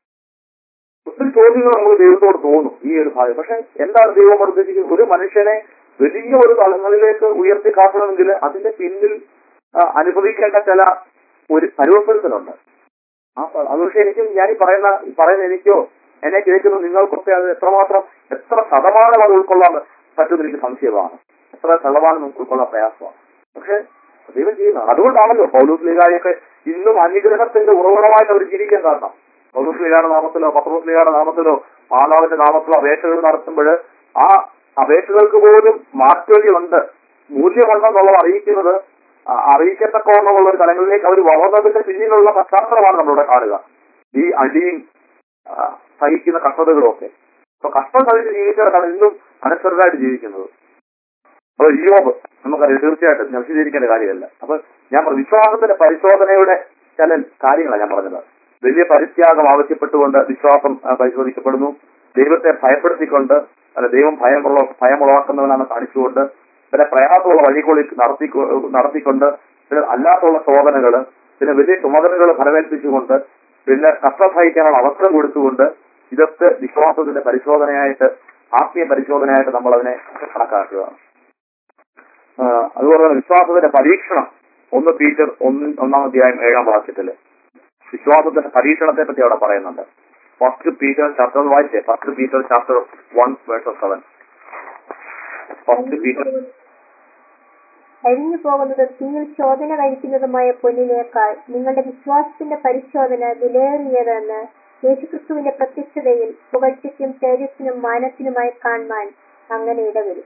ഒത്തിരി ചോദ്യങ്ങൾ നമുക്ക് ദൈവത്തോട് തോന്നും ഈ ഒരു ഭാഗം പക്ഷെ എന്താണ് ദൈവം ഉദ്ദേശിക്കുന്നത് ഒരു മനുഷ്യനെ വലിയ ഒരു തലങ്ങളിലേക്ക് ഉയർത്തി കാട്ടണമെങ്കിൽ അതിന്റെ പിന്നിൽ ആ, അനുഭവിക്കേണ്ട ചില ഒരു അനുഭവപ്പെടുത്തലുണ്ട് ആ പ- അത് പക്ഷെ എനിക്കും ഞാൻ ഈ പറയുന്ന ഈ പറയുന്ന എനിക്കോ എന്നെ കേൾക്കുന്ന നിങ്ങൾക്കൊക്കെ അത് എത്രമാത്രം എത്ര ശതമാനം അത് ഉൾക്കൊള്ളാൻ പറ്റുമെന്ന് എനിക്ക് സംശയമാണ് എത്ര ശതമാനം നമുക്ക് ഉൾക്കൊള്ളാൻ പ്രയാസമാണ് പക്ഷെ ദൈവം ചെയ്യുന്നതാണ് അതുകൊണ്ടാണല്ലോ പൗലൂസ് ലീഗായൊക്കെ ഇന്നും അനുഗ്രഹത്തിന്റെ ഉറവിടമായിട്ട് അവർ ജീവിക്കാൻ കാരണം പൗലൂസ് ലീഗയുടെ നാമത്തിലോ പത്രോസ് ലീഗയുടെ നാമത്തിലോ മാതാവിന്റെ നാമത്തിലോ അപേക്ഷകൾ നടത്തുമ്പോൾ ആ അപേക്ഷകൾക്ക് പോലും മാറ്റവലിയുണ്ട് മൂല്യമുണ്ടെന്നുള്ളത് അറിയിക്കുന്നത് ആ, അറിയിക്കത്തക്കവണ്ണമുള്ള ഒരു തലങ്ങളിലേക്ക് അവർ വളർന്നതിന്റെ പിന്നിലുള്ള പശ്ചാത്തലമാണ് നമ്മളിവിടെ കാണുക ഈ അടിയും ആ, സഹിക്കുന്ന കഷ്ടതകളും ഒക്കെ അപ്പൊ കഷ്ടം സഹിച്ച് ജീവിച്ചവരാണ് ഇന്നും അനശ്വരരായിട്ട് ജീവിക്കുന്നത് അപ്പൊ യോബ് നമുക്കറിയാം തീർച്ചയായിട്ടും ഞാൻ വിശദീകരിക്കേണ്ട കാര്യമല്ല അപ്പൊ ഞാൻ പറഞ്ഞു, വിശ്വാസത്തിന്റെ പരിശോധനയുടെ ചില കാര്യങ്ങളാണ് ഞാൻ പറഞ്ഞത് വലിയ പരിത്യാഗം ആവശ്യപ്പെട്ടുകൊണ്ട് വിശ്വാസം ആ, പരിശോധിക്കപ്പെടുന്നു ദൈവത്തെ ഭയപ്പെടുത്തിക്കൊണ്ട് അല്ല ദൈവം ഭയമുള്ള ഭയമുളവാക്കുന്നവനാണ് കാണിച്ചുകൊണ്ട് പിന്നെ പ്രയാസമുള്ള വഴികളിൽ നടത്തി നടത്തിക്കൊണ്ട് പിന്നെ അല്ലാത്തുള്ള ശോധനകള് പിന്നെ വലിയ ചുമതലകൾ ഫലമേൽപ്പിച്ചുകൊണ്ട് പിന്നെ കഷ്ടം സഹിക്കാനുള്ള അവസരം കൊടുത്തുകൊണ്ട് ഇതൊക്കെ വിശ്വാസത്തിന്റെ പരിശോധനയായിട്ട് ആത്മീയ പരിശോധനയായിട്ട് നമ്മൾ അതിനെ കണക്കാക്കുക ആ, അതുപോലെ തന്നെ വിശ്വാസത്തിന്റെ പരീക്ഷണം ഒന്ന് ടീച്ചർ ഒന്ന് ഒന്നാം അധ്യായം ഏഴാം വാക്യത്തില് വിശ്വാസത്തിന്റെ പരീക്ഷണത്തെ പറ്റി അവിടെ പറയുന്നുണ്ട് ഫസ്റ്റ് പീറ്റർ ചാപ്റ്റർ വായിച്ചേ first Peter chapter one verse seven first Peter അഴിഞ്ഞു പോകുന്നതും തീയിൽ ശോധന കഴിക്കുന്നതുമായ പൊന്നിനേക്കാൾ നിങ്ങളുടെ വിശ്വാസത്തിന്റെ പരിശോധന വിലയേറിയതെന്ന് യേശുക്രിസ്തുവിന്റെ പ്രത്യക്ഷതയിൽ പുകഴ്ചയ്ക്കും തേജസ്സിനും മാനത്തിനുമായി കാണുവാൻ അങ്ങനെ ഇടവരും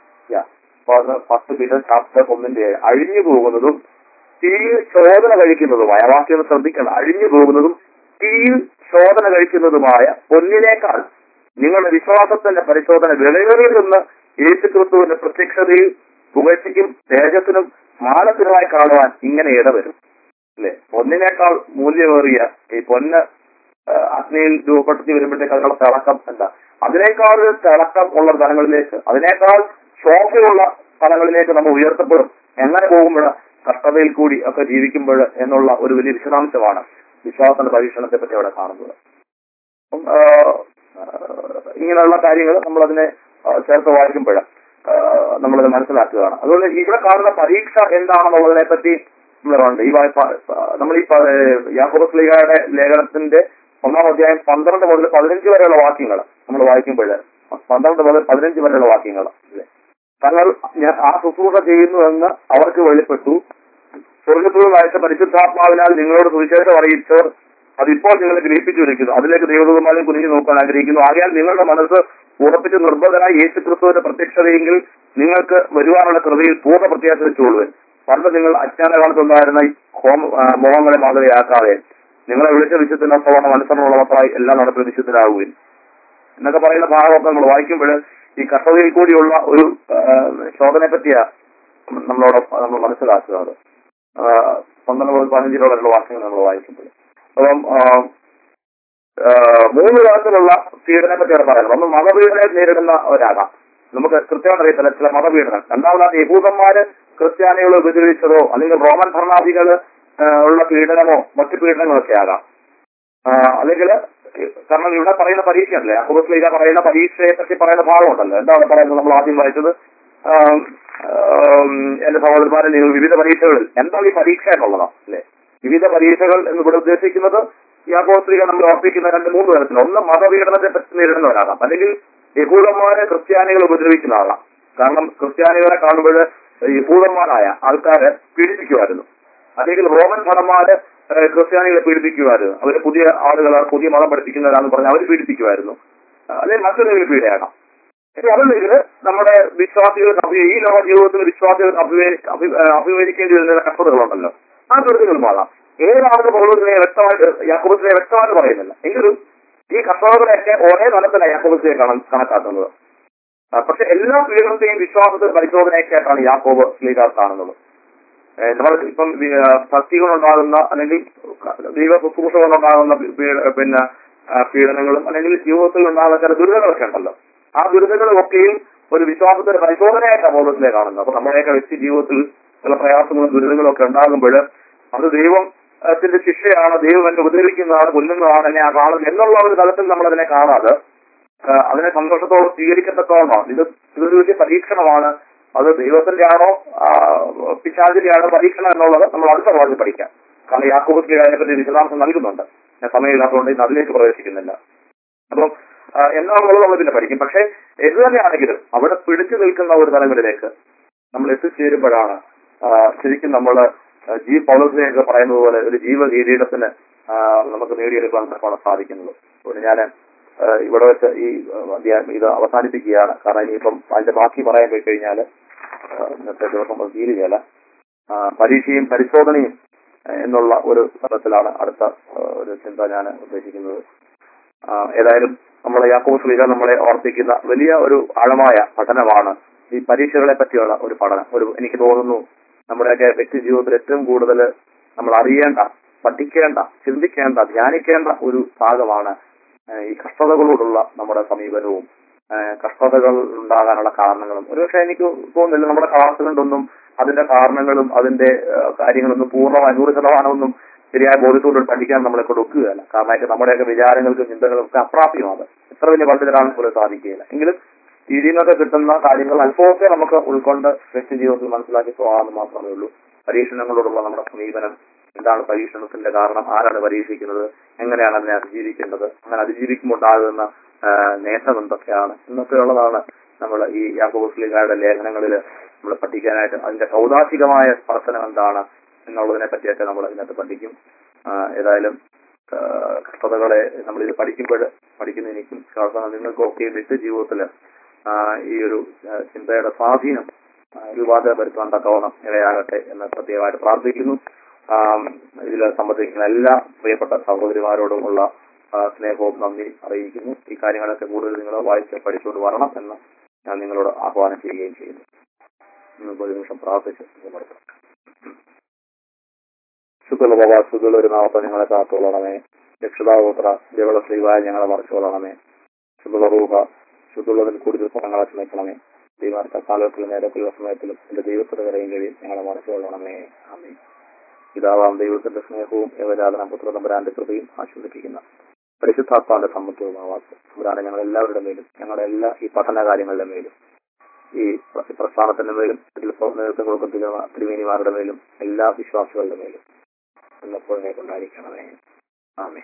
ഫസ്റ്റ് പീറ്റർ ചാപ്റ്റർ ഒന്നിന്റെ ഏഴ്. അഴിഞ്ഞു പോകുന്നതും തീയിൽ ശോധന കഴിക്കുന്നതുമായ ആ വാക്യം ശ്രദ്ധിക്കണം അഴിഞ്ഞു പോകുന്നതും തീയിൽ ശോധന കഴിക്കുന്നതുമായ പൊന്നിനേക്കാൾ നിങ്ങളുടെ വിശ്വാസത്തിന്റെ പരിശോധന വിലയേറിയതെന്ന് യേശുക്രിസ്തുവിന്റെ പ്രത്യക്ഷതയിൽ പുകഴ്ചയ്ക്കും തേജസ്സിനും മാനത്തിനുമായി കാണുവാൻ ഇങ്ങനെ ഇടവരും അല്ലെ പൊന്നിനേക്കാൾ മൂല്യമേറിയ ഈ പൊന്ന് ആ, അഗ്നിയിൽ രൂപപ്പെടുത്തി വരുമ്പോഴത്തേക്ക് അതിനുള്ള തിളക്കം എന്താ അതിനേക്കാൾ ഒരു തിളക്കം ഉള്ള സ്ഥലങ്ങളിലേക്ക് അതിനേക്കാൾ ശോഭയുള്ള സ്ഥലങ്ങളിലേക്ക് നമ്മൾ ഉയർത്തപ്പെടും എങ്ങനെ പോകുമ്പോൾ കഷ്ടതയിൽ കൂടി ഒക്കെ ജീവിക്കുമ്പോൾ എന്നുള്ള ഒരു വലിയ വിശദാംശമാണ് വിശ്വാസത്തിന്റെ പരീക്ഷണത്തെ പറ്റി അവിടെ കാണുന്നത് അപ്പം, ആ, ആ, ഇങ്ങനെയുള്ള കാര്യങ്ങൾ നമ്മളതിനെ ആ, ചേർത്ത് വായിക്കുമ്പോൾ നമ്മളത് മനസ്സിലാക്കുകയാണ് അതുകൊണ്ട് ഇവിടെ കാണുന്ന പരീക്ഷ എന്താണെന്നുള്ളതിനെ പറ്റി നമ്മൾ പറയുന്നുണ്ട് ഈ വായ്പ നമ്മൾ ഈ പ- യാക്കോബസ് ലീഗയുടെ ലേഖനത്തിന്റെ ഒന്നാം അധ്യായം പന്ത്രണ്ട് മുതൽ പതിനഞ്ച് വരെയുള്ള വാക്യങ്ങൾ നമ്മൾ വായിക്കുമ്പോൾ പന്ത്രണ്ട് മുതൽ പതിനഞ്ച് വരെയുള്ള വാക്യങ്ങൾ അല്ലേ തങ്ങൾ ഞാൻ ആ ശുശ്രൂഷ ചെയ്യുന്നു എന്ന് അവർക്ക് വെളിപ്പെട്ടു സ്വർഗത്തിൽ നിന്ന് അയച്ച പരിശുദ്ധാത്മാവിനാൽ നിങ്ങളോട് സുവിശേഷം അറിയിച്ചവർ അതിപ്പോൾ നിങ്ങളെ ഗ്രഹിപ്പിച്ചിരിക്കുന്നു അതിലേക്ക് ദൈവദൂതന്മാരെ കുനിഞ്ഞു നോക്കാൻ ആഗ്രഹിക്കുന്നു ആകയാൽ നിങ്ങളുടെ മനസ്സ് ഉറപ്പിച്ച് നിർബന്ധനായി യേശു ക്രിസ്തുവിന്റെ പ്രത്യക്ഷതയെങ്കിൽ നിങ്ങൾക്ക് വരുവാനുള്ള കൃതിയിൽ പൂർണ്ണ പ്രത്യാശ വെച്ചുകൊള്ളുവൻ പണ്ട് നിങ്ങൾ അജ്ഞാനകാലത്തുണ്ടായിരുന്ന ഈ ഹോമ- ആ, മോഹങ്ങളെ മാതൃകയാക്കാതെ നിങ്ങളെ വിളിച്ച വിശുദ്ധന സവണ അനുസരണമുള്ളവർക്കായി എല്ലാം നടത്തുന്ന വിശുദ്ധരാകുകയും എന്നൊക്കെ പറയുന്ന ഭാഗമൊക്കെ നമ്മൾ വായിക്കുമ്പോൾ ഈ കർത്തവ്യയിൽ കൂടിയുള്ള ഒരു ശോധനയെ പറ്റിയാ നമ്മളോട് നമ്മൾ മനസ്സിലാക്കുന്നത് ആ, പന്ത്രണ്ട് മുതൽ പതിനഞ്ചിലുള്ള വാക്യങ്ങൾ നമ്മൾ വായിക്കുമ്പോൾ അപ്പം ആ, ആ, മൂന്ന് തരത്തിലുള്ള പീഡനെ പറ്റിയാണ് പറയുന്നത് ഒന്ന് മതപീഡനെ നേരിടുന്ന ഒരാളാണ് നമുക്ക് കൃത്യമായിട്ട് അറിയത്തില്ല ചില മതപീഡനം രണ്ടാമതാണ് യഹൂദന്മാര് ക്രിസ്ത്യാനികളെ ഉപദ്രവിച്ചതോ അല്ലെങ്കിൽ റോമൻ ഭരണാധികള് ആ, ഉള്ള പീഡനമോ മറ്റു പീഡനങ്ങളൊക്കെ ആകാം ആ, അല്ലെങ്കിൽ കാരണം ഇവിടെ പറയുന്ന പരീക്ഷയല്ലേ അഹുബസ്ലീഗ പറയുന്ന പരീക്ഷയെ പറ്റി പറയുന്ന ഭാഗമുണ്ടല്ലോ എന്താണ് പറയുന്നത് നമ്മൾ ആദ്യം വായിച്ചത് ആം, ആം, എന്റെ സഹോദരന്മാരെ നിങ്ങൾ വിവിധ പരീക്ഷകളിൽ എന്താണ് ഈ പരീക്ഷ എന്നുള്ളതാണ് അല്ലെ വിവിധ പരീക്ഷകൾ എന്ന് ഇവിടെ ഉദ്ദേശിക്കുന്നത് യാഗോസ്ത്രീക നമ്മൾ ഓർപ്പിക്കുന്ന രണ്ട് മൂന്ന് തരത്തിൽ ഒന്ന് മതപീഡനത്തെ പറ്റി നേരിടുന്നവരാകാം അല്ലെങ്കിൽ യഹൂദന്മാരെ ക്രിസ്ത്യാനികൾ ഉപദ്രവിക്കുന്നതാകാം കാരണം ക്രിസ്ത്യാനികളെ കാണുമ്പോൾ യഹൂദന്മാരായ ആൾക്കാരെ പീഡിപ്പിക്കുമായിരുന്നു അല്ലെങ്കിൽ റോമൻ ഭടന്മാര് ഏഹ്, ക്രിസ്ത്യാനികളെ പീഡിപ്പിക്കുമായിരുന്നു അവര് പുതിയ ആളുകളാണ് പുതിയ മതം പഠിപ്പിക്കുന്നവരാണെന്ന് പറഞ്ഞ് അവർ പീഡിപ്പിക്കുമായിരുന്നു അല്ലെങ്കിൽ മറ്റൊരു പീഡയാകാം ഇനി അതല്ലെങ്കിൽ നമ്മുടെ വിശ്വാസികൾക്ക് അഭി ഈ ലോക ജീവിതത്തിൽ വിശ്വാസികൾക്ക് അഭിവേ- അഭി- ഏഹ് അഭിമുഖീകരിക്കേണ്ടി വരുന്ന കഷ്ടതകളുണ്ടല്ലോ ആ ദുരിതങ്ങളുമാകാം ഏതാണ് പൗലോസിനെ വ്യക്തമായിട്ട് യാക്കോബസിനെ വ്യക്തമായിട്ട് പറയുന്നില്ല എങ്കിലും ഈ കർഷകരെയൊക്കെ ഒരേ തലത്തിലാണ് യാക്കോബസിനെ കാണാൻ കണക്കാക്കുന്നത് ആ, പക്ഷെ എല്ലാ പീഡനത്തെയും വിശ്വാസത്തിൽ പരിശോധനയൊക്കെയായിട്ടാണ് യാക്കോബ് സ്ലീഗ കാണുന്നത് ഏഹ് നമ്മൾ ഇപ്പം ഭക്തികളുണ്ടാകുന്ന അല്ലെങ്കിൽ ദൈവ ശുശ്രൂഷകളുണ്ടാകുന്ന പീഡ- പിന്നെ ആ, പീഡനങ്ങളും അല്ലെങ്കിൽ ജീവിതത്തിൽ ഉണ്ടാകുന്ന ചില ദുരിതങ്ങളൊക്കെ ഉണ്ടല്ലോ ആ ദുരിതങ്ങളൊക്കെയും ഒരു വിശ്വാസത്തിന്റെ പരിശോധനയായിട്ടാണ് ബോധത്തിലെ കാണുന്നത് അപ്പൊ നമ്മുടെയൊക്കെ വ്യക്തി ജീവിതത്തിൽ ചില പ്രയാസങ്ങളും ദുരിതങ്ങളും ഒക്കെ ഉണ്ടാകുമ്പോൾ അത് ദൈവത്തിന്റെ ശിക്ഷയാണ് ദൈവം എന്നെ ഉപദ്രവിക്കുന്നതാണ് കൊല്ലുന്നതാണ് എന്നെ ആ കാണുന്നത് എന്നുള്ള ഒരു തലത്തിൽ നമ്മൾ അതിനെ കാണാതെ ആ, അതിനെ സന്തോഷത്തോടെ സ്വീകരിക്കത്തക്കോണോ ഇത് ഇതൊരു വലിയ പരീക്ഷണമാണ് അത് ദൈവത്തിന്റെ ആണോ പിശാചിന്റെ ആണോ പരീക്ഷണം എന്നുള്ളത് നമ്മൾ അടുത്ത ഭാഗത്ത് പഠിക്കാം കാരണം യാക്കോബത്തിന്റെ അതിനെപ്പറ്റി വിശദാംശം നൽകുന്നുണ്ട് ഞാൻ സമയമില്ലാത്തതുകൊണ്ട് ഇന്ന് അതിലേക്ക് പ്രവേശിക്കുന്നില്ല അപ്പം ആ, എന്നാണെന്നുള്ളത് നമ്മൾ പിന്നെ പഠിക്കും പക്ഷേ എന്ത് തന്നെയാണെങ്കിലും അവിടെ പിടിച്ചു നിൽക്കുന്ന ഒരു തലങ്ങളിലേക്ക് നമ്മൾ എത്തിച്ചേരുമ്പോഴാണ് ആ, ശരിക്കും നമ്മൾ ജീ പൗലസിനെയൊക്കെ പറയുന്നത് പോലെ ഒരു ജീവ കിരീടത്തിന് ആ, നമുക്ക് നേടിയെടുക്കാൻ തക്കോണം സാധിക്കുന്നത് അതുകൊണ്ട് ഞാൻ ഇവിടെ വെച്ച് ഈ ആ, അധ്യായം ഇത് അവസാനിപ്പിക്കുകയാണ് കാരണം ഇനിയിപ്പം അതിന്റെ ബാക്കി പറയാൻ പോയി കഴിഞ്ഞാൽ ഇന്നത്തെ ദിവസം അത് തീരുകയല്ല ആ, പരീക്ഷയും പരിശോധനയും ആ, എന്നുള്ള ഒരു തലത്തിലാണ് അടുത്ത ആ, ഒരു ചിന്ത ഞാൻ ഉദ്ദേശിക്കുന്നത് ആ, ഏതായാലും നമ്മളെ യാക്കോബ് ശ്രീക നമ്മളെ ഓർപ്പിക്കുന്ന വലിയ ഒരു ആഴമായ പഠനമാണ് ഈ പരീക്ഷകളെ പറ്റിയുള്ള ഒരു പഠനം ഒരു എനിക്ക് തോന്നുന്നു നമ്മുടെയൊക്കെ വ്യക്തി ജീവിതത്തിൽ ഏറ്റവും കൂടുതൽ നമ്മൾ അറിയേണ്ട പഠിക്കേണ്ട ചിന്തിക്കേണ്ട ധ്യാനിക്കേണ്ട ഒരു ഭാഗമാണ് ആ, ഈ കഷ്ടതകളോടുള്ള നമ്മുടെ സമീപനവും ആ, കഷ്ടതകൾ ഉണ്ടാകാനുള്ള കാരണങ്ങളും ഒരുപക്ഷെ എനിക്ക് തോന്നുന്നില്ല നമ്മുടെ ക്ലാസ് കൊണ്ടൊന്നും അതിന്റെ കാരണങ്ങളും അതിന്റെ ആ, കാര്യങ്ങളൊന്നും പൂർണ്ണമായി നൂറ് ശതമാനമൊന്നും ശരിയായ ബോധ്യത്തോട് പഠിക്കാൻ നമ്മളെ കൊണ്ട് ഒക്കുകയല്ല കാരണം അതിന്റെ നമ്മുടെയൊക്കെ വിചാരങ്ങൾക്കും ചിന്തകൾക്കും ഒക്കെ അപ്രാപ്യമാണ് എത്ര വലിയ പണ്ഡിതരാണെന്ന് പോലും സാധിക്കുകയില്ല എങ്കിലും ഇതിൽ നിന്നൊക്കെ കിട്ടുന്ന കാര്യങ്ങൾ അല്പമൊക്കെ നമുക്ക് ഉൾക്കൊണ്ട് വ്യക്തി ജീവിതത്തിൽ മനസ്സിലാക്കി പോകാമെന്ന് മാത്രമേ ഉള്ളൂ പരീക്ഷണങ്ങളോടുള്ള നമ്മുടെ സമീപനം എന്താണ് പരീക്ഷണത്തിന്റെ കാരണം ആരാണ് പരീക്ഷിക്കുന്നത് എങ്ങനെയാണ് അതിനെ അതിജീവിക്കേണ്ടത് അങ്ങനെ അതിജീവിക്കുമ്പോൾ ഉണ്ടാകുന്ന ആ, നേട്ടം എന്തൊക്കെയാണ് എന്നൊക്കെയുള്ളതാണ് നമ്മൾ ഈ യാക്കോബുസ്ലിഗാരുടെ ലേഖനങ്ങളിൽ നമ്മൾ പഠിക്കാനായിട്ട് അതിന്റെ സൗദാശികമായ സ്പർശനം എന്താണ് എന്നുള്ളതിനെ പറ്റിയൊക്കെ നമ്മൾ അതിനകത്ത് പഠിക്കും ആ, ഏതായാലും ആ, കഷ്ടതകളെ നമ്മൾ ഇത് പഠിക്കുമ്പോൾ പഠിക്കുന്ന എനിക്കും കാരണം നിങ്ങൾക്കൊക്കെ വ്യക്തി ജീവിതത്തിൽ ഈ ഒരു ആ, ചിന്തയുടെ സ്വാധീനം ആ, രൂപാന്തരം വരുത്താൻ തക്കവണ്ണം ഇടയാകട്ടെ എന്ന് പ്രത്യേകമായിട്ട് പ്രാർത്ഥിക്കുന്നു ഇതിൽ സംബന്ധിക്കുന്ന എല്ലാ പ്രിയപ്പെട്ട സഹോദരിമാരോടുമുള്ള ആ, സ്നേഹവും നന്ദി അറിയിക്കുന്നു ഈ കാര്യങ്ങളൊക്കെ കൂടുതൽ നിങ്ങൾ വായിച്ച് പഠിച്ചുകൊണ്ട് വരണം എന്ന് ഞാൻ നിങ്ങളോട് ആഹ്വാനം ചെയ്യുകയും ചെയ്യുന്നു നമുക്ക് ഒരു നിമിഷം പ്രാർത്ഥിച്ച് നിർത്താം ശുദ്ധുള്ള ബാബ ശുദ്ധുള്ള ഒരു നാമത്തെ ഞങ്ങളെ കാത്തുകൊള്ളണമേ രക്ഷിതാപുത്ര ദേവള ശ്രീവായ ഞങ്ങളെ മറച്ചുകൊള്ളണമേ ശുദ്ധുള്ള റൂഹ ശുദ്ധുള്ളതിൽ കൂടുതൽ ഫലങ്ങളെ ക്ഷമിക്കണമേ ദൈവാർത്ഥ കാലത്തിലും നേരത്തിലുള്ള സമയത്തിലും എന്റെ ദൈവത്തിന്റെ കരയും കഴിയും ഞങ്ങളെ മറച്ചുകൊള്ളണമേ ആമേ പിതാവാം ദൈവത്തിന്റെ സ്നേഹവും ഏവരാധന പുത്ര തമ്പരാന്റെ കൃപയും ആശ്വസിപ്പിക്കുന്ന പരിശുദ്ധാത്മാന്റെ സമ്മത്വവും ആവാസ് തമ്പുരാനെ ഞങ്ങൾ എല്ലാവരുടെ മേലും ഞങ്ങളുടെ എല്ലാ ഈ പഠന കാര്യങ്ങളുടെ മേലും ഈ പ്ര- പ്രസ്ഥാനത്തിന്റെ മേലും ഇതിൽ പ്രോ- നേതൃത്വം കൊടുക്കുന്ന തിരുമേനിമാരുടെ മേലും എല്ലാ വിശ്വാസികളുടെ മേലും എന്നെപ്പോഴേ കൊണ്ടായിരിക്കണമേ ആമേ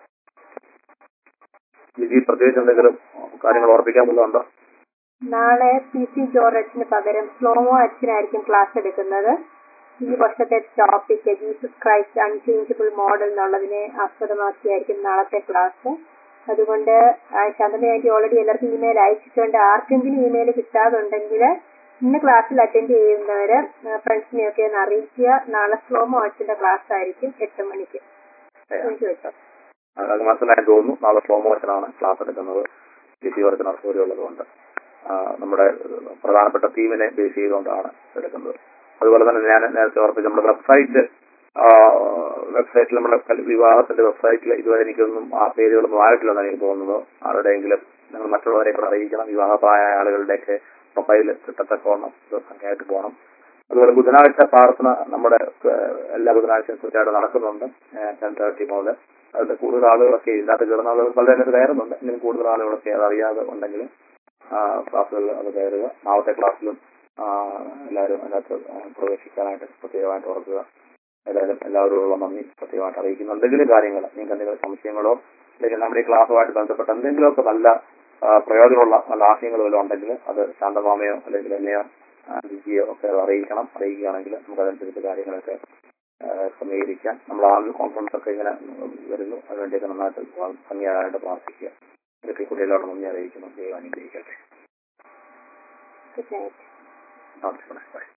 ലിജി പ്രത്യേകിച്ച് എന്തെങ്കിലും കാര്യങ്ങൾ ഓർപ്പിക്കാൻ വല്ലതുണ്ടോ നാളെ പി സി ജോർജ് അച്ഛന് പകരം സ്ലോമോ അച്ഛനായിരിക്കും ക്ലാസ് എടുക്കുന്നത് ഈ വർഷത്തെ topic Jesus Christ unchangeable model എന്നുള്ളതിനെ ആസ്പദമാക്കിയായിരിക്കും നാളത്തെ ക്ലാസ് അതുകൊണ്ട് ശാന്തമ ആന്റി ഓൾറെഡി എല്ലാവർക്കും ഇമെയിൽ അയച്ചിട്ടുണ്ട് ആർക്കെങ്കിലും ഇമെയിൽ കിട്ടാതുണ്ടെങ്കിൽ ഇന്ന് ക്ലാസ്സിൽ അറ്റൻഡ് ചെയ്യുന്നവര് ഫ്രണ്ട്സിനെയൊക്കെ ഒന്ന് അറിയിക്കുക നാളെ സ്ലോമോ അച്ഛന്റെ ക്ലാസ് ആയിരിക്കും എട്ട് മണിക്ക് എനിക്ക് വെച്ചോ അത് മനസ്സിലായി തോന്നുന്നു നാളെ സോമോച്ചനാണ് ക്ലാസ് എടുക്കുന്നത് ലിജി വർക്കിന് അസൗകര്യം ഉള്ളതുകൊണ്ട് ആ, നമ്മുടെ പ്രധാനപ്പെട്ട തീമിനെ ബേസ് ചെയ്തുകൊണ്ടാണ് എടുക്കുന്നത് അതുപോലെ തന്നെ ഞാൻ നേരത്തെ ഓർപ്പിച്ച നമ്മുടെ വെബ്സൈറ്റ് വെബ്സൈറ്റിൽ നമ്മുടെ കൽ- വിവാഹത്തിന്റെ വെബ്സൈറ്റിൽ ഇതുവരെ എനിക്കൊന്നും ആ പേരുകളൊന്നും ആയിട്ടില്ലെന്ന് എനിക്ക് തോന്നുന്നത് ആരുടെയെങ്കിലും നിങ്ങൾ മറ്റുള്ളവരെ കൂടെ അറിയിക്കണം വിവാഹപ്രായ ആളുകളുടെയൊക്കെ പ്രൊഫൈൽ കിട്ടത്തക്കവണ്ണം ഇത് ഭംഗിയായിട്ട് പോകണം അതുപോലെ ബുധനാഴ്ച പ്രാർത്ഥന നമ്മുടെ ഏഹ്, എല്ലാ ബുധനാഴ്ചയും കൃത്യമായിട്ട് നടക്കുന്നുണ്ട് ടെൻ തേർട്ടി മുതൽ അതിന്റെ കൂടുതൽ ആളുകളൊക്കെ ഇതിനകത്ത് കയറുന്ന ആളുകൾ വളരെ അതിനകത്ത് കയറുന്നുണ്ട് എങ്കിലും കൂടുതൽ ആളുകളൊക്കെ അത് അറിയാതെ ഉണ്ടെങ്കിൽ ക്ലാസ്സുകളിൽ അത് കയറുക നാളത്തെ ക്ലാസ്സിലും ആ, എല്ലാവരും അതിനകത്ത് പ്രവേശിക്കാനായിട്ട് പ്രത്യേകമായിട്ട് ഓർക്കുക ഏതായാലും എല്ലാവരോടുള്ള നന്ദി പ്രത്യേകമായിട്ട് അറിയിക്കുന്നു എന്തെങ്കിലും കാര്യങ്ങൾ നിങ്ങൾക്ക് എന്തെങ്കിലും സംശയങ്ങളോ അല്ലെങ്കിൽ നമ്മുടെ ഈ ക്ലാസ്സുമായിട്ട് ബന്ധപ്പെട്ട എന്തെങ്കിലുമൊക്കെ നല്ല ആ, പ്രയോജനമുള്ള നല്ല ആശയങ്ങൾ വല്ലതും ഉണ്ടെങ്കിൽ അത് ശാന്തമാമയോ അല്ലെങ്കിൽ എന്നെയോ ആ, ജിജിയോ ഒക്കെ അത് അറിയിക്കണം അറിയിക്കുകയാണെങ്കിൽ നമുക്ക് അതനുസരിച്ച് കാര്യങ്ങളൊക്കെ ആ, ക്രമീകരിക്കാം നമ്മൾ ആ കോൺഫറൻസ് ഒക്കെ ഇങ്ങനെ വരുന്നു അതിനുവേണ്ടിയൊക്കെ നന്നായിട്ട് ഭംഗിയാകാനായിട്ട് പ്രാർത്ഥിക്കുക ഇതൊക്കെ കുട്ടികളോട് നന്ദി അറിയിക്കുന്നു ദൈവം അനുഗ്രഹിക്കട്ടെ ഗുഡ് നൈറ്റ് നമസ്കാരം ബൈ